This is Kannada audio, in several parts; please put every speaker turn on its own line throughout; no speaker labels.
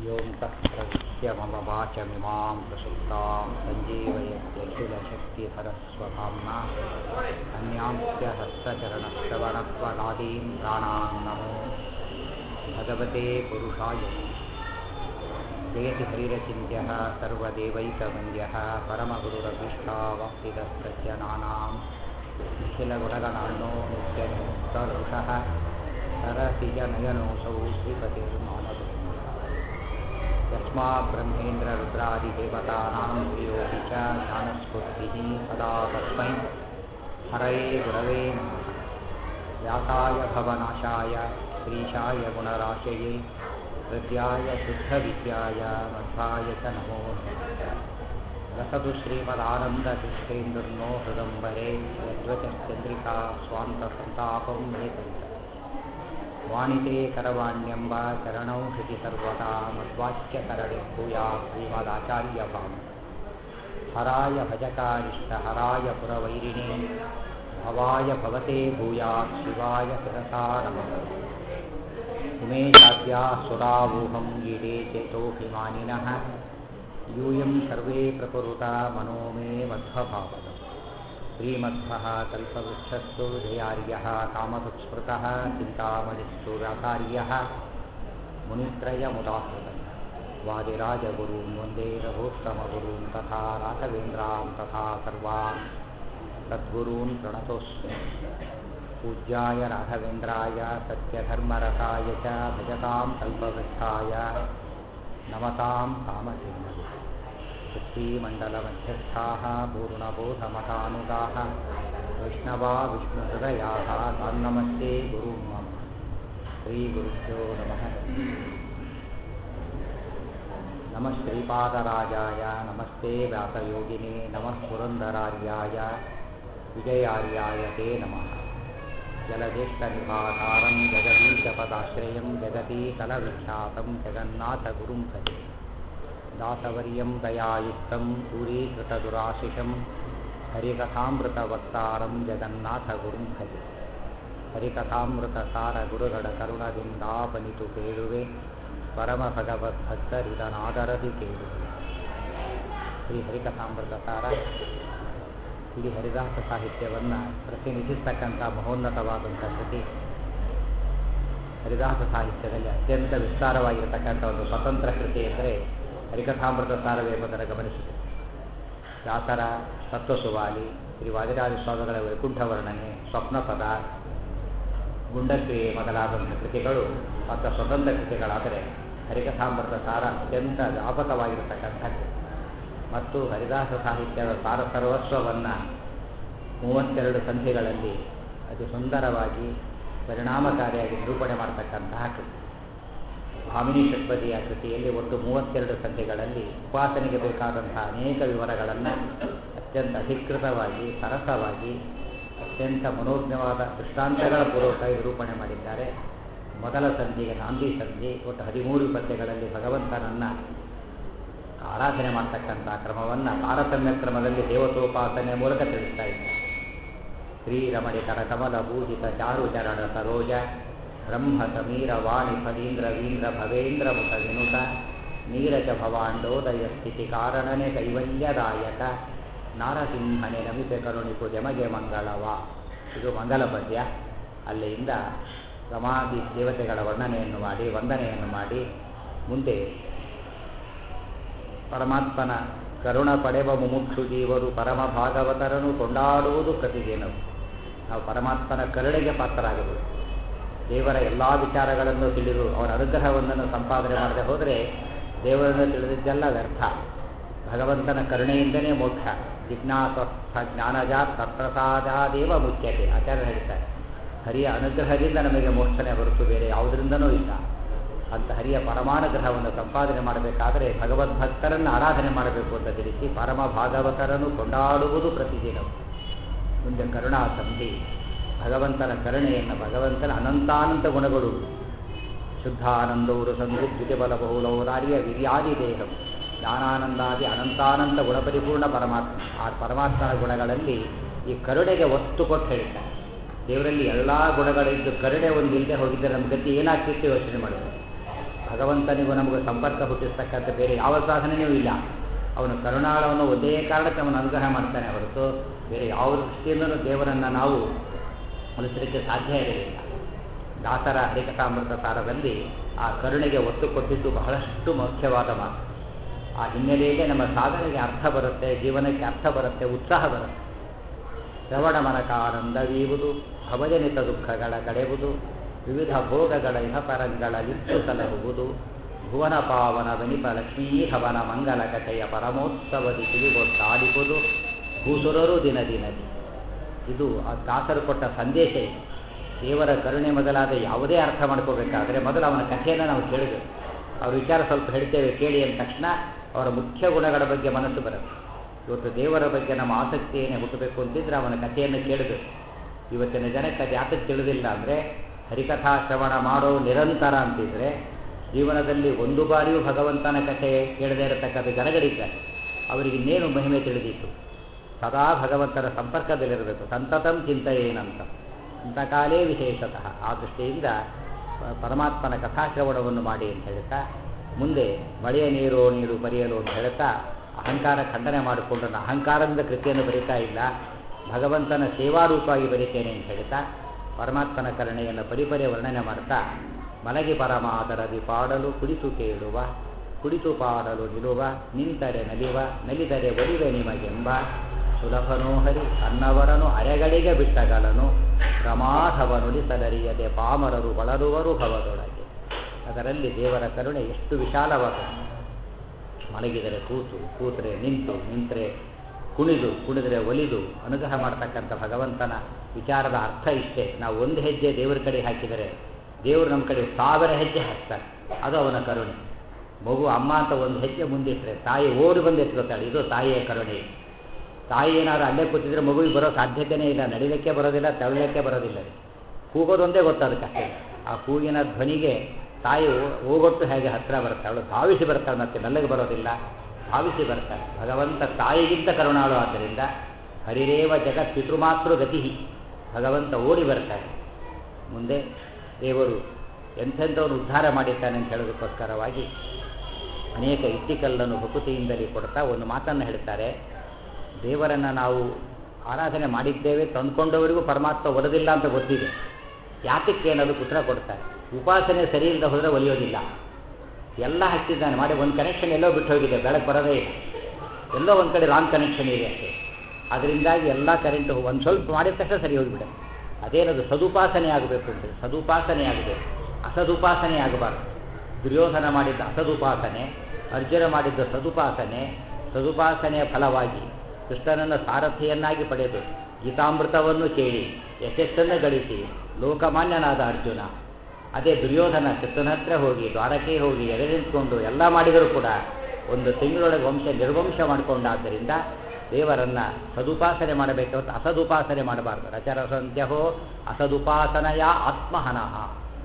योऽन्तः प्रविश्य मम वाचमिमां प्रसुप्तां सञ्जीवयत्यखिलशक्तिधरस्वधाम्ना अन्यांस्य हस्तचरणश्रवणत्वगादीन् प्राणान् नमो भगवते पुरुषाय जयति हरिरचिन्त्यः सर्वदेवैकवन्द्यः परमगुरुरभीष्टावाप्तिदप्रत्यनानां निखिलगुणगणान्नो नित्यनिमुक्तदोषः सरसिजनयनोऽसौ श्रीपतिर्मानदो यस्मात् ब्रह्मेन्द्ररुद्रादिदेवतानां प्रियोऽपि च ज्ञानस्फूर्तिः सदा तस्मै हरये गुरवे नमः व्यासाय भवनाशाय श्रीशाय गुणराशये हृद्याय शुद्धविद्याय मध्वाय च नमो नमः रसतु श्रीमदानन्दकृष्णेन्दुर्नो हृदम्बरे यद्वचश्चन्द्रिका स्वान्तसन्तापं हेतुः ವಾಣಿತೆ ಕರವಾಣ್ಯಂಬ ಚರಣೌ ಹೃತಿ ಸರ್ವದಾ ಮಧ್ವಾಕ್ಯ ಕರಡೆ ಭೂಯಾ ಶ್ರೀಮದಾಚಾರ್ಯ ಭಾವ ಹರಾಯ ಭಜಕಾರಿಷ್ಟ ಹರಾಯ ಪುರವೈರಿಣೇ ಭವಾಯ ಭವತೆ ಭೂಯಾತ್ ಶಿವಾಯ ಶಿರಸಾ ನಮಃ ಇಮೇ ಚಾದ್ಯಾ ಸುರಾವೂಹಂ ಗೀಡೆ ಚೇತೋಭಿಮಾನಿನಃ ಯೂಯಂ ಸರ್ವೇ ಪ್ರಕುರುತ ಮನೋ ಮೇ ಮಧ್ವಭಾವದ श्रीमध्वः कल्पवृक्षस्तु जयार्यः कामसुस्मृतः चिन्तामणिस्तु व्यासार्यः मुनित्रयमुदाहृतम् वादिराजगुरून् वन्दे रघोत्तमगुरून् तथा राघवेन्द्रान् तथा सर्वान् सद्गुरून् प्रणतोऽस्मि पूज्याय राघवेन्द्राय सत्यधर्मरसाय च भजतां कल्पवृक्षाय नमतां कामधेनवे पृथ्वीमण्डलमध्यस्थाः पूर्णबोधमतानुगाः वैष्णवा विष्णुहृदयाः तान्नमस्ते गुरुं मम श्रीगुरुभ्यो नमः नमः श्रीपादराजाय नमस्ते व्यासयोगिने नमः पुरन्दरार्याय विजयार्याय ते नमः जलज्येष्ठनिभाकारं जगदीशपदाश्रयं जगतीतलविख्यातं जगन्नाथगुरुं भजे दासवर्यं दयायुक्तं दूरीकृतदुराशिषं ಹರಿಕಥಾಮೃತವತ್ತಾರಂ ಜಗನ್ನಾಥಗುರುಂ ಭಜೆ ಹರಿಕಥಾಮೃತ ಸಾರ ಗುರುಗಳ ಕರುಣದಿಂದಾಪನಿತು ಕೇಳುವೆ ಪರಮ ಭಗವದ್ಭಕ್ತರಿದನಾದರದಿ ಕೇಳುವೆ ಶ್ರೀ ಹರಿಕಥಾಮೃತ ಸಾರ ಇಡೀ ಹರಿದಾಸ ಸಾಹಿತ್ಯವನ್ನು ಪ್ರತಿನಿಧಿಸ್ತಕ್ಕಂಥ ಮಹೋನ್ನತವಾದಂಥ ಕೃತಿ ಹರಿದಾಸ ಸಾಹಿತ್ಯದಲ್ಲಿ ಅತ್ಯಂತ ವಿಸ್ತಾರವಾಗಿರತಕ್ಕಂಥ ಒಂದು ಸ್ವತಂತ್ರ ಕೃತಿ ಎಂದರೆ ಹರಿಕಥಾಮೃತ ಸಾರವೇ ಎಂಬುದನ್ನು ಗಮನಿಸಿದೆ ವ್ಯಾಸರ ತತ್ವಸುವಾಲಿ ಶ್ರೀ ವಾದಿರಾಜ ಸ್ವಾಮಿಗಳ ವೈಕುಂಠ ವರ್ಣನೆ ಸ್ವಪ್ನಪದ ಗುಂಡಕ್ರಿಯೆ ಮೊದಲಾದಂಥ ಕೃತಿಗಳು ಮತ್ತು ಸ್ವತಂತ್ರ ಕೃತಿಗಳಾದರೆ ಹರಿಕಥಾಮೃತ ಸಾರ ಅತ್ಯಂತ ವ್ಯಾಪಕವಾಗಿರತಕ್ಕಂಥ ಕೃತಿ ಮತ್ತು ಹರಿದಾಸ ಸಾಹಿತ್ಯದ ಸಾರ ಸರ್ವಸ್ವವನ್ನು ಮೂವತ್ತೆರಡು ಸಂಧಿಗಳಲ್ಲಿ ಅತಿ ಸುಂದರವಾಗಿ ಪರಿಣಾಮಕಾರಿಯಾಗಿ ನಿರೂಪಣೆ ಮಾಡತಕ್ಕಂತಹ ಕೃತಿ ಭಾಮಿನಿ ಷಟ್ಪದಿಯ ಕೃತಿಯಲ್ಲಿ ಒಟ್ಟು ಮೂವತ್ತೆರಡು ಸಂಧಿಗಳಲ್ಲಿ ಉಪಾಸನೆಗೆ ಬೇಕಾದಂತಹ ಅನೇಕ ವಿವರಗಳನ್ನು ಅತ್ಯಂತ ಅಧಿಕೃತವಾಗಿ ಸರಸವಾಗಿ ಅತ್ಯಂತ ಮನೋಜ್ಞವಾದ ದೃಷ್ಟಾಂತಗಳ ಪೂರ್ವಕ ನಿರೂಪಣೆ ಮಾಡಿದ್ದಾರೆ ಮೊದಲ ಸಂಧಿಗೆ ನಾಂದಿ ಸಂಧಿ ಒಟ್ಟು ಹದಿಮೂರು ಪದ್ಯಗಳಲ್ಲಿ ಭಗವಂತನನ್ನು ಆರಾಧನೆ ಮಾಡ್ತಕ್ಕಂಥ ಕ್ರಮವನ್ನು ತಾರತಮ್ಯ ಕ್ರಮದಲ್ಲಿ ದೇವತೋಪಾಸನೆ ಮೂಲಕ ತಿಳಿಸ್ತಾ ಇದ್ದಾರೆ ಶ್ರೀರಮಣಿ ಕರಕಮಲ ಪೂಜಿತ ಚಾರು ಚರಣ ಸರೋಜ ಬ್ರಹ್ಮ ಸಮೀರ ವಾಣಿ ಫಲೀಂದ್ರ ವೀಂದ್ರ ಭವೇಂದ್ರ ಮುಖ ವಿನುತ ನೀರಜ ಭವಾಂಡೋದಯ ಸ್ಥಿತಿ ಕಾರಣನೆ ಕೈವಲ್ಯದಾಯಕ ನಾರಸಿಂಹನೆ ನಮಿತೆ ಕರುಣಿಪು ಜಮಗೆ ಮಂಗಳವ ಇದು ಮಂಗಲ ಪದ್ಯ ಅಲ್ಲಿಂದ ಸಮಾಧಿ ದೇವತೆಗಳ ವರ್ಣನೆಯನ್ನು ಮಾಡಿ ವಂದನೆಯನ್ನು ಮಾಡಿ ಮುಂದೆ ಪರಮಾತ್ಮನ ಕರುಣ ಪಡೆವ ಮುಮುಕ್ಷು ಜೀವರು ಪರಮ ಭಾಗವತರನ್ನು ಕೊಂಡಾಡುವುದು ಪ್ರತಿದಿನವು ನಾವು ಪರಮಾತ್ಮನ ಕರುಣೆಗೆ ಪಾತ್ರರಾಗಬೇಕು ದೇವರ ಎಲ್ಲ ವಿಚಾರಗಳನ್ನು ತಿಳಿದು ಅವರ ಅನುಗ್ರಹವನ್ನು ಸಂಪಾದನೆ ಮಾಡದೆ ಹೋದರೆ ದೇವರನ್ನು ತಿಳಿದಿದ್ದೆಲ್ಲ ವ್ಯರ್ಥ ಭಗವಂತನ ಕರುಣೆಯಿಂದಲೇ ಮೋಕ್ಷ ಜಿಜ್ಞಾಸಸ್ಥ ಜ್ಞಾನಜಾ ತತ್ಪ್ರಸಾದಾದೇವ ಮುಖ್ಯತೆ ಆಚಾರ್ಯ ಹೇಳ್ತಾರೆ ಹರಿಯ ಅನುಗ್ರಹದಿಂದ ನಮಗೆ ಮೋಕ್ಷನೆ ಹೊರತು ಬೇರೆ ಯಾವುದರಿಂದನೂ ಇಲ್ಲ ಅಂತ ಹರಿಯ ಪರಮಾನುಗ್ರಹವನ್ನು ಸಂಪಾದನೆ ಮಾಡಬೇಕಾದರೆ ಭಗವದ್ಭಕ್ತರನ್ನು ಆರಾಧನೆ ಮಾಡಬೇಕು ಅಂತ ತಿಳಿಸಿ ಪರಮ ಭಾಗವತರನ್ನು ಕೊಂಡಾಡುವುದು ಪ್ರತಿದಿನವು ಮುಂದೆ ಕರುಣಾ ಸಂಧಿ ಭಗವಂತನ ಕರುಣೆಯನ್ನು ಭಗವಂತನ ಅನಂತಾನಂತ ಗುಣಗಳು ಶುದ್ಧಾನಂದವರು ಸಂಧಿ ದ್ವಿತಿಬಲ ಬಹುಲೌರಾರ್ಯ ವಿರ್ಯಾದಿ ದೇಹಂ ಜ್ಞಾನಾನಂದಾದಿ ಅನಂತಾನಂತ ಗುಣಪರಿಪೂರ್ಣ ಪರಮಾತ್ಮ ಆ ಪರಮಾತ್ಮನ ಗುಣಗಳಲ್ಲಿ ಈ ಕರುಣೆಗೆ ಒತ್ತು ಕೊಟ್ಟು ಹೇಳ್ತಾರೆ ದೇವರಲ್ಲಿ ಎಲ್ಲ ಗುಣಗಳಿದ್ದು ಕರುಣೆ ಒಂದಿಲ್ಲದೆ ಹೋಗಿದ್ದರೆ ನಮ್ಮ ಗತಿ ಏನಾಗ್ತಿತ್ತು ಯೋಚನೆ ಮಾಡಬೇಕು ಭಗವಂತನಿಗೂ ನಮಗೂ ಸಂಪರ್ಕ ಹುಟ್ಟಿಸ್ತಕ್ಕಂಥ ಬೇರೆ ಯಾವ ಸಾಧನೆಯೂ ಇಲ್ಲ ಅವನು ಕರುಣಾಳವನ್ನು ಒಂದೇ ಕಾರಣಕ್ಕೆ ಅವನು ಅನುಗ್ರಹ ಮಾಡ್ತಾನೆ ಹೊರತು ಬೇರೆ ಯಾವ ದೃಷ್ಟಿಯಿಂದಲೂ ದೇವರನ್ನು ನಾವು ಹೋಲಿಸಲಿಕ್ಕೆ ಸಾಧ್ಯ ಇರಲಿಲ್ಲ ದಾಸರ ಹರಿಕಥಾಮೃತ ಸಾರದಲ್ಲಿ ಆ ಕರುಣೆಗೆ ಒತ್ತು ಕೊಟ್ಟಿದ್ದು ಬಹಳಷ್ಟು ಮುಖ್ಯವಾದ ಮಾತು ಆ ಹಿನ್ನೆಲೆಯಲ್ಲಿ ನಮ್ಮ ಸಾಧನೆಗೆ ಅರ್ಥ ಬರುತ್ತೆ ಜೀವನಕ್ಕೆ ಅರ್ಥ ಬರುತ್ತೆ ಉತ್ಸಾಹ ಬರುತ್ತೆ ಶ್ರವಣ ಮನಕ ಆನಂದವೀವುದು ಭವಜನಿತ ದುಃಖಗಳ ಕಡೆಯುವುದು ವಿವಿಧ ಭೋಗಗಳ ಇಹಪರಂಗಳಲ್ಲಿತ್ತು ಸಲಹುವುದು ಭುವನ ಪಾವನ ವೆನಿಪ ಲಕ್ಷ್ಮೀ ಹವನ ಮಂಗಲ ಕಥೆಯ ಪರಮೋತ್ಸವದಿ ತಿಳಿಗೊತ್ತಾಡಿಪುದು ಭೂಸುರರು ದಿನ ದಿನದಿ ಇದು ಆ ದಾಸರು ಕೊಟ್ಟ ಸಂದೇಶ ಇದು ದೇವರ ಕರುಣೆ ಮೊದಲಾದ ಯಾವುದೇ ಅರ್ಥ ಮಾಡ್ಕೋಬೇಕಾದ್ರೆ ಮೊದಲು ಅವನ ಕಥೆಯನ್ನು ನಾವು ಕೇಳಬೇಕು ಅವ್ರ ವಿಚಾರ ಸ್ವಲ್ಪ ಹೇಳ್ತೇವೆ ಕೇಳಿ ಅಂದ ತಕ್ಷಣ ಅವರ ಮುಖ್ಯ ಗುಣಗಳ ಬಗ್ಗೆ ಮನಸ್ಸು ಬರುತ್ತೆ ಇವತ್ತು ದೇವರ ಬಗ್ಗೆ ನಮ್ಮ ಆಸಕ್ತಿಯನ್ನೇ ಹುಟ್ಟಬೇಕು ಅಂತಿದ್ರೆ ಅವನ ಕಥೆಯನ್ನು ಕೇಳಬೇಕು ಇವತ್ತಿನ ಜನಕ್ಕೆ ಅದು ಯಾತಕ್ಕೆ ತಿಳಿದಿಲ್ಲ ಅಂದರೆ ಹರಿಕಥಾ ಶ್ರವಣ ಮಾಡೋ ನಿರಂತರ ಅಂತಿದ್ರೆ ಜೀವನದಲ್ಲಿ ಒಂದು ಬಾರಿಯೂ ಭಗವಂತನ ಕಥೆ ಕೇಳದೇ ಇರತಕ್ಕಂಥ ಜನಗಳಿದ್ದಾರೆ ಅವರಿಗೆ ಇನ್ನೇನು ಮಹಿಮೆ ತಿಳಿದಿತ್ತು ಸದಾ ಭಗವಂತನ ಸಂಪರ್ಕದಲ್ಲಿರಬೇಕು ಸಂತತಂ ಚಿಂತೆಯೇನಂತ ಕಾಲೇ ವಿಶೇಷತಃ ಆ ದೃಷ್ಟಿಯಿಂದ ಪರಮಾತ್ಮನ ಕಥಾಶ್ರವಣವನ್ನು ಮಾಡಿ ಅಂತ ಹೇಳ್ತಾ ಮುಂದೆ ಮಳೆಯ ನೀರು ನೀರು ಬರೆಯಲು ಅಂತ ಹೇಳ್ತಾ ಅಹಂಕಾರ ಖಂಡನೆ ಮಾಡಿಕೊಂಡು ನಾನು ಅಹಂಕಾರದಿಂದ ಕೃತಿಯನ್ನು ಬರೀತಾ ಇಲ್ಲ ಭಗವಂತನ ಸೇವಾರೂಪವಾಗಿ ಬರೀತೇನೆ ಅಂತ ಹೇಳ್ತಾ ಪರಮಾತ್ಮನ ಕರುಣೆಯನ್ನು ಪರಿಪರಿ ವರ್ಣನೆ ಮಾಡ್ತಾ ಮಲಗಿ ಪರಮಾದರದಿ ಪಾಡಲು ಕುಡಿತು ಕೇಳುವ ಕುಡಿತು ಪಾಡಲು ನಿಲುವ ನಿಂತರೆ ನಲಿವ ನಲಿದರೆ ಒಲಿವೆ ನಿಮಗೆಂಬ ಸುಲಭನೋಹರಿ ಅನ್ನವರನು ಅರೆಗಳಿಗೆ ಬಿಟ್ಟಗಲನು ಪ್ರಮಾಧವನುಡಿಸಲರಿಯದೆ ಪಾಮರರು ಬಳರುವರು ಭವದೊಳಗೆ ಅದರಲ್ಲಿ ದೇವರ ಕರುಣೆ ಎಷ್ಟು ವಿಶಾಲವಾದ ಮಲಗಿದರೆ ಕೂತು ಕೂತರೆ ನಿಂತು ನಿಂತರೆ ಕುಣಿದು ಕುಣಿದರೆ ಒಲಿದು ಅನುಗ್ರಹ ಮಾಡ್ತಕ್ಕಂಥ ಭಗವಂತನ ವಿಚಾರದ ಅರ್ಥ ಇಷ್ಟೇ ನಾವು ಒಂದು ಹೆಜ್ಜೆ ದೇವರ ಕಡೆ ಹಾಕಿದರೆ ದೇವರು ನಮ್ಮ ಕಡೆ ಸಾವಿರ ಹೆಜ್ಜೆ ಹಾಕ್ತಾರೆ ಅದು ಅವನ ಕರುಣೆ ಮಗು ಅಮ್ಮ ಅಂತ ಒಂದು ಹೆಜ್ಜೆ ಮುಂದಿಟ್ಟರೆ ತಾಯಿ ಓಡಿ ಬಂದು ಎತ್ಕೊತಾಳೆ ಇದು ತಾಯಿಯ ಕರುಣೆ ತಾಯಿ ಏನಾದ್ರು ಅಲ್ಲೇ ಕೂತಿದ್ರೆ ಮಗುವಿಗೆ ಬರೋ ಸಾಧ್ಯತೆಯೇ ಇಲ್ಲ ನಡಿಲಿಕ್ಕೆ ಬರೋದಿಲ್ಲ ತಳ್ಳಲಿಕ್ಕೆ ಬರೋದಿಲ್ಲ ಕೂಗೋದೊಂದೇ ಗೊತ್ತದಕ್ಕೆ ಆ ಕೂಗಿನ ಧ್ವನಿಗೆ ತಾಯಿ ಹೋಗೊಟ್ಟು ಹೇಗೆ ಹತ್ತಿರ ಬರ್ತಾಳೆ ಅವಳು ಧಾವಿಸಿ ಬರ್ತಾಳೆ ಮತ್ತೆ ಮೆಲ್ಲಗೆ ಬರೋದಿಲ್ಲ ಭಾವಿಸಿ ಬರ್ತಾಳೆ ಭಗವಂತ ತಾಯಿಗಿಂತ ಕರುಣಾಳು ಆದ್ದರಿಂದ ಹರಿರೇವ ಜಗತ್ ಪಿತೃಮಾತೃ ಗತಿ ಭಗವಂತ ಓಡಿ ಬರ್ತಾನೆ ಮುಂದೆ ದೇವರು ಎಂಥೆಂಥವನು ಉದ್ಧಾರ ಮಾಡಿದ್ದಾನೆ ಅಂತ ಹೇಳೋದಕ್ಕೋಸ್ಕರವಾಗಿ ಅನೇಕ ಇಟ್ಟಿಕಲ್ಲನ್ನು ಭಕುತಿಯಿಂದಲೇ ಕೊಡ್ತಾ ಒಂದು ಮಾತನ್ನು ಹೇಳ್ತಾರೆ ದೇವರನ್ನು ನಾವು ಆರಾಧನೆ ಮಾಡಿದ್ದೇವೆ ತಂದ್ಕೊಂಡವರಿಗೂ ಪರಮಾತ್ಮ ಒಲದಿಲ್ಲ ಅಂತ ಗೊತ್ತಿದೆ ಯಾತಕ್ಕೆ ಅನ್ನೋದು ಉತ್ತರ ಕೊಡ್ತಾರೆ ಉಪಾಸನೆ ಸರಿ ಇಲ್ಲದೆ ಹೋದರೆ ಒಲಿಯೋದಿಲ್ಲ ಎಲ್ಲ ಹಚ್ಚಿದ್ದಾನೆ ಮಾಡಿ ಒಂದು ಕನೆಕ್ಷನ್ ಎಲ್ಲೋ ಬಿಟ್ಟು ಹೋಗಿದೆ ಬೆಳಕು ಬರೋದೇ ಇಲ್ಲ ಎಲ್ಲೋ ಒಂದು ಕಡೆ ರಾಂಗ್ ಕನೆಕ್ಷನ್ ಇದೆ ಅಷ್ಟೇ ಅದರಿಂದಾಗಿ ಎಲ್ಲ ಕರೆಂಟ್ ಒಂದು ಸ್ವಲ್ಪ ಮಾಡಿದ ತಕ್ಷಣ ಸರಿ ಹೋಗಿಬಿಡುತ್ತೆ ಅದೇನದು ಸದುಪಾಸನೆ ಆಗಬೇಕು ಅಂತ ಸದುಪಾಸನೆ ಆಗಬೇಕು ಅಸದುಪಾಸನೆ ಆಗಬಾರ್ದು ದುರ್ಯೋಧನ ಮಾಡಿದ್ದ ಅಸದುಪಾಸನೆ ಅರ್ಜುನ ಮಾಡಿದ್ದ ಸದುಪಾಸನೆ ಸದುಪಾಸನೆಯ ಫಲವಾಗಿ ಕೃಷ್ಣನನ್ನು ಸಾರಥಿಯನ್ನಾಗಿ ಪಡೆದು ಗೀತಾಮೃತವನ್ನು ಕೇಳಿ ಯಶಸ್ಸನ್ನು ಗಳಿಸಿ ಲೋಕಮಾನ್ಯನಾದ ಅರ್ಜುನ ಅದೇ ದುರ್ಯೋಧನ ಕೃಷ್ಣನ ಹತ್ರ ಹೋಗಿ ದ್ವಾರಕೆ ಹೋಗಿ ಎದೆ ನಿಂತ್ಕೊಂಡು ಎಲ್ಲ ಮಾಡಿದರೂ ಕೂಡ ಒಂದು ತಿಂಗಳೊಳಗೆ ವಂಶ ನಿರ್ವಂಶ ಮಾಡಿಕೊಂಡಾದ್ದರಿಂದ ದೇವರನ್ನ ಸದುಪಾಸನೆ ಮಾಡಬೇಕು ಹೊರತು ಅಸದುಪಾಸನೆ ಮಾಡಬಾರ್ದು ರಚರಸಂತ್ಯಹೋ ಅಸದುಪಾಸನೆಯ ಆತ್ಮಹನಃ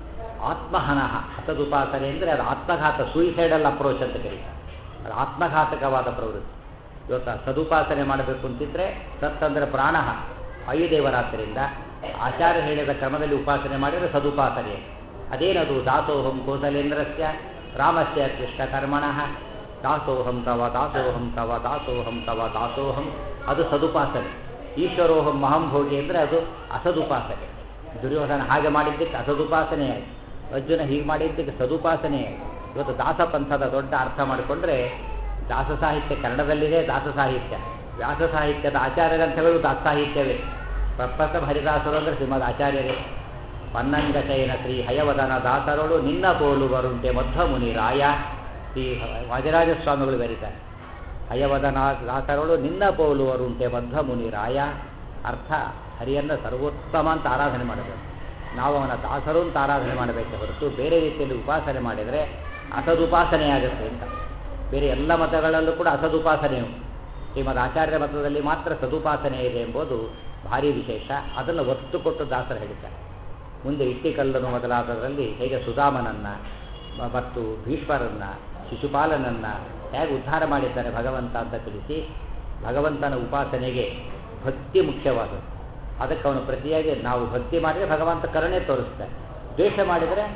ಆತ್ಮಹನಃ ಅಸದುಪಾಸನೆ ಅಂದರೆ ಅದು ಆತ್ಮಘಾತ ಸೂಯಿಸೈಡಲ್ ಅಪ್ರೋಚ್ ಅಂತ ಕರೀತಾರೆ ಅದು ಆತ್ಮಘಾತಕವಾದ ಪ್ರವೃತ್ತಿ ಇವತ್ತು ಸದುಪಾಸನೆ ಮಾಡಬೇಕು ಅಂತಿದ್ರೆ ಸತ್ ಅಂದರೆ ಪ್ರಾಣ ವಾಯುದೇವರಾದ್ದರಿಂದ ಆಚಾರ್ಯ ಹೇಳಿದ ಕ್ರಮದಲ್ಲಿ ಉಪಾಸನೆ ಮಾಡಿದರೆ ಸದುಪಾಸನೆ ಅದೇನದು ದಾಸೋಹಂ ಕೋಸಲೇಂದ್ರಸ್ಯ ರಾಮಸ್ಯ ಕೃಷ್ಣ ಕರ್ಮಣಃ ದಾಸೋಹಂ ತವ ದಾಸೋಹಂ ತವ ದಾಸೋಹಂ ತವ ದಾಸೋಹಂ ಅದು ಸದುಪಾಸನೆ ಈಶ್ವರೋಹಂ ಮಹಂಭೋಗಿ ಅಂದರೆ ಅದು ಅಸದುಪಾಸನೆ ದುರ್ಯೋಧನ ಹಾಗೆ ಮಾಡಿದ್ದಕ್ಕೆ ಅಸದುಪಾಸನೆ ಆಯಿತು ಅರ್ಜುನ ಹೀಗೆ ಮಾಡಿದ್ದಕ್ಕೆ ಸದುಪಾಸನೆ ಆಯಿತು ಇವತ್ತು ದಾಸಪಂಥದ ದೊಡ್ಡ ಅರ್ಥ ಮಾಡಿಕೊಂಡ್ರೆ ದಾಸ ಸಾಹಿತ್ಯ ಕನ್ನಡದಲ್ಲಿದೆ ದಾಸ ಸಾಹಿತ್ಯ ವ್ಯಾಸ ಸಾಹಿತ್ಯದ ಆಚಾರ್ಯ ಗ್ರಂಥಗಳು ದಾಸ ಸಾಹಿತ್ಯವೇ ಪ್ರಪ್ರಥಮ ಹರಿದಾಸರು ಅಂದರೆ ಶ್ರೀಮದ್ ಆಚಾರ್ಯರೇ ಪನ್ನಂಗ ಚೈನ ಶ್ರೀ ಹಯವದನ ದಾಸರಳು ನಿನ್ನ ಪೋಲುವರುಂಟೆ ಮಧ್ವ ಮುನಿ ರಾಯ ಶ್ರೀ ವಾಜರಾಜ ಸ್ವಾಮಿಗಳು ಬರೀತಾರೆ ಹಯವದನ ದಾಸರಳು ನಿನ್ನ ಪೋಲುವರುಂಟೆ ಮಧ್ವ ಮುನಿ ರಾಯ ಅರ್ಥ ಹರಿಯನ್ನು ಸರ್ವೋತ್ತಮ ಅಂತ ಆರಾಧನೆ ಮಾಡಬೇಕು ನಾವು ಅವನ ದಾಸರು ಅಂತ ಆರಾಧನೆ ಮಾಡಬೇಕೆ ಹೊರತು ಬೇರೆ ರೀತಿಯಲ್ಲಿ ಉಪಾಸನೆ ಮಾಡಿದರೆ ಅಸದುಪಾಸನೆ ಆಗುತ್ತೆ ಅಂತ ಬೇರೆ ಎಲ್ಲ ಮತಗಳಲ್ಲೂ ಕೂಡ ಅಸದುಪಾಸನೆ ಉಂಟು ಶ್ರೀಮದ್ ಆಚಾರ್ಯ ಮತದಲ್ಲಿ ಮಾತ್ರ ಸದುಪಾಸನೆ ಇದೆ ಎಂಬುದು ಭಾರಿ ವಿಶೇಷ ಅದನ್ನು ಒತ್ತು ಕೊಟ್ಟು ದಾಸರು ಹೇಳಿದ್ದಾರೆ ಮುಂದೆ ಇಟ್ಟಿಕಲ್ಲನು ಮೊದಲಾದದರಲ್ಲಿ ಹೇಗೆ ಸುಧಾಮನನ್ನ ಮತ್ತು ಭೀಷ್ಮರನ್ನ ಶಿಶುಪಾಲನನ್ನ ಹೇಗೆ ಉದ್ಧಾರ ಮಾಡಿದ್ದಾರೆ ಭಗವಂತ ಅಂತ ತಿಳಿಸಿ ಭಗವಂತನ ಉಪಾಸನೆಗೆ ಭಕ್ತಿ ಮುಖ್ಯವಾದದ್ದು ಅದಕ್ಕೆ ಅವನು ಪ್ರತಿಯಾಗಿ ನಾವು ಭಕ್ತಿ ಮಾಡಿದರೆ ಭಗವಂತ ಕರುಣೆ ತೋರಿಸ್ತಾನೆ ದ್ವೇಷ ಮಾಡಿದರೆ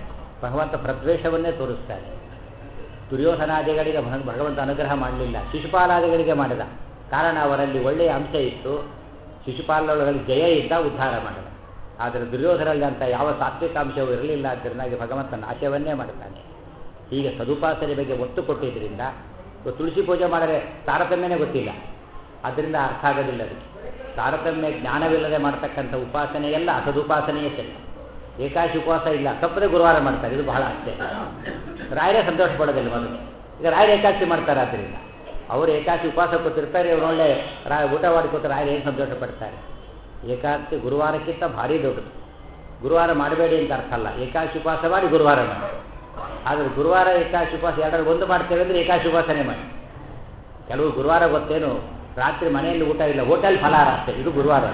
ಭಗವಂತ ಪ್ರದ್ವೇಷವನ್ನೇ ತೋರಿಸ್ತಾನೆ ದುರ್ಯೋಧನಾದಿಗಳಿಗೆ ಭಗ- ಭಗವಂತ ಅನುಗ್ರಹ ಮಾಡಲಿಲ್ಲ ಶಿಶುಪಾಲಾದಿಗಳಿಗೆ ಮಾಡಿದ ಕಾರಣ ಅವರಲ್ಲಿ ಒಳ್ಳೆಯ ಅಂಶ ಇತ್ತು ಶಿಶುಪಾಲಗಳಲ್ಲಿ ಜಯ ಇದ್ದ ಉದ್ಧಾರ ಮಾಡಿದ ಆದರೆ ದುರ್ಯೋಧನಲ್ಲಿ ಅಂತ ಯಾವ ಸಾತ್ವಿಕ ಅಂಶವೂ ಇರಲಿಲ್ಲ ಅದರಿಂದಾಗಿ ಭಗವಂತ ನಾಶವನ್ನೇ ಮಾಡ್ತಾನೆ ಹೀಗೆ ಸದುಪಾಸನೆ ಬಗ್ಗೆ ಒತ್ತು ಕೊಟ್ಟಿದ್ದರಿಂದ ಇವತ್ತು ತುಳಸಿ ಪೂಜೆ ಮಾಡಿದ್ರೆ ತಾರತಮ್ಯನೇ ಗೊತ್ತಿಲ್ಲ ಅದರಿಂದ ಅರ್ಥ ಆಗೋದಿಲ್ಲ ಅದಕ್ಕೆ ತಾರತಮ್ಯ ಜ್ಞಾನವಿಲ್ಲದೆ ಮಾಡ್ತಕ್ಕಂಥ ಉಪಾಸನೆ ಎಲ್ಲ ಅಸದುಪಾಸನೆಯೇ ಸರಿ ಏಕಾಶಿ ಉಪವಾಸ ಇಲ್ಲ ತಪ್ಪದೆ ಗುರುವಾರ ಮಾಡ್ತಾರೆ ಇದು ಬಹಳ ಆಶ್ಚರ್ಯ ರಾಯರೇ ಸಂತೋಷ ಪಡೋದಿಲ್ಲ ಮೊದಲು ಈಗ ರಾಯರು ಏಕಾಶಿ ಮಾಡ್ತಾರೆ ಆದ್ದರಿಂದ ಅವರು ಏಕಾಶಿ ಉಪವಾಸ ಕೂತಿರ್ತಾರೆ ಇವ್ರು ಒಳ್ಳೆ ರಾ ಊಟ ಮಾಡಿ ಕೂತಾರೆ ರಾಯರು ಏನು ಸಂತೋಷ ಪಡ್ತಾರೆ ಏಕಾದಶಿ ಗುರುವಾರಕ್ಕಿಂತ ಭಾರಿ ದೊಡ್ಡದು ಗುರುವಾರ ಮಾಡಬೇಡಿ ಅಂತ ಅರ್ಥ ಅಲ್ಲ ಏಕಾಶಿ ಉಪವಾಸ ಮಾಡಿ ಗುರುವಾರ ಮಾಡಿ ಆದರೆ ಗುರುವಾರ ಏಕಾಶಿ ಉಪವಾಸ ಎರಡರಲ್ಲಿ ಒಂದು ಮಾಡ್ತೇವೆ ಅಂದರೆ ಏಕಾಶಿ ಉಪವಾಸನೆ ಮಾಡಿ ಕೆಲವು ಗುರುವಾರ ಗೊತ್ತೇನು ರಾತ್ರಿ ಮನೆಯಲ್ಲಿ ಊಟ ಇಲ್ಲ ಹೋಟೆಲ್ ಫಲಾರ ಅಷ್ಟೇ ಇದು ಗುರುವಾರ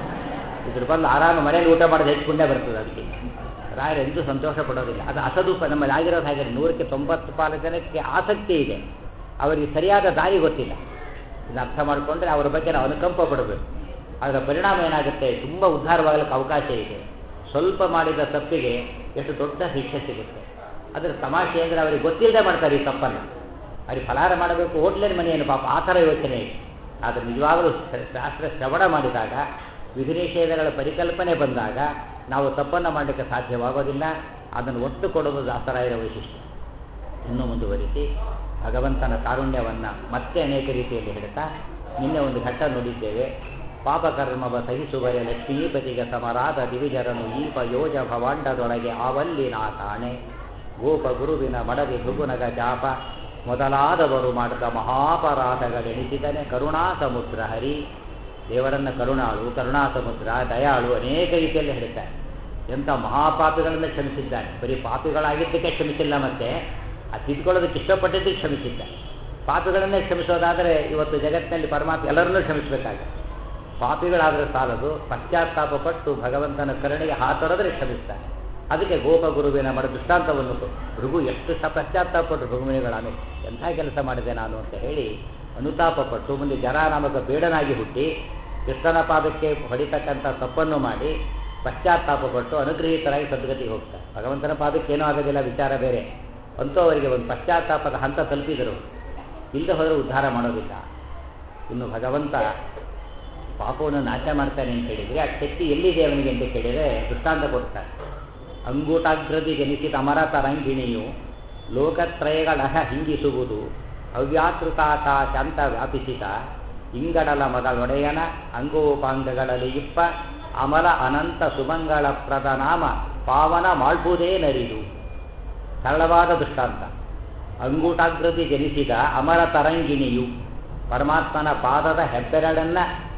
ಇದ್ರ ಬದಲು ಆರಾಮ ಮನೆಯಲ್ಲಿ ಊಟ ಮಾಡೋದು ಹೆಚ್ಚು ಪುಣ್ಯ ಬರ್ತದೆ ಅದಕ್ಕೆ ರಾಯರು ಎಂದೂ ಸಂತೋಷ ಪಡೋದಿಲ್ಲ ಅದು ಅಸದುಪ ನಮ್ಮಲ್ಲಿ ಆಗಿರೋದು ಹಾಗೆ ನೂರಕ್ಕೆ ತೊಂಬತ್ತು ಪಾಲು ಜನಕ್ಕೆ ಆಸಕ್ತಿ ಇದೆ ಅವರಿಗೆ ಸರಿಯಾದ ದಾರಿ ಗೊತ್ತಿಲ್ಲ ಇದನ್ನ ಅರ್ಥ ಮಾಡಿಕೊಂಡ್ರೆ ಅವರ ಬಗ್ಗೆ ನಾವು ಅನುಕಂಪ ಪಡಬೇಕು ಅದರ ಪರಿಣಾಮ ಏನಾಗುತ್ತೆ ತುಂಬ ಉದ್ಧಾರವಾಗಲಿಕ್ಕೆ ಅವಕಾಶ ಇದೆ ಸ್ವಲ್ಪ ಮಾಡಿದ ತಪ್ಪಿಗೆ ಎಷ್ಟು ದೊಡ್ಡ ಶಿಕ್ಷೆ ಸಿಗುತ್ತೆ ಅದರ ತಮಾಷೆ ಅಂದರೆ ಅವರಿಗೆ ಗೊತ್ತಿಲ್ಲದೆ ಮಾಡ್ತಾರೆ ಈ ತಪ್ಪನ್ನು ಅವ್ರಿಗೆ ಫಲಾರ ಮಾಡಬೇಕು ಹೋಟ್ಲಿನ ಮನೆಯನ್ನು ಪಾಪ ಆ ಥರ ಯೋಚನೆ ಇದೆ ಆದರೆ ನಿಜವಾಗಲೂ ಶ- ಶಾಸ್ತ್ರ ಶ್ರವಣ ಮಾಡಿದಾಗ ವಿಧಿ ನಿಷೇಧಗಳ ಪರಿಕಲ್ಪನೆ ಬಂದಾಗ ನಾವು ತಪ್ಪನ್ನು ಮಾಡಲಿಕ್ಕೆ ಸಾಧ್ಯವಾಗೋದಿಲ್ಲ ಅದನ್ನು ಒತ್ತು ಕೊಡೋದು ದಾಸರಾಯರ ವೈಶಿಷ್ಟ್ಯ ಇನ್ನೂ ಮುಂದುವರಿಸಿ ಭಗವಂತನ ಕಾರುಣ್ಯವನ್ನು ಮತ್ತೆ ಅನೇಕ ರೀತಿಯಲ್ಲಿ ಹೇಳ್ತಾ ನಿನ್ನೆ ಒಂದು ಘಟ್ಟ ನೋಡಿದ್ದೇವೆ ಪಾಪಕರ್ಮವ ಸಹಿಸುವರೆ ಲಕ್ಷ್ಮೀಪತಿಗೆ ಸಮರಾದ ದಿವಿಜರನು ಈಪ ಯೋಜ ಭವಾಂಡದೊಳಗೆ ಆವಲ್ಲಿ ನಾ ಕಾಣೆ ಗೋಪ ಗುರುವಿನ ಮಡದಿ ಭೃಗುನಗ ಜಾಪ ಮೊದಲಾದವರು ಮಾಡಿದ ಮಹಾಪರಾಧಗಳೆಣಿಸಿದನೆ ಕರುಣಾ ಸಮುದ್ರ ಹರಿ ದೇವರನ್ನ ಕರುಣಾಳು ಕರುಣಾ ಸಮುದ್ರ ದಯಾಳು ಅನೇಕ ರೀತಿಯಲ್ಲಿ ಹೇಳ್ತಾರೆ ಎಂಥ ಮಹಾಪಾಪಿಗಳನ್ನು ಕ್ಷಮಿಸಿದ್ದಾನೆ ಬರೀ ಪಾಪಿಗಳಾಗಿದ್ದಕ್ಕೆ ಕ್ಷಮಿಸಿಲ್ಲ ಮತ್ತೆ ಆ ತಿದ್ಕೊಳ್ಳೋದಕ್ಕೆ ಇಷ್ಟಪಟ್ಟಿದ್ದಕ್ಕೆ ಕ್ಷಮಿಸಿದ್ದಾನೆ ಪಾಪಿಗಳನ್ನೇ ಕ್ಷಮಿಸೋದಾದರೆ ಇವತ್ತು ಜಗತ್ತಿನಲ್ಲಿ ಪರಮಾತ್ಮ ಎಲ್ಲರನ್ನೂ ಕ್ಷಮಿಸಬೇಕಾಗುತ್ತೆ ಪಾಪಿಗಳಾದರೆ ಸಾಲದು ಪಶ್ಚಾತ್ತಾಪ ಪಟ್ಟು ಭಗವಂತನ ಕರುಣೆಗೆ ಹಾತೊರೆದರೆ ಕ್ಷಮಿಸ್ತಾನೆ ಅದಕ್ಕೆ ಗೋಪ ಗುರುವಿನ ಮಡ ದೃಷ್ಟಾಂತವನ್ನು ಕೊಟ್ಟು ಭೃಗು ಎಷ್ಟು ಸ ಪಶ್ಚಾತ್ತಾಪ ಪಟ್ಟು ಭೃಗುಮುನಿಗಳಾನು ಎಂಥ ಕೆಲಸ ಮಾಡಿದೆ ನಾನು ಅಂತ ಹೇಳಿ ಅನುತಾಪ ಪಟ್ಟು ಮುಂದೆ ಜರ ನಾಮಕ ಬೇಡನಾಗಿ ಹುಟ್ಟಿ ಕೃಷ್ಣನ ಪಾದಕ್ಕೆ ಹೊಡಿತಕ್ಕಂಥ ತಪ್ಪನ್ನು ಮಾಡಿ ಪಶ್ಚಾತ್ತಾಪ ಪಟ್ಟು ಅನುಗ್ರಹೀತರಾಗಿ ಸದ್ಗತಿಗೆ ಹೋಗ್ತಾರೆ ಭಗವಂತನ ಪಾದಕ್ಕೆ ಏನೂ ಆಗೋದಿಲ್ಲ ವಿಚಾರ ಬೇರೆ ಅಂತೂ ಅವರಿಗೆ ಒಂದು ಪಶ್ಚಾತ್ತಾಪದ ಹಂತ ತಲುಪಿದರು ಇಲ್ಲದೆ ಹೋದರೆ ಉದ್ಧಾರ ಮಾಡೋದಿಲ್ಲ ಇನ್ನು ಭಗವಂತ ಪಾಪವನ್ನು ನಾಶ ಮಾಡ್ತಾನೆ ಅಂತ ಹೇಳಿದರೆ ಆ ಶಕ್ತಿ ಎಲ್ಲಿದೆ ಅವನಿಗೆ ಅಂತ ಕೇಳಿದರೆ ದೃಷ್ಟಾಂತ ಕೊಡ್ತಾರೆ ಅಂಗೂಟಾಗ್ರದಿ ಜನಿಸಿದ ಅಮರ ತರಂಗಿಣಿಯು ಲೋಕತ್ರಯಗಳಹ ಹಿಂಗಿಸುವುದು ಅವ್ಯಾಕೃತಾಕಾಶಾಂತ ವ್ಯಾಪಿಸಿದ ಇಂಗಡಲ ಮಗಳೊಡೆಯನ ಅಂಗೋಪಾಂಗಗಳಲ್ಲಿ ಇಪ್ಪ ಅಮಲ ಅನಂತ ಸುಮಂಗಳ ಪ್ರದನಾಮ ಪಾವನ ಮಾಡ್ಬುದೇ ನರಿದು ಸರಳವಾದ ದೃಷ್ಟಾಂತ ಅಂಗೂಟಾಗ್ರತಿ ಜನಿಸಿದ ಅಮರ ತರಂಗಿಣಿಯು ಪರಮಾತ್ಮನ ಪಾದದ ಹೆಬ್ಬೆರಡನ್ನ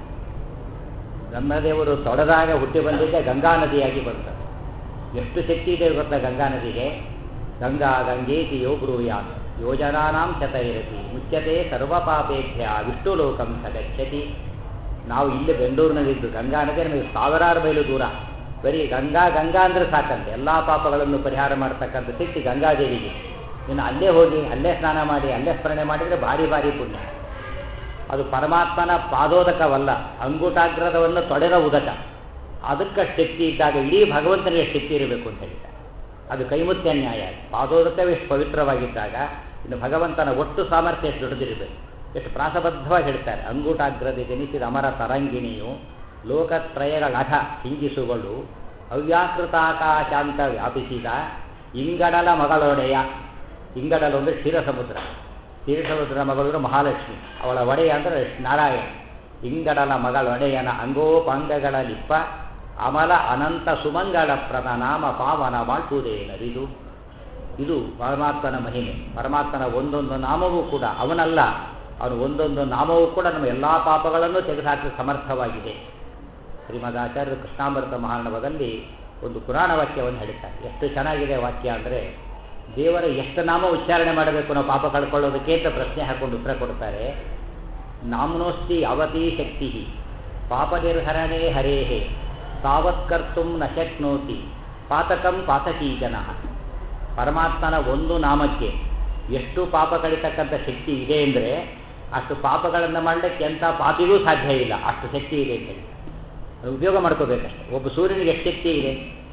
ಬ್ರಹ್ಮದೇವರು ತೊಡೆದಾಗ ಹುಟ್ಟಿ ಬಂದಿದ್ದೆ ಗಂಗಾ ನದಿಯಾಗಿ ಬಂತು ಎಷ್ಟು ಶಕ್ತಿ ಇದೆ ಗೊತ್ತಾ ಗಂಗಾ ನದಿಗೆ ಗಂಗಾ ಗಂಗೇತಿ ಯೋ ಬ್ರೂಯಾತ್ ಯೋಜನಾನಾಂ ಶತೈರತಿ ಮುಚ್ಯತೆ ಸರ್ವಪಾಪೇಭ್ಯ ವಿಷ್ಣು ಲೋಕಂ ಸಗಚ್ಚತಿ ನಾವು ಇಲ್ಲಿ ಬೆಂಗಳೂರಿನಲ್ಲಿದ್ದು ಗಂಗಾ ನದಿ ನಮಗೆ ಸಾವಿರಾರು ಮೈಲು ದೂರ ಬರೀ ಗಂಗಾ ಗಂಗಾ ಅಂದರೆ ಸಾಕಂತೆ ಎಲ್ಲ ಪಾಪಗಳನ್ನು ಪರಿಹಾರ ಮಾಡ್ತಕ್ಕಂಥ ಶಕ್ತಿ ಗಂಗಾದೇವಿಗೆ ಇನ್ನು ಅಲ್ಲೇ ಹೋಗಿ ಅಲ್ಲೇ ಸ್ನಾನ ಮಾಡಿ ಅಲ್ಲೇ ಸ್ಮರಣೆ ಮಾಡಿದರೆ ಭಾರಿ ಭಾರಿ ಪುಣ್ಯ ಅದು ಪರಮಾತ್ಮನ ಪಾದೋದಕವಲ್ಲ ಅಂಗುಟಾಗ್ರದವನ್ನು ತೊಡೆದ ಉದಕ ಅದಕ್ಕೆ ಶಕ್ತಿ ಇದ್ದಾಗ ಇಡೀ ಭಗವಂತನಿಗೆ ಶಕ್ತಿ ಇರಬೇಕು ಅಂತ ಹೇಳಿದ್ದಾರೆ ಅದು ಕೈಮುತ್ಯ ನ್ಯಾಯ ಪಾದೋದಕವೇ ಎಷ್ಟು ಪವಿತ್ರವಾಗಿದ್ದಾಗ ಇನ್ನು ಭಗವಂತನ ಒಟ್ಟು ಸಾಮರ್ಥ್ಯ ಎಷ್ಟು ದೊಡ್ಡದಿರಬೇಕು ಎಷ್ಟು ಪ್ರಾಸಬದ್ಧವಾಗಿ ಹೇಳ್ತಾರೆ ಅಂಗುಟಾಗ್ರದೆ ಜನಿಸಿದ ಅಮರ ತರಂಗಿಣಿಯು ಲೋಕತ್ರಯಗಳ ಅಘ ಹಿಂಗಿಸುಗಳು ಅವ್ಯಾಕೃತಾಕಾಶಾಂತ ವ್ಯಾಪಿಸಿದ ಇಂಗಡಲ ಮಗಳೊಡೆಯ ಇಂಗಡಲು ಅಂದರೆ ಕ್ಷೀರ ಸಮುದ್ರ ಕ್ಷೀರ ಸಮುದ್ರ ಮಗಳು ಮಹಾಲಕ್ಷ್ಮಿ ಅವಳ ಒಡೆಯ ಅಂದರೆ ನಾರಾಯಣ ಇಂಗಡಲ ಮಗಳೊಡೆಯನ ಅಂಗೋಪಾಂಗಗಳಲ್ಲಿಪ್ಪ ಅಮಲ ಅನಂತ ಸುಮಂಗಳ ಪ್ರದನಾಮ ಪಾವನ ಮಾಡ್ತುವುದೇನರಿದು ಇದು ಪರಮಾತ್ಮನ ಮಹಿಮೆ ಪರಮಾತ್ಮನ ಒಂದೊಂದು ನಾಮವೂ ಕೂಡ ಅವನಲ್ಲ ಅವನು ಒಂದೊಂದು ನಾಮವೂ ಕೂಡ ನಮ್ಮ ಎಲ್ಲ ಪಾಪಗಳನ್ನು ತೆಗೆದುಹಾಕಲು ಸಮರ್ಥವಾಗಿದೆ ಶ್ರೀಮದಾಚಾರ್ಯರು ಕೃಷ್ಣಾಮೃತ ಮಹಾರ್ಣವದಲ್ಲಿ ಒಂದು ಪುರಾಣ ವಾಕ್ಯವನ್ನು ಹೇಳ್ತಾರೆ ಎಷ್ಟು ಚೆನ್ನಾಗಿದೆ ವಾಕ್ಯ ಅಂದರೆ ದೇವರ ಎಷ್ಟು ನಾಮ ಉಚ್ಚಾರಣೆ ಮಾಡಬೇಕು ನಾವು ಪಾಪ ಕಳ್ಕೊಳ್ಳೋದಕ್ಕೆ ಅಂತ ಪ್ರಶ್ನೆ ಹಾಕೊಂಡು ಉತ್ತರ ಕೊಡ್ತಾರೆ ನಾಮ್ನೋಸ್ತಿ ಅವತಿ ಶಕ್ತಿ ಪಾಪ ನಿರ್ಹರಣೆ ಹರೇಹೇ ತಾವತ್ಕರ್ತು ನ ಶಕ್ನೋತಿ ಪಾತಕಂ ಪಾತಕೀ ಜನ ಪರಮಾತ್ಮನ ಒಂದು ನಾಮಕ್ಕೆ ಎಷ್ಟು ಪಾಪ ಕಳಿತಕ್ಕಂಥ ಶಕ್ತಿ ಇದೆ ಅಂದರೆ ಅಷ್ಟು ಪಾಪಗಳನ್ನು ಮಾಡಲಿಕ್ಕೆ ಎಂಥ ಪಾಪಿಗೂ ಸಾಧ್ಯ ಇಲ್ಲ ಅಷ್ಟು ಶಕ್ತಿ ಇದೆ ಅಂತ ಹೇಳಿ ಅದು ಉಪಯೋಗ ಮಾಡ್ಕೋಬೇಕಷ್ಟೆ ಒಬ್ಬ ಸೂರ್ಯನಿಗೆ ಎಷ್ಟು ಶಕ್ತಿ ಇದೆ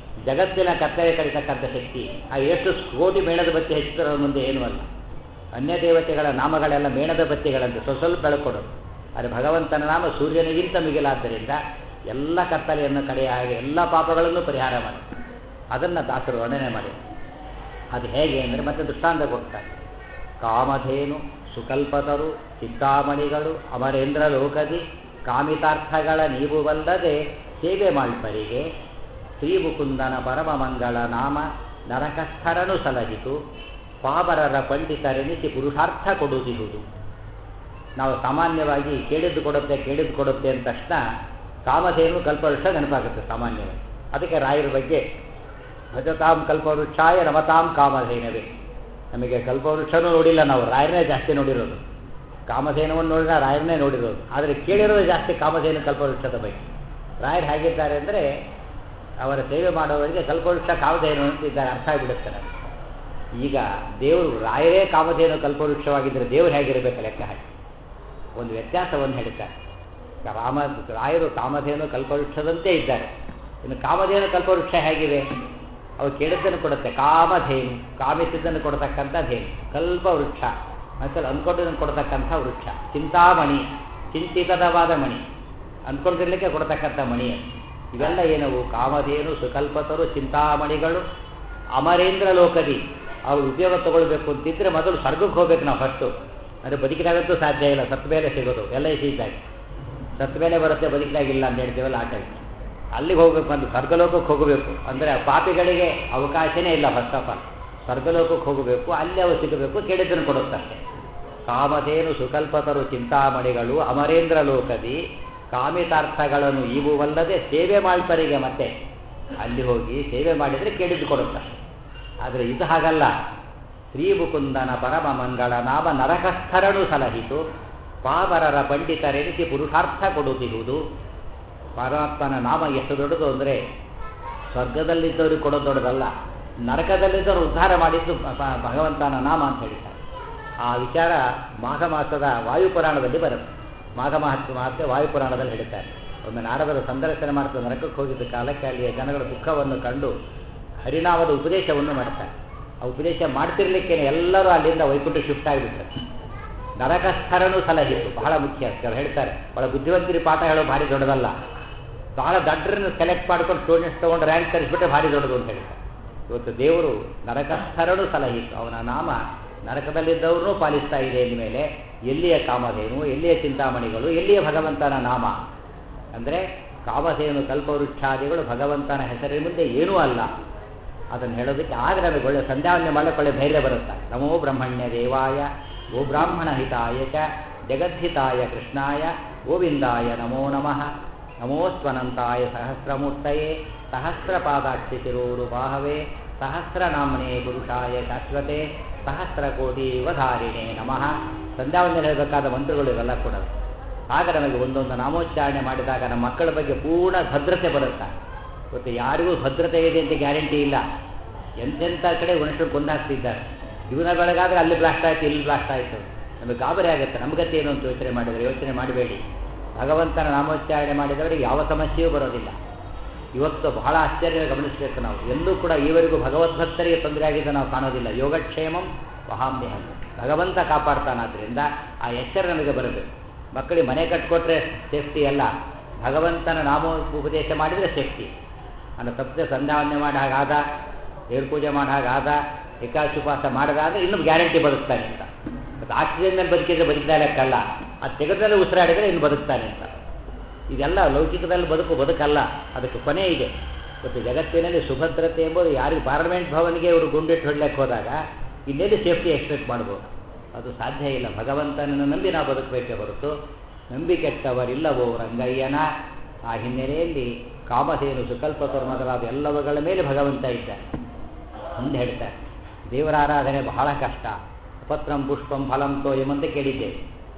ಜಗತ್ತಿನ ಕತ್ತಲೆ ಕಡಿತಕ್ಕಂಥ ಶಕ್ತಿ ಆ ಎಷ್ಟು ಕೋಟಿ ಮೇಣದ ಬತ್ತಿ ಹೆಚ್ಚಿರೋ ಮುಂದೆ ಏನೂ ಅಲ್ಲ ಅನ್ಯ ದೇವತೆಗಳ ನಾಮಗಳೆಲ್ಲ ಮೇಣದ ಬತ್ತಿಗಳಂತೆ ಸ್ವಲ್ಪ ಸ್ವಲ್ಪ ಬೆಳಕೊಡೋದು ಆದರೆ ಭಗವಂತನ ನಾಮ ಸೂರ್ಯನಿಗಿಂತ ಮಿಗಿಲಾದ್ದರಿಂದ ಎಲ್ಲ ಕತ್ತಲೆಯನ್ನು ಕಡೆಯ ಹಾಗೆ ಎಲ್ಲ ಪಾಪಗಳನ್ನು ಪರಿಹಾರ ಮಾಡಿ ಅದನ್ನು ದಾಸರು ವರ್ಣನೆ ಮಾಡಿ ಅದು ಹೇಗೆ ಅಂದರೆ ಮತ್ತೆ ದೃಷ್ಟಾಂತ ಕೊಡ್ತಾರೆ ಕಾಮಧೇನು ಸುಕಲ್ಪತರು ಚಿಂತಾಮಣಿಗಳು ಅಮರೇಂದ್ರ ಲೋಕದಿ ಕಾಮಿತಾರ್ಥಗಳ ನೀವುವಲ್ಲದೆ ಸೇವೆ ಮಾಡ್ಪರಿಗೆ ಶ್ರೀಮುಕುಂದನ ಪರಮ ಮಂಗಳ ನಾಮ ನರಕಸ್ಥರನು ಸಲಹಿತು ಪಾಬರರ ಪಂಡಿತರೆನಿಸಿ ಪುರುಷಾರ್ಥ ಕೊಡುವುದಿರುವುದು ನಾವು ಸಾಮಾನ್ಯವಾಗಿ ಕೇಳಿದ್ದು ಕೊಡುತ್ತೆ ಕೇಳಿದ್ದು ಕೊಡುತ್ತೆ ಅಂದ ತಕ್ಷಣ ಕಾಮಧೇನು ಕಲ್ಪವೃಕ್ಷ ನೆನಪಾಗುತ್ತೆ ಸಾಮಾನ್ಯವಾಗಿ ಅದಕ್ಕೆ ರಾಯರ ಬಗ್ಗೆ ಭಜತಾಂ ಕಲ್ಪವೃಕ್ಷಾಯ ನಮತಾಂ ಕಾಮಧೇನವೇ ನಮಗೆ ಕಲ್ಪವೃಕ್ಷನೂ ನೋಡಿಲ್ಲ ನಾವು ರಾಯರನ್ನೇ ಜಾಸ್ತಿ ನೋಡಿರೋದು ಕಾಮಧೇನವನ್ನು ನೋಡಿದ್ರೆ ರಾಯರನ್ನೇ ನೋಡಿರೋದು ಆದರೆ ಕೇಳಿರೋದು ಜಾಸ್ತಿ ಕಾಮಧೇನು ಕಲ್ಪವೃಕ್ಷದ ಬಗ್ಗೆ ರಾಯರು ಹೇಗಿದ್ದಾರೆ ಅಂದರೆ ಅವರ ಸೇವೆ ಮಾಡುವವರಿಗೆ ಕಲ್ಪವೃಕ್ಷ ಕಾಮಧೇನು ಅಂತ ಇದ್ದಾರೆ ಅರ್ಥ ಆಗಿಬಿಡುತ್ತೆ ನಮಗೆ ಈಗ ದೇವರು ರಾಯರೇ ಕಾಮಧೇನು ಕಲ್ಪವೃಕ್ಷವಾಗಿದ್ದರೆ ದೇವರು ಹೇಗಿರಬೇಕು ಲೆಕ್ಕ ಹಾಕಿ ಒಂದು ವ್ಯತ್ಯಾಸವನ್ನು ಹೇಳ್ತಾರೆ ರಾಮ ರಾಯರು ಕಾಮಧೇನು ಕಲ್ಪವೃಕ್ಷದಂತೆ ಇದ್ದಾರೆ ಇನ್ನು ಕಾಮಧೇನು ಕಲ್ಪವೃಕ್ಷ ಹೇಗಿದೆ ಅವು ಕೇಳಿದ್ದನ್ನು ಕೊಡುತ್ತೆ ಕಾಮಧೇನು ಕಾಮಿಸಿದ್ದನ್ನು ಕೊಡ್ತಕ್ಕಂಥ ಧೇನು ಕಲ್ಪವೃಕ್ಷ ಮತ್ತೆ ಅಂದ್ಕೊಂಡಿದ್ದನ್ನು ಕೊಡ್ತಕ್ಕಂಥ ವೃಕ್ಷ ಚಿಂತಾಮಣಿ ಚಿಂತಿತದವಾದ ಮಣಿ ಅಂದ್ಕೊಂಡಿರ್ಲಿಕ್ಕೆ ಕೊಡ್ತಕ್ಕಂಥ ಮಣಿ ಇವೆಲ್ಲ ಏನವು ಕಾಮಧೇನು ಸುಕಲ್ಪತರು ಚಿಂತಾಮಣಿಗಳು ಅಮರೇಂದ್ರ ಲೋಕದಿ ಅವ್ರು ಉಪಯೋಗ ತಗೊಳ್ಬೇಕು ಅಂತಿದ್ರೆ ಮೊದಲು ಸ್ವರ್ಗಕ್ಕೆ ಹೋಗ್ಬೇಕು ನಾವು ಫಸ್ಟು ಅಂದರೆ ಬದುಕಿದಾಗಂತೂ ಸಾಧ್ಯ ಇಲ್ಲ ಸತ್ತ ಮೇಲೆ ಸಿಗೋದು ಎಲ್ಲ ಇದ್ದಾಗ ಸತ್ತ ಮೇಲೆ ಬರುತ್ತೆ ಬದುಕಿದಾಗಿಲ್ಲ ಅಂತ ಹೇಳ್ತೀವಲ್ಲ ಆ ಟೈಮ್ ಅಲ್ಲಿಗೆ ಹೋಗ್ಬೇಕು ಅಂದ್ರೆ ಸ್ವರ್ಗಲೋಕಕ್ಕೆ ಹೋಗಬೇಕು ಅಂದರೆ ಪಾಪಿಗಳಿಗೆ ಅವಕಾಶನೇ ಇಲ್ಲ ಫಸ್ಟ್ ಆಫ್ ಆಲ್ ಸ್ವರ್ಗಲೋಕಕ್ಕೆ ಹೋಗಬೇಕು ಅಲ್ಲಿ ಅವು ಸಿಗಬೇಕು ಕೇಳಿದ್ದನ್ನು ಕೊಡುತ್ತಷ್ಟೆ ಕಾಮಧೇನು ಸುಕಲ್ಪತರು ಚಿಂತಾಮಣಿಗಳು ಅಮರೇಂದ್ರ ಲೋಕದಿ ಕಾಮಿತಾರ್ಥಗಳನ್ನು ಇವುವಲ್ಲದೆ ಸೇವೆ ಮಾಡ್ಪರಿಗೆ ಮತ್ತೆ ಅಲ್ಲಿ ಹೋಗಿ ಸೇವೆ ಮಾಡಿದರೆ ಕೇಳಿದ್ದು ಕೊಡುತ್ತಾರೆ ಆದರೆ ಇದು ಹಾಗಲ್ಲ ಶ್ರೀಮುಕುಂದನ ಪರಮ ಮಂಗಳ ನಾಮ ನರಕಸ್ಥರನು ಸಲಹಿತು ಪಾವರರ ಪಂಡಿತರೆನಿಸಿ ಪುರುಷಾರ್ಥ ಕೊಡುತ್ತಿರುವುದು ಪರಮಾತ್ಮನ ನಾಮ ಎಷ್ಟು ದೊಡ್ಡದು ಅಂದರೆ ಸ್ವರ್ಗದಲ್ಲಿದ್ದವ್ರಿಗೆ ಕೊಡೋದು ದೊಡ್ಡದಲ್ಲ ನರಕದಲ್ಲಿದ್ದವರು ಉದ್ಧಾರ ಮಾಡಿದ್ದು ಭಗವಂತನ ನಾಮ ಅಂತ ಹೇಳ್ತಾರೆ ಆ ವಿಚಾರ ಮಾಘ ಮಾಸದ ವಾಯುಪುರಾಣದಲ್ಲಿ ಬರುತ್ತೆ ಮಾಘ ಮಹತ್ವ ಮಾತ್ರ ವಾಯುಪುರಾಣದಲ್ಲಿ ಹೇಳ್ತಾರೆ ಒಮ್ಮೆ ನಾರದರು ಸಂದರ್ಶನ ಮಾಡ್ತಾ ನರಕಕ್ಕೆ ಹೋಗಿದ್ದ ಕಾಲಕ್ಕೆ ಅಲ್ಲಿಯ ಜನಗಳ ದುಃಖವನ್ನು ಕಂಡು ಹರಿನಾಮದ ಉಪದೇಶವನ್ನು ಮಾಡ್ತಾರೆ ಆ ಉಪದೇಶ ಮಾಡ್ತಿರ್ಲಿಕ್ಕೆ ಎಲ್ಲರೂ ಅಲ್ಲಿಂದ ವೈಕುಂಠ ಶಿಫ್ಟ್ ಆಗಿಬಿಡ್ತಾರೆ ನರಕಸ್ಥರನು ಸಲಹಿತ್ತು ಬಹಳ ಮುಖ್ಯ ಅವ್ರು ಹೇಳ್ತಾರೆ ಬಹಳ ಬುದ್ಧಿವಂತರಿ ಪಾಠ ಹೇಳೋ ಭಾರಿ ದೊಡ್ಡದಲ್ಲ ಬಹಳ ದಡ್ಡರನ್ನು ಸೆಲೆಕ್ಟ್ ಮಾಡ್ಕೊಂಡು ಸ್ಟೂಡೆಂಟ್ಸ್ ತೊಗೊಂಡು ರ್ಯಾಂಕ್ ತರಿಸ್ಬಿಟ್ರೆ ಭಾರಿ ದೊಡ್ಡದು ಅಂತ ಹೇಳ್ತಾರೆ ಇವತ್ತು ದೇವರು ನರಕಸ್ಥರನು ಸಲಹಿತ್ತು ಅವನ ನಾಮ ನರಕದಲ್ಲಿದ್ದವರನ್ನೂ ಪಾಲಿಸ್ತಾ ಇದೆ ಮೇಲೆ ಎಲ್ಲಿಯ ಕಾಮಧೇನು ಎಲ್ಲಿಯ ಚಿಂತಾಮಣಿಗಳು ಎಲ್ಲಿಯ ಭಗವಂತನ ನಾಮ ಅಂದರೆ ಕಾಮಧೇನು ಕಲ್ಪವೃಕ್ಷಾದಿಗಳು ಭಗವಂತನ ಹೆಸರಿನ ಮುಂದೆ ಏನೂ ಅಲ್ಲ ಅದನ್ನು ಹೇಳೋದಕ್ಕೆ ಆಗ ನಮಗೆ ಒಳ್ಳೆ ಸಂಧ್ಯಾವನ್ಯ ಮಾಡಕ್ಕೆ ಒಳ್ಳೆ ಧೈರ್ಯ ಬರುತ್ತೆ ನಮೋ ಬ್ರಹ್ಮಣ್ಯ ದೇವಾಯ ಗೋ ಬ್ರಾಹ್ಮಣ ಹಿತಾಯ ಚ ಜಗದ್ಹಿತಾಯ ಕೃಷ್ಣಾಯ ಗೋವಿಂದಾಯ ನಮೋ ನಮಃ ನಮೋಸ್ವನಂತಾಯ ಸಹಸ್ರಮೂರ್ತಯೇ ಸಹಸ್ರಪಾದಾಕ್ಷಿ ತಿರೂರು ಬಾಹವೇ ಸಹಸ್ರನಾಮನೇ ಪುರುಷಾಯ ಶಾಶ್ವತೆ ಸಹಸ್ರಕೋಟಿ ವಧಾರಿಣೆ ನಮಃ ಸಂಧ್ಯಾವಂದನೆ ಹೇಳಬೇಕಾದ ಮಂತ್ರಗಳು ಇವೆಲ್ಲ ಕೂಡ ಆಗ ನಮಗೆ ಒಂದೊಂದು ನಾಮೋಚ್ಚಾರಣೆ ಮಾಡಿದಾಗ ನಮ್ಮ ಮಕ್ಕಳ ಬಗ್ಗೆ ಪೂರ್ಣ ಭದ್ರತೆ ಬರುತ್ತೆ ಇವತ್ತು ಯಾರಿಗೂ ಭದ್ರತೆ ಇದೆ ಅಂತ ಗ್ಯಾರಂಟಿ ಇಲ್ಲ ಎಂತೆಂಥ ಕಡೆ ಮನುಷ್ಯರು ಕೊಂದಾಗ್ತಿದ್ದಾರೆ ಜೀವನ ಬೆಳಗಾದ್ರೆ ಅಲ್ಲಿ ಬ್ಲಾಸ್ಟ್ ಆಯಿತು ಇಲ್ಲಿ ಬ್ಲಾಸ್ಟ್ ಆಯಿತು ನಮಗೆ ಗಾಬರಿ ಆಗುತ್ತೆ ನಮ್ಗತ್ತೆ ಏನು ಅಂತ ಯೋಚನೆ ಮಾಡಿದರೆ ಯೋಚನೆ ಮಾಡಬೇಡಿ ಭಗವಂತನ ನಾಮೋಚ್ಚಾರಣೆ ಮಾಡಿದವರಿಗೆ ಯಾವ ಸಮಸ್ಯೆಯೂ ಬರೋದಿಲ್ಲ ಇವತ್ತು ಬಹಳ ಆಶ್ಚರ್ಯ ಗಮನಿಸಬೇಕು ನಾವು ಎಲ್ಲೂ ಕೂಡ ಈವರೆಗೂ ಭಗವದ್ಭಕ್ತರಿಗೆ ತೊಂದರೆ ಆಗಿದೆ ನಾವು ಕಾಣೋದಿಲ್ಲ ಯೋಗಕ್ಷೇಮಂ ವಹಾಮ್ಯಹಂ ಭಗವಂತ ಕಾಪಾಡ್ತಾನಾದ್ರಿಂದ ಆ ಎಚ್ಚರ ನಮಗೆ ಬರಬೇಕು ಮಕ್ಕಳಿಗೆ ಮನೆ ಕಟ್ಕೊಟ್ರೆ ಸೇಫ್ಟಿ ಅಲ್ಲ ಭಗವಂತನ ನಾಮ ಉಪದೇಶ ಮಾಡಿದರೆ ಸೇಫ್ಟಿ ಅನ್ನೋ ತಪ್ಪದೆ ಸಂಧ್ಯಾವನ್ಯ ಮಾಡಿ ಹಾಗಾದ ದೇವ್ರ ಪೂಜೆ ಮಾಡಿ ಹಾಗಾದ ಏಕಾಶುಪಾಸ ಮಾಡಿದಾದ್ರೆ ಇನ್ನೂ ಗ್ಯಾರಂಟಿ ಬದುಕ್ತಾನೆ ಅಂತ ಮತ್ತು ಆಕ್ಸಿಜನ್ ಮೇಲೆ ಬದುಕಿದ್ರೆ ಬದುಕಿದ ಲೆಕ್ಕಲ್ಲ ಅದು ತೆಗೆದ್ರೆ ಉಸಿರಾಡಿದರೆ ಇನ್ನು ಬದುಕ್ತಾನೆ ಅಂತ ಇದೆಲ್ಲ ಲೌಕಿಕದಲ್ಲಿ ಬದುಕು ಬದುಕಲ್ಲ ಅದಕ್ಕೆ ಕೊನೆ ಇದೆ ಮತ್ತು ಜಗತ್ತಿನಲ್ಲಿ ಸುಭದ್ರತೆ ಎಂಬುದು ಯಾರಿಗೆ ಪಾರ್ಲಿಮೆಂಟ್ ಭವನಿಗೆ ಇವರು ಗುಂಡಿಟ್ಟು ಹೊಡ್ಲಿಕ್ಕೆ ಹೋದಾಗ ಇನ್ನೆಲ್ಲಿ ಸೇಫ್ಟಿ ಎಕ್ಸ್ಪೆಕ್ಟ್ ಮಾಡ್ಬೋದು ಅದು ಸಾಧ್ಯ ಇಲ್ಲ ಭಗವಂತನನ್ನು ನಂಬಿ ನಾವು ಬದುಕಬೇಕೇ ಹೊರತು ನಂಬಿ ಕೆಟ್ಟವರಿಲ್ಲವೋ ರಂಗಯ್ಯನ ಆ ಹಿನ್ನೆಲೆಯಲ್ಲಿ ಕಾಮಧೇನು ಸುಕಲ್ಪತರು ಮೊದಲಾದ ಎಲ್ಲವುಗಳ ಮೇಲೆ ಭಗವಂತ ಇದ್ದಾನೆ ಮುಂದೆ ಹೇಳ್ತಾರೆ ದೇವರ ಆರಾಧನೆ ಬಹಳ ಕಷ್ಟ ಪತ್ರಂ ಪುಷ್ಪಂ ಫಲಂ ತೋ ಎಂಬಂತೆ ಕೇಳಿದ್ದೇವೆ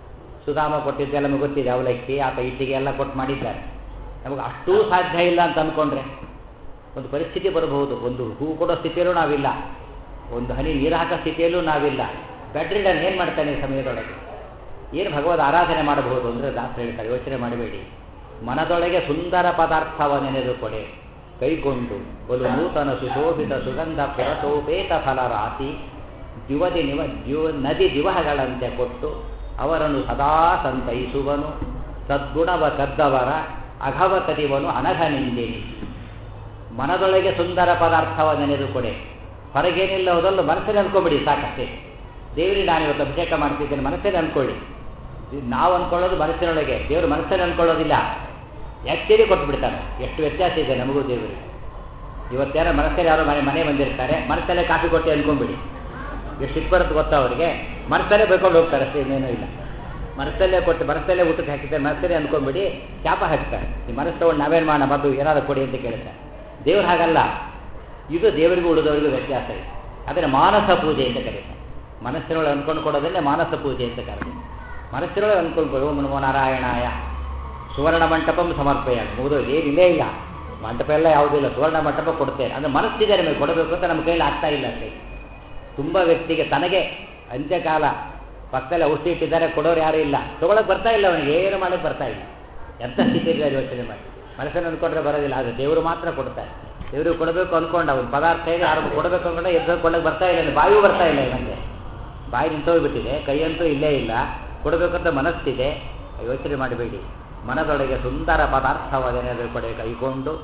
ಸುಧಾಮ ಕೊಟ್ಟಿದ್ದೆಲ್ಲ ನಮಗೆ ಗೊತ್ತಿದೆ ಅವಲಕ್ಕಿ ಆತ ಇಟ್ಟಿಗೆ ಎಲ್ಲ ಕೊಟ್ಟು ಮಾಡಿದ್ದಾರೆ ನಮಗೆ ಅಷ್ಟೂ ಸಾಧ್ಯ ಇಲ್ಲ ಅಂತ ಅಂದ್ಕೊಂಡ್ರೆ ಒಂದು ಪರಿಸ್ಥಿತಿ ಬರಬಹುದು ಒಂದು ಹೂ ಕೊಡೋ ಸ್ಥಿತಿಯಲ್ಲೂ ನಾವಿಲ್ಲ ಒಂದು ಹನಿ ನೀರು ಹಾಕೋ ಸ್ಥಿತಿಯಲ್ಲೂ ನಾವಿಲ್ಲ ಬೆಡ್ ರಿಡನ್ ಏನು ಮಾಡ್ತಾನೆ ಈ ಸಮಯದೊಳಗೆ ಏನು ಭಗವದ್ ಆರಾಧನೆ ಮಾಡಬಹುದು ಅಂದರೆ ದಾಸ ಹೇಳ್ತಾರೆ ಯೋಚನೆ ಮಾಡಬೇಡಿ ಮನದೊಳಗೆ ಸುಂದರ ಪದಾರ್ಥವ ನೆನೆದು ಕೊಡೆ ಕೈಗೊಂಡು ಬಲು ನೂತನ ಸುಶೋಭಿತ ಸುಗಂಧ ಪುರಸೋಪೇತ ಫಲರಾಶಿ ದ್ಯುವದಿ ನಿವ ದ್ಯು ನದಿ ದಿವಹಗಳಂತೆ ಕೊಟ್ಟು ಅವರನ್ನು ಸದಾ ಸಂತೈಸುವನು ಸದ್ಗುಣವ ಕದ್ದವರ ಅಘವ ಕದಿವನು ಅನಘನೆಂದೆನಿಸಿ ಮನದೊಳಗೆ ಸುಂದರ ಪದಾರ್ಥವ ನೆನೆದುಕೊಡೆ ಹೊರಗೇನಿಲ್ಲ ಹೋದಲ್ಲೂ ಮನಸ್ಸಲ್ಲಿ ಅನ್ಕೊಂಬಿಡಿ ಸಾಕಷ್ಟೇ ದೇವರಿಗೆ ನಾನು ಇವತ್ತು ಅಭಿಷೇಕ ಮಾಡ್ತಿದ್ದೇನೆ ಮನಸ್ಸಲ್ಲಿ ಅನ್ಕೊಳ್ಳಿ ನಾವು ಅನ್ಕೊಳ್ಳೋದು ಮನಸ್ಸಿನೊಳಗೆ ದೇವರು ಮನಸ್ಸಲ್ಲಿ ಅನ್ಕೊಳ್ಳೋದಿಲ್ಲ ಆ್ಯಕ್ಚುಲಿ ಕೊಟ್ಟು ಬಿಡ್ತಾನೆ ಎಷ್ಟು ವ್ಯತ್ಯಾಸ ಇದೆ ನಮಗೂ ದೇವರಿಗೆ ಇವತ್ತೇನೋ ಮನಸ್ಸಲ್ಲಿ ಯಾರೋ ಮನೆ ಮನೆ ಬಂದಿರ್ತಾರೆ ಮನಸ್ಸಲ್ಲೇ ಕಾಫಿ ಕೊಟ್ಟು ಅನ್ಕೊಂಬಿಡಿ ಎಷ್ಟು ಸಿಟ್ಟು ಬರುತ್ತೆ ಗೊತ್ತಾ ಅವರಿಗೆ ಮನಸ್ಸಲ್ಲೇ ಬೈಕೊಂಡು ಹೋಗ್ತಾರೆ ಅಷ್ಟೇ ಇನ್ನೇನೂ ಇಲ್ಲ ಮನಸ್ಸಲ್ಲೇ ಕೊಟ್ಟು ಮನಸ್ಸಲ್ಲೇ ಊಟಕ್ಕೆ ಹಾಕಿದ್ದಾರೆ ಮನಸ್ಸಲ್ಲೇ ಅನ್ಕೊಂಬಿಡಿ ಚಾಪ ಹಾಕ್ತಾರೆ ಈ ಮನಸ್ಸು ತಗೊಂಡು ನಾವೇನು ಮಾಡೋಣ ಮದ್ದು ಏನಾದ್ರು ಕೊಡಿ ಅಂತ ಕೇಳ್ತಾರೆ ದೇವ್ರು ಹಾಗಲ್ಲ ಇದು ದೇವರಿಗೂ ಉಳಿದವರಿಗೂ ವ್ಯತ್ಯಾಸ ಇದೆ ಅದನ್ನು ಮಾನಸ ಪೂಜೆ ಅಂತ ಕರೀತಾರೆ ಮನಸ್ಸಿನೊಳಗೆ ಅನ್ಕೊಂಡು ಕೊಡೋದನ್ನೇ ಮಾನಸ ಪೂಜೆ ಅಂತ ಕರೀತಾರೆ ಮನಸ್ಸಿನೊಳಗೆ ಅನ್ಕೊಂಡು ಓಂ ನಮೋ ನಾರಾಯಣಾಯ ಸುವರ್ಣ ಮಂಟಪಂ ಸಮರ್ಪಯ ಮುಗಿದು ಏನಿಲ್ಲೇ ಇಲ್ಲ ಮಂಟಪ ಎಲ್ಲ ಯಾವುದಿಲ್ಲ ಸುವರ್ಣ ಮಂಟಪ ಕೊಡ್ತೇನೆ ಅಂದರೆ ಮನಸ್ಸಿದೆ ನಮಗೆ ಕೊಡಬೇಕು ಅಂತ ನಮ್ಮ ಕೈಯಲ್ಲಿ ಆಗ್ತಾ ಇಲ್ಲ ಅಷ್ಟೇ ತುಂಬ ವ್ಯಕ್ತಿಗೆ ತನಗೆ ಅಂತ್ಯಕಾಲ ಪಕ್ಕದಲ್ಲಿ ಔಷಧಿ ಇಟ್ಟಿದ್ದಾರೆ ಕೊಡೋರು ಯಾರೂ ಇಲ್ಲ ತೊಗೊಳಕ್ಕೆ ಬರ್ತಾ ಇಲ್ಲ ಅವನಿಗೆ ಏನು ಮಾಡಕ್ಕೆ ಬರ್ತಾ ಇಲ್ಲ ಎಂಥ ಸ್ಥಿತಿ ಇದೆ ಯೋಚನೆ ಮಾಡಿ ಮನಸ್ಸನ್ನು ಅಂದ್ಕೊಂಡ್ರೆ ಬರೋದಿಲ್ಲ ಆದರೆ ದೇವರು ಮಾತ್ರ ಕೊಡ್ತಾರೆ ದೇವರು ಕೊಡಬೇಕು ಅನ್ಕೊಂಡ ಅವ್ನು ಪದಾರ್ಥ ಇದೆ ಯಾರು ಕೊಡಬೇಕು ಅನ್ಕೊಂಡೆ ಎದ್ದು ಕೊಳ್ಳಕ್ಕೆ ಬರ್ತಾ ಇಲ್ಲ ಬಾಯೂ ಬರ್ತಾ ಇಲ್ಲ ಇವನಿಗೆ ಬಾಯಿ ನಿಂತೋಗ್ಬಿಟ್ಟಿದೆ ಕೈಯಂತೂ ಇಲ್ಲೇ ಇಲ್ಲ ಕೊಡಬೇಕಂತ ಮನಸ್ಸಿದೆ ಯೋಚನೆ ಮಾಡಬೇಡಿ ಮನದೊಳಗೆ ಸುಂದರ ಪದಾರ್ಥವದೇನಾದರೂ ಕೊಡೆ ಕೈಕೊಂಡು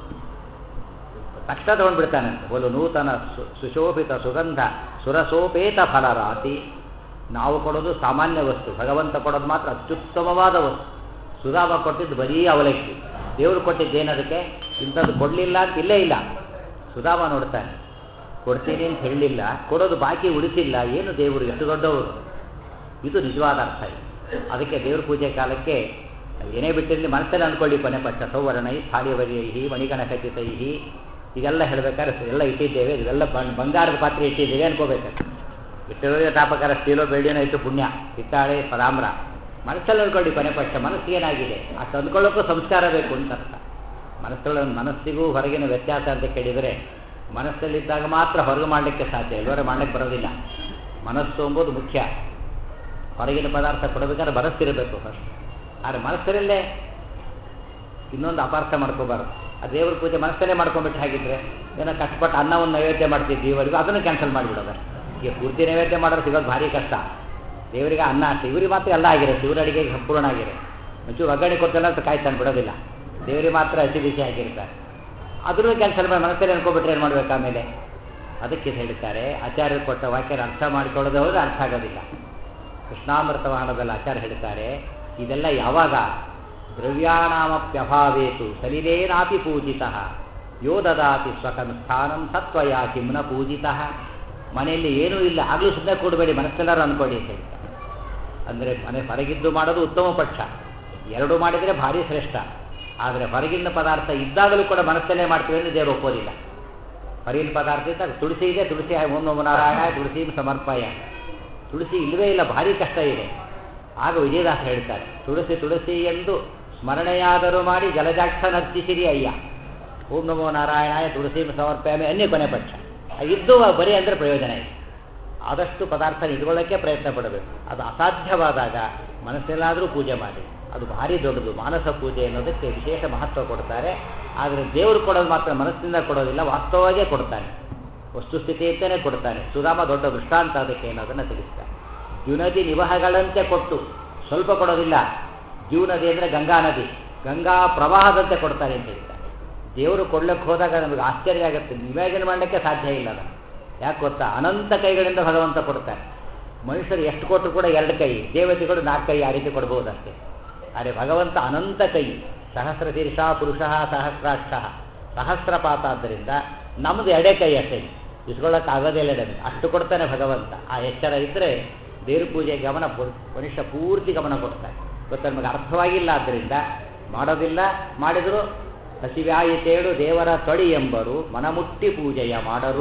ತಕ್ಷಣ ತಗೊಂಡ್ಬಿಡ್ತಾನಂತೆ ಒಂದು ನೂತನ ಸು ಸುಶೋಭಿತ ಸುಗಂಧ ಸುರಸೋಪೇತ ಫಲರಾತಿ ನಾವು ಕೊಡೋದು ಸಾಮಾನ್ಯ ವಸ್ತು ಭಗವಂತ ಕೊಡೋದು ಮಾತ್ರ ಅತ್ಯುತ್ತಮವಾದ ವಸ್ತು ಸುಧಾಮ ಕೊಟ್ಟಿದ್ದು ಬರೀ ಅವಲಕ್ಕಿ ದೇವರು ಕೊಟ್ಟಿದ್ದೇನದಕ್ಕೆ ಇಂಥದ್ದು ಕೊಡಲಿಲ್ಲ ಅಂತ ಇಲ್ಲೇ ಇಲ್ಲ ಸುಧಾಮ ನೋಡ್ತಾನೆ ಕೊಡ್ತೀನಿ ಅಂತ ಹೇಳಲಿಲ್ಲ ಕೊಡೋದು ಬಾಕಿ ಉಳಿಸಿಲ್ಲ ಏನು ದೇವರು ಎಷ್ಟು ದೊಡ್ಡವರು ಇದು ನಿಜವಾದ ಅರ್ಥ ಇದೆ ಅದಕ್ಕೆ ದೇವ್ರ ಪೂಜೆ ಕಾಲಕ್ಕೆ ಏನೇ ಬಿಟ್ಟಿರಲಿ ಮನಸ್ಸಲ್ಲಿ ಅಂದ್ಕೊಳ್ಳಿ ಕೊನೆ ಪಕ್ಷ ಸೌವರ್ಣೈ ಸ್ಥಾಳಿವರಿಯೈಹಿ ಮಣಿಗಣ ಖಚಿತೈಹಿ ಇದೆಲ್ಲ ಹೇಳ್ಬೇಕಾದ್ರೆ ಎಲ್ಲ ಇಟ್ಟಿದ್ದೇವೆ ಇದೆಲ್ಲ ಬಂಗಾರದ ಪಾತ್ರೆ ಇಟ್ಟಿದ್ದೇವೆ ಅನ್ಕೋಬೇಕಾದ್ರೆ ಇಟ್ಟಿರೋದೇ ತಾಪಕಾರ ಸ್ಟೀಲೋ ಬೆಳ್ಳಿನೋ ಇಟ್ಟು ಪುಣ್ಯ ಹಿತ್ತಾಳೆ ಪರಾಮ್ರ ಮನಸ್ಸಲ್ಲಿ ಅಂದ್ಕೊಳ್ಳಿ ಕೊನೆ ಪಕ್ಷ ಮನಸ್ಸು ಏನಾಗಿದೆ ಅಷ್ಟು ಅಂದ್ಕೊಳ್ಳೋಕ್ಕೂ ಸಂಸ್ಕಾರ ಬೇಕು ಅಂತ ಅರ್ಥ ಮನಸ್ಸೊಳಗೆ ಮನಸ್ಸಿಗೂ ಹೊರಗಿನ ವ್ಯತ್ಯಾಸ ಅಂತ ಕೇಳಿದರೆ ಮನಸ್ಸಲ್ಲಿದ್ದಾಗ ಮಾತ್ರ ಹೊರಗೆ ಮಾಡಲಿಕ್ಕೆ ಸಾಧ್ಯ ಎಲ್ಲವರೆ ಮಾಡಲಿಕ್ಕೆ ಬರೋದಿಲ್ಲ ಮನಸ್ಸು ಎಂಬುದು ಮುಖ್ಯ ಹೊರಗಿನ ಪದಾರ್ಥ ಕೊಡಬೇಕಾದ್ರೆ ಮನಸ್ಸಿರಬೇಕು ಫಸ್ಟ್ ಆದರೆ ಮನಸ್ಸರಲ್ಲೇ ಇನ್ನೊಂದು ಅಪಾರ್ಥ ಮಾಡ್ಕೋಬಾರ್ದು ಆ ದೇವ್ರ ಪೂಜೆ ಮನಸ್ಸಲ್ಲೇ ಮಾಡ್ಕೊಂಡ್ಬಿಟ್ಟು ಹಾಗಿದ್ರೆ ಏನೋ ಕಷ್ಟಪಟ್ಟು ಅನ್ನವನ್ನು ನೈವೇದ್ಯ ಮಾಡ್ತಿದ್ವಿ ಇವರಿಗೂ ಅದನ್ನು ಕ್ಯಾನ್ಸಲ್ ಮಾಡಿಬಿಡೋದು ಈಗ ಪೂರ್ತಿ ನೈವೇದ್ಯ ಮಾಡೋದು ಸಿಗೋದು ಭಾರಿ ಕಷ್ಟ ದೇವರಿಗೆ ಅನ್ನ ಅಷ್ಟೇ ಇವರಿಗೆ ಮಾತ್ರ ಎಲ್ಲ ಆಗಿರುತ್ತೆ ಇವ್ರ ಅಡಿಗೆಗೆ ಸಂಪೂರ್ಣ ಆಗಿರುತ್ತೆ ಒಂಚೂರು ಒಗ್ಗರಣೆ ಕೊಟ್ಟಲ್ಲ ಅಂತ ಕಾಯ್ತಾನೆ ಬಿಡೋದಿಲ್ಲ ದೇವರಿಗೆ ಮಾತ್ರ ಹಸಿ ಬಿಸಿ ಹಾಕಿರ್ತಾರೆ ಅದನ್ನು ಕ್ಯಾನ್ಸಲ್ ಮಾಡಿ ಮನಸ್ಸಲ್ಲಿ ಅನ್ಕೊಬಿಟ್ರೆ ಏನು ಮಾಡ್ಬೇಕು ಆಮೇಲೆ ಅದಕ್ಕೆ ಹೇಳ್ತಾರೆ ಆಚಾರ್ಯರು ಕೊಟ್ಟ ವಾಕ್ಯನ ಅರ್ಥ ಮಾಡಿಕೊಳ್ಳೋದು ಹೋದ್ರೆ ಅರ್ಥ ಆಗೋದಿಲ್ಲ ಕೃಷ್ಣಾಮೃತ ವಾಹನದಲ್ಲಿ ಆಚಾರ್ಯ ಹೇಳ್ತಾರೆ ಇದೆಲ್ಲ ಯಾವಾಗ ದ್ರವ್ಯಾಣಾಮಪ್ಯಭಾವೇತು ಸಲಿಲೇನಾಪಿ ಪೂಜಿತ ಯೋ ದದಾತಿ ಸ್ವಕಂ ಸ್ಥಾನಂ ಸತ್ವಯ ಕಿಮ್ನ ಪೂಜಿತ ಮನೆಯಲ್ಲಿ ಏನೂ ಇಲ್ಲ ಆಗಲೂ ಸುಮ್ಮನೆ ಕೊಡಬೇಡಿ ಮನಸ್ಸೆಲ್ಲರೂ ಅನ್ಕೊಳ್ಳಿ ಅಂತ ಹೇಳ್ತಾರೆ ಅಂದರೆ ಮನೆ ಹೊರಗಿದ್ದು ಮಾಡೋದು ಉತ್ತಮ ಪಕ್ಷ ಎರಡು ಮಾಡಿದರೆ ಭಾರಿ ಶ್ರೇಷ್ಠ ಆದರೆ ಹೊರಗಿನ ಪದಾರ್ಥ ಇದ್ದಾಗಲೂ ಕೂಡ ಮನಸ್ಸಲ್ಲೇ ಮಾಡ್ತೀವಿ ಅಂದರೆ ದೇವರು ಒಪ್ಪೋದಿಲ್ಲ ಹೊರಗಿನ ಪದಾರ್ಥ ಇದ್ದಾಗ ತುಳಸಿ ಇದೆ ತುಳಸಿ ಓಂ ನಮೋ ನಾರಾಯಣ ತುಳಸಿ ಸಮರ್ಪಯ ತುಳಸಿ ಇಲ್ಲವೇ ಇಲ್ಲ ಭಾರಿ ಕಷ್ಟ ಇದೆ ಆಗ ವಿಜಯದಾಸ ಹೇಳ್ತಾರೆ ತುಳಸಿ ತುಳಸಿ ಎಂದು ಸ್ಮರಣೆಯಾದರೂ ಮಾಡಿ ಜಲಜಾಕ್ಷ ನರ್ತಿಸಿರಿ ಅಯ್ಯ ಓಂ ನಮೋ ನಾರಾಯಣಾಯ ತುಳಸಿ ಸಮರ್ಪಯಾಮಿ ಅನ್ಯ ಕೊನೆ ಪಕ್ಷ ಇದ್ದು ಬರೀ ಅಂದರೆ ಪ್ರಯೋಜನ ಇದೆ ಆದಷ್ಟು ಪದಾರ್ಥ ಇಟ್ಕೊಳ್ಳೋಕ್ಕೆ ಪ್ರಯತ್ನ ಪಡಬೇಕು ಅದು ಅಸಾಧ್ಯವಾದಾಗ ಮನಸ್ಸಲ್ಲಾದರೂ ಪೂಜೆ ಮಾಡಿ ಅದು ಭಾರಿ ದೊಡ್ಡದು ಮಾನಸ ಪೂಜೆ ಅನ್ನೋದಕ್ಕೆ ವಿಶೇಷ ಮಹತ್ವ ಕೊಡ್ತಾರೆ ಆದರೆ ದೇವರು ಕೊಡೋದು ಮಾತ್ರ ಮನಸ್ಸಿಂದ ಕೊಡೋದಿಲ್ಲ ವಾಸ್ತವವಾಗೇ ಕೊಡ್ತಾನೆ ವಸ್ತುಸ್ಥಿತಿ ಅಂತಲೇ ಕೊಡ್ತಾನೆ ಸುಧಾಮ ದೊಡ್ಡ ದೃಷ್ಟಾಂತ ಅದಕ್ಕೆ ಅನ್ನೋದನ್ನು ತಿಳಿಸ್ತಾರೆ ದ್ಯುನದಿ ನಿವಹಗಳಂತೆ ಕೊಟ್ಟು ಸ್ವಲ್ಪ ಕೊಡೋದಿಲ್ಲ ಜೀವನದಿ ಅಂದರೆ ಗಂಗಾ ನದಿ ಗಂಗಾ ಪ್ರವಾಹದಂತೆ ಕೊಡ್ತಾರೆ ಅಂತ ಹೇಳ್ತಾರೆ ದೇವರು ಕೊಡ್ಲಿಕ್ಕೆ ಹೋದಾಗ ನಮಗೆ ಆಶ್ಚರ್ಯ ಆಗುತ್ತೆ ಇಮ್ಯಾಜಿನ್ ಮಾಡಲಿಕ್ಕೆ ಸಾಧ್ಯ ಇಲ್ಲ ಅದನ್ನು ಯಾಕೆ ಗೊತ್ತಾ ಅನಂತ ಕೈಗಳಿಂದ ಭಗವಂತ ಕೊಡ್ತಾರೆ ಮನುಷ್ಯರು ಎಷ್ಟು ಕೊಟ್ಟರು ಕೂಡ ಎರಡು ಕೈ ದೇವತೆಗಳು ನಾಲ್ಕು ಕೈ ಆ ರೀತಿ ಕೊಡ್ಬೋದು ಅಷ್ಟೇ ಆದರೆ ಭಗವಂತ ಅನಂತ ಕೈ ಸಹಸ್ರ ಶೀರ್ಷ ಪುರುಷ ಸಹಸ್ರಾಕ್ಷ ಸಹಸ್ರಪಾತ ಆದ್ದರಿಂದ ನಮ್ಮದು ಎಡೆ ಕೈ ಅಷ್ಟೇ ಇಸ್ಕೊಳ್ಳೋಕೆ ಆಗೋದಿಲ್ಲ ನಮಗೆ ಅಷ್ಟು ಕೊಡ್ತಾನೆ ಭಗವಂತ ಆ ಎಚ್ಚರ ಇದ್ದರೆ ದೇವ್ರ ಪೂಜೆ ಗಮನ ಮನುಷ್ಯ ಪೂರ್ತಿ ಗಮನ ಕೊಡ್ತಾನೆ ಗೊತ್ತ ನಮಗೆ ಅರ್ಥವಾಗಿಲ್ಲ ಆದ್ದರಿಂದ ಮಾಡೋದಿಲ್ಲ ಮಾಡಿದರೂ ಹಸಿವ್ಯಾಯಿತೇಳು ದೇವರ ತೊಡಿ ಎಂಬರು ಮನಮುಟ್ಟಿ ಪೂಜೆಯ ಮಾಡರು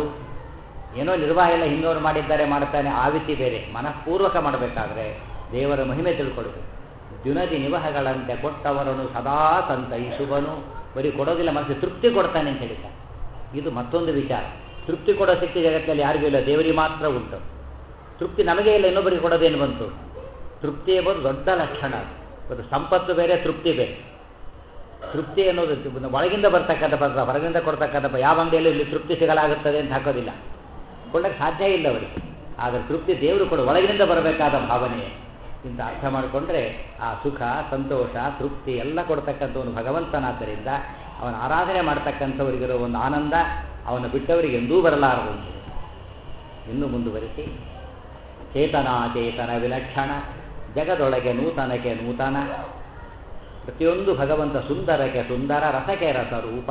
ಏನೋ ನಿರ್ವಾಹ ಎಲ್ಲ ಹಿಂದೋರು ಮಾಡಿದ್ದಾರೆ ಮಾಡ್ತಾನೆ ಆವಿತಿ ಬೇರೆ ಮನಃಪೂರ್ವಕ ಮಾಡಬೇಕಾದ್ರೆ ದೇವರ ಮಹಿಮೆ ತಿಳ್ಕೊಳ್ಬೇಕು ದ್ಯುನದಿ ನಿವಹಗಳಂತೆ ಕೊಟ್ಟವರನ್ನು ಸದಾ ಸಂತೈಸುವನು ಬರೀ ಕೊಡೋದಿಲ್ಲ ಮನಸ್ಸು ತೃಪ್ತಿ ಕೊಡ್ತಾನೆ ಅಂತ ಹೇಳಿದ್ದ ಇದು ಮತ್ತೊಂದು ವಿಚಾರ ತೃಪ್ತಿ ಕೊಡೋ ಶಕ್ತಿ ಜಗತ್ತಲ್ಲಿ ಯಾರಿಗೂ ಇಲ್ಲ ದೇವರಿಗೆ ಮಾತ್ರ ಉಂಟು ತೃಪ್ತಿ ನಮಗೆ ಇಲ್ಲ ಇನ್ನೊಬ್ಬರಿಗೆ ಕೊಡೋದೇನು ಬಂತು ತೃಪ್ತಿ ಎಂಬುದು ದೊಡ್ಡ ಲಕ್ಷಣ ಅದು ಸಂಪತ್ತು ಬೇರೆ ತೃಪ್ತಿ ಬೇರೆ ತೃಪ್ತಿ ಅನ್ನೋದು ತಿ- ಒಳಗಿಂದ ಬರ್ತಕ್ಕಂಥ ಪದಾರ್ಥ ಹೊರಗಿಂದ ಕೊಡ್ತಕ್ಕಂಥ ಪ- ಯಾವ ಅಂಗಡಿಯಲ್ಲಿ ಇಲ್ಲಿ ತೃಪ್ತಿ ಸಿಗಲಾಗುತ್ತದೆ ಅಂತ ಹಾಕೋದಿಲ್ಲ ಕೊಳ್ಳಕ್ಕೆ ಸಾಧ್ಯ ಇಲ್ಲ ಅವರಿಗೆ ಆದರೆ ತೃಪ್ತಿ ದೇವರು ಕೊಡು ಒಳಗಿನಿಂದ ಬರಬೇಕಾದ ಭಾವನೆ ಇಂತ ಅರ್ಥ ಮಾಡಿಕೊಂಡ್ರೆ ಆ ಸುಖ ಸಂತೋಷ ತೃಪ್ತಿ ಎಲ್ಲ ಕೊಡ್ತಕ್ಕಂಥವನು ಭಗವಂತನಾದ್ದರಿಂದ ಅವನ ಆರಾಧನೆ ಮಾಡ್ತಕ್ಕಂಥವರಿಗಿರೋ ಒಂದು ಆನಂದ ಅವನ ಬಿಟ್ಟವರಿಗೆ ಎಂದೂ ಬರಲಾರದು ಅಂತ ಇನ್ನು ಮುಂದುವರಿಸಿ ಚೇತನಾಚೇತನ ವಿಲಕ್ಷಣ ಜಗದೊಳಗೆ ನೂತನಕ್ಕೆ ನೂತನ ಪ್ರತಿಯೊಂದು ಭಗವಂತ ಸುಂದರಕ್ಕೆ ಸುಂದರ ರಸಕ್ಕೆ ರಸ ರೂಪ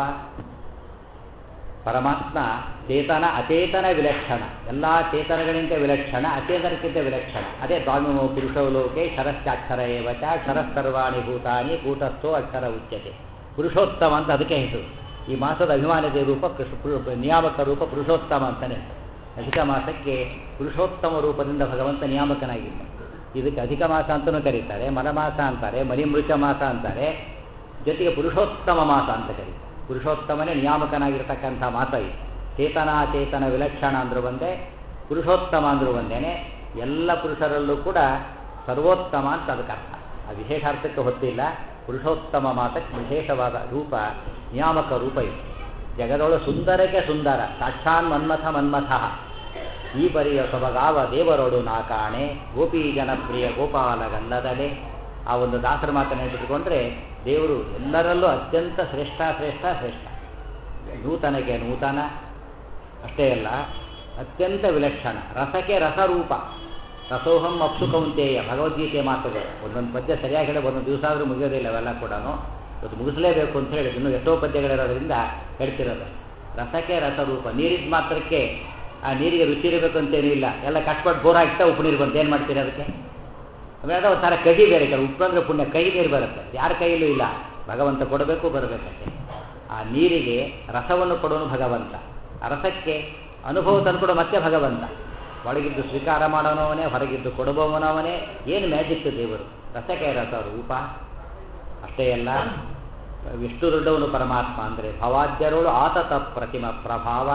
ಪರಮಾತ್ಮ ಚೇತನ ಅಚೇತನ ವಿಲಕ್ಷಣ ಎಲ್ಲ ಚೇತನಗಳಿಂದ ವಿಲಕ್ಷಣ ಅಚೇತನಕ್ಕಿಂತ ವಿಲಕ್ಷಣ ಅದೇ ದ್ವಾಮಿಮೋ ಪುರುಷೋ ಲೋಕೆ ಶರಶ್ಚಾಕ್ಷರ ಏವಚ ಶರಸ್ತರ್ವಾಣಿ ಭೂತಾನಿ ಕೂಟಸ್ಥೋ ಅಕ್ಷರ ಉಚ್ಯತೆ ಪುರುಷೋತ್ತಮ ಅಂತ ಅದಕ್ಕೆ ಹೆಸರು ಈ ಮಾಸದ ಅಭಿಮಾನದ ರೂಪ ಕೃಷ್ಣ ಪುರು- ನಿಯಾಮಕ ರೂಪ ಪುರುಷೋತ್ತಮ ಅಂತಾನೆ ಅಧಿಕ ಮಾಸಕ್ಕೆ ಪುರುಷೋತ್ತಮ ರೂಪದಿಂದ ಭಗವಂತ ನಿಯಾಮಕನಾಗಿದ್ದ ಇದಕ್ಕೆ ಅಧಿಕ ಮಾಸ ಅಂತಲೂ ಕರೀತಾರೆ ಮಲಮಾಸ ಅಂತಾರೆ ಮರಿಮೃಚ ಮಾಸ ಅಂತಾರೆ ಜೊತೆಗೆ ಪುರುಷೋತ್ತಮ ಮಾಸ ಅಂತ ಕರೀತಾರೆ ಪುರುಷೋತ್ತಮನೇ ನಿಯಾಮಕನಾಗಿರ್ತಕ್ಕಂಥ ಮಾಸ ಇದು ಚೇತನಾಚೇತನ ವಿಲಕ್ಷಣ ಅಂದ್ರೂ ಒಂದೇ ಪುರುಷೋತ್ತಮ ಅಂದ್ರೂ ಒಂದೇನೆ ಎಲ್ಲ ಪುರುಷರಲ್ಲೂ ಕೂಡ ಸರ್ವೋತ್ತಮ ಅಂತ ಅದಕ್ಕೆ ಅರ್ಥ ಆ ವಿಶೇಷಾರ್ಥಕ್ಕೆ ಹೊತ್ತಿಲ್ಲ ಪುರುಷೋತ್ತಮ ಮಾತಕ್ಕೆ ವಿಶೇಷವಾದ ರೂಪ ನಿಯಾಮಕ ರೂಪ ಇದು ಜಗದೊಳು ಸುಂದರಕ್ಕೆ ಸುಂದರ ಸಾಕ್ಷಾನ್ ಮನ್ಮಥ ಮನ್ಮಥ ಈ ಪರಿಯ ಸೊಬಗಾವ ದೇವರೊಡು ನಾ ಕಾಣೆ ಗೋಪಿ ಜನಪ್ರಿಯ ಗೋಪಾಲ ಗಲ್ಲದಲೆ ಆ ಒಂದು ದಾಸರ ಮಾತನ್ನು ನೆನಪಿಸಿಕೊಂಡ್ರೆ ದೇವರು ಎಲ್ಲರಲ್ಲೂ ಅತ್ಯಂತ ಶ್ರೇಷ್ಠ ಶ್ರೇಷ್ಠ ಶ್ರೇಷ್ಠ ನೂತನಕ್ಕೆ ನೂತನ ಅಷ್ಟೇ ಅಲ್ಲ ಅತ್ಯಂತ ವಿಲಕ್ಷಣ ರಸಕ್ಕೆ ರಸರೂಪ ರಸೋಹಂ ಅಪ್ಸು ಕೌಂತೇಯ ಭಗವದ್ಗೀತೆ ಮಾತುಗಳು ಒಂದೊಂದು ಪದ್ಯ ಸರಿಯಾಗಿ ಹೇಳಿ ಒಂದೊಂದು ದಿವಸ ಆದರೂ ಮುಗಿಯೋದಿಲ್ಲ ಅವೆಲ್ಲ ಕೂಡ ಇವತ್ತು ಮುಗಿಸಲೇಬೇಕು ಅಂತ ಹೇಳಿ ಇನ್ನೂ ಎಷ್ಟೋ ಪದ್ಯಗಳಿರೋದ್ರಿಂದ ಹೇಳ್ತಿರೋದು ರಸಕ್ಕೆ ರಸರೂಪ ನೀರಿದ್ದ ಮಾತ್ರಕ್ಕೆ ಆ ನೀರಿಗೆ ರುಚಿ ಇರಬೇಕು ಅಂತೇನೂ ಇಲ್ಲ ಎಲ್ಲ ಕಷ್ಟಪಟ್ಟು ಬೋರ್ ಹಾಕ್ತಾ ಉಪ್ಪು ನೀರು ಬಂತು ಏನು ಮಾಡ್ತೀರಿ ಅದಕ್ಕೆ ಆಮೇಲೆ ಒಂಥರ ಕಹಿ ಬೇರೆ ಕೆಲವು ಉಪ್ಪು ಅಂದರೆ ಪುಣ್ಯ ಕಹಿ ನೀರು ಬರುತ್ತೆ ಯಾರ ಕೈಯಲ್ಲೂ ಇಲ್ಲ ಭಗವಂತ ಕೊಡಬೇಕು ಬರಬೇಕಂತೆ ಆ ನೀರಿಗೆ ರಸವನ್ನು ಕೊಡೋನು ಭಗವಂತ ಆ ರಸಕ್ಕೆ ಅನುಭವ ತಂದುಕೊಡೋ ಮತ್ತೆ ಭಗವಂತ ಒಳಗಿದ್ದು ಸ್ವೀಕಾರ ಮಾಡೋನವನೇ ಹೊರಗಿದ್ದು ಕೊಡುವವನವನೇ ಏನು ಮ್ಯಾಜಿಕ್ ದೇವರು ರಸಕ್ಕೆ ರಸ ರೂಪ ಅಷ್ಟೇ ಅಲ್ಲ ಎಷ್ಟು ದೊಡ್ಡವನು ಪರಮಾತ್ಮ ಅಂದರೆ ಭವಾದ್ಯರೋಳು ಆತತ ಪ್ರತಿಮ ಪ್ರಭಾವ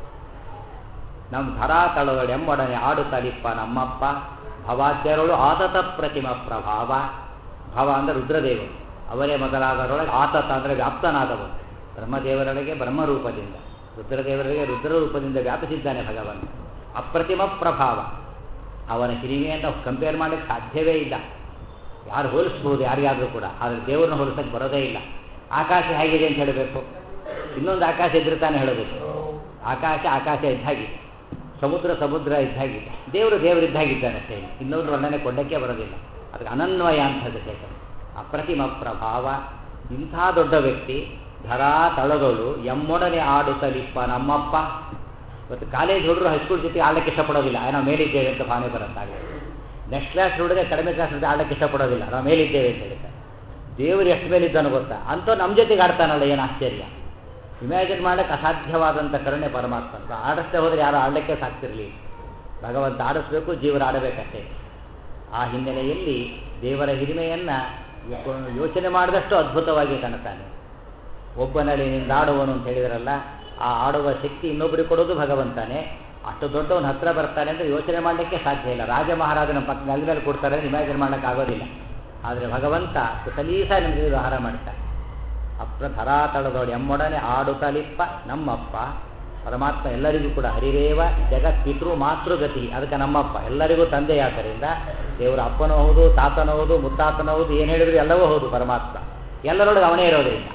ನಮ್ಮ ಧರಾತಳಗಡೆಂಬೊಡನೆ ಆಡುತ್ತಲಿಪ್ಪ ನಮ್ಮಪ್ಪ ಭವಾದ್ಯರೋಳು ಆತತ ಪ್ರತಿಮ ಪ್ರಭಾವ ಭವ ಅಂದರೆ ರುದ್ರದೇವರು ಅವರೇ ಮೊದಲಾದರೊಳಗೆ ಆತತ ಅಂದರೆ ವ್ಯಾಪ್ತನಾದವರು ಬ್ರಹ್ಮದೇವರೊಳಗೆ ಬ್ರಹ್ಮರೂಪದಿಂದ ರುದ್ರದೇವರಿಗೆ ರುದ್ರ ರೂಪದಿಂದ ವ್ಯಾಪಿಸಿದ್ದಾನೆ ಭಗವಂತ ಅಪ್ರತಿಮ ಪ್ರಭಾವ ಅವನ ಹಿರಿಮೆಯನ್ನು ಕಂಪೇರ್ ಮಾಡಲಿಕ್ಕೆ ಸಾಧ್ಯವೇ ಇಲ್ಲ ಯಾರು ಹೋಲಿಸ್ಬೋದು ಯಾರಿಗಾದರೂ ಕೂಡ ಆದರೆ ದೇವರನ್ನ ಹೋಲಿಸಕ್ಕೆ ಬರೋದೇ ಇಲ್ಲ ಆಕಾಶ ಹೇಗಿದೆ ಅಂತ ಹೇಳಬೇಕು ಇನ್ನೊಂದು ಆಕಾಶ ಇದ್ರೆ ತಾನೇ ಹೇಳಬೇಕು ಆಕಾಶ ಆಕಾಶ ಇದ್ದಾಗಿದೆ ಸಮುದ್ರ ಸಮುದ್ರ ಇದ್ದಾಗಿದೆ ದೇವರು ದೇವರಿದ್ದಾಗಿದ್ದಾನೆ ಅಷ್ಟೇ ಇನ್ನೊಂದು ವರ್ಣನೆ ಕೊಂಡಕ್ಕೆ ಬರೋದಿಲ್ಲ ಅದಕ್ಕೆ ಅನನ್ವಯ ಅಂತದ್ದು ಹೇಳ್ತಾರೆ ಅಪ್ರತಿಮ ಪ್ರಭಾವ ಇಂಥ ದೊಡ್ಡ ವ್ಯಕ್ತಿ ಧರಾ ತಳದೋಳು ಎಮ್ಮೊಡನೆ ಆಡುತ್ತಲಿಪ್ಪ ನಮ್ಮಪ್ಪ ಇವತ್ತು ಕಾಲೇಜ್ ಹುಡುಗರು ಹೈಸ್ಕೂಲ್ ಜೊತೆ ಆಡಕ್ಕೆ ಇಷ್ಟಪಡೋದಿಲ್ಲ ನಾವು ಮೇಲಿದ್ದೇವೆ ಅಂತ ಭಾವನೆ ಬರುತ್ತಾಗ ನೆಕ್ಸ್ಟ್ ಕ್ಲಾಸ್ ಹುಡುಗರೆ ಕಡಿಮೆ ಕ್ಲಾಸ್ ಜೊತೆ ಆಡಕ್ಕೆ ಇಷ್ಟಪಡೋದಿಲ್ಲ ನಾವು ಮೇಲಿದ್ದೇವೆ ಅಂತ ಹೇಳ್ತಾರೆ ದೇವರು ಎಷ್ಟು ಮೇಲಿದ್ದಾನೋ ಗೊತ್ತಾ ಅಂತೂ ನಮ್ಮ ಜೊತೆಗೆ ಆಡ್ತಾನಲ್ಲ ಏನು ಆಶ್ಚರ್ಯ ಇಮ್ಯಾಜಿನ್ ಮಾಡಕ್ಕೆ ಅಸಾಧ್ಯವಾದಂಥ ಕರುಣೆ ಪರಮಾತ್ಮ ಆಡಿಸ್ತೇ ಹೋದರೆ ಯಾರು ಆಡಲಿಕ್ಕೆ ಸಾಕ್ತಿರಲಿ ಭಗವಂತ ಆಡಿಸ್ಬೇಕು ಜೀವರು ಆಡಬೇಕಷ್ಟೇ ಆ ಹಿನ್ನೆಲೆಯಲ್ಲಿ ದೇವರ ಹಿರಿಮೆಯನ್ನು ಯೋಚನೆ ಮಾಡಿದಷ್ಟು ಅದ್ಭುತವಾಗಿ ಕಾಣುತ್ತಾನೆ ಒಬ್ಬನಲ್ಲಿ ನಿಂದಾಡುವನು ಅಂತ ಹೇಳಿದ್ರಲ್ಲ ಆ ಆಡುವ ಶಕ್ತಿ ಇನ್ನೊಬ್ಬರಿಗೆ ಕೊಡೋದು ಭಗವಂತಾನೆ ಅಷ್ಟು ದೊಡ್ಡವನ ಹತ್ರ ಬರ್ತಾನೆ ಅಂದರೆ ಯೋಚನೆ ಮಾಡಲಿಕ್ಕೆ ಸಾಧ್ಯ ಇಲ್ಲ ರಾಜ ಮಹಾರಾಜನ ಪಕ್ಕ ನೆಲ ಮೇಲೆ ಕೊಡ್ತಾರೆ ಅಂತ ಇಮ್ಯಾಜಿನ್ ಮಾಡೋಕ್ಕೆ ಆಗೋದಿಲ್ಲ ಆದರೆ ಭಗವಂತ ಸಲೀಸ ನಿಮಗೆ ವ್ಯವಹಾರ ಮಾಡ್ತಾನೆ ಅಪ್ರ ಧರಾತಳದೋಡು ಎಮ್ಮೊಡನೆ ಆಡುತ್ತಲಿಪ್ಪ ನಮ್ಮಪ್ಪ ಪರಮಾತ್ಮ ಎಲ್ಲರಿಗೂ ಕೂಡ ಹರಿರೇವ ಜಗತ್ ಪಿತೃ ಮಾತೃಗತಿ ಅದಕ್ಕೆ ನಮ್ಮಪ್ಪ ಎಲ್ಲರಿಗೂ ತಂದೆಯಾದ್ದರಿಂದ ದೇವರ ಅಪ್ಪನೂ ಹೌದು ತಾತನೂ ಹೌದು ಮುತ್ತಾತನೂ ಹೌದು ಏನು ಹೇಳಿದ್ರು ಎಲ್ಲವೂ ಹೌದು ಪರಮಾತ್ಮ ಎಲ್ಲರೊಳಗೆ ಅವನೇ ಇರೋದ್ರಿಂದ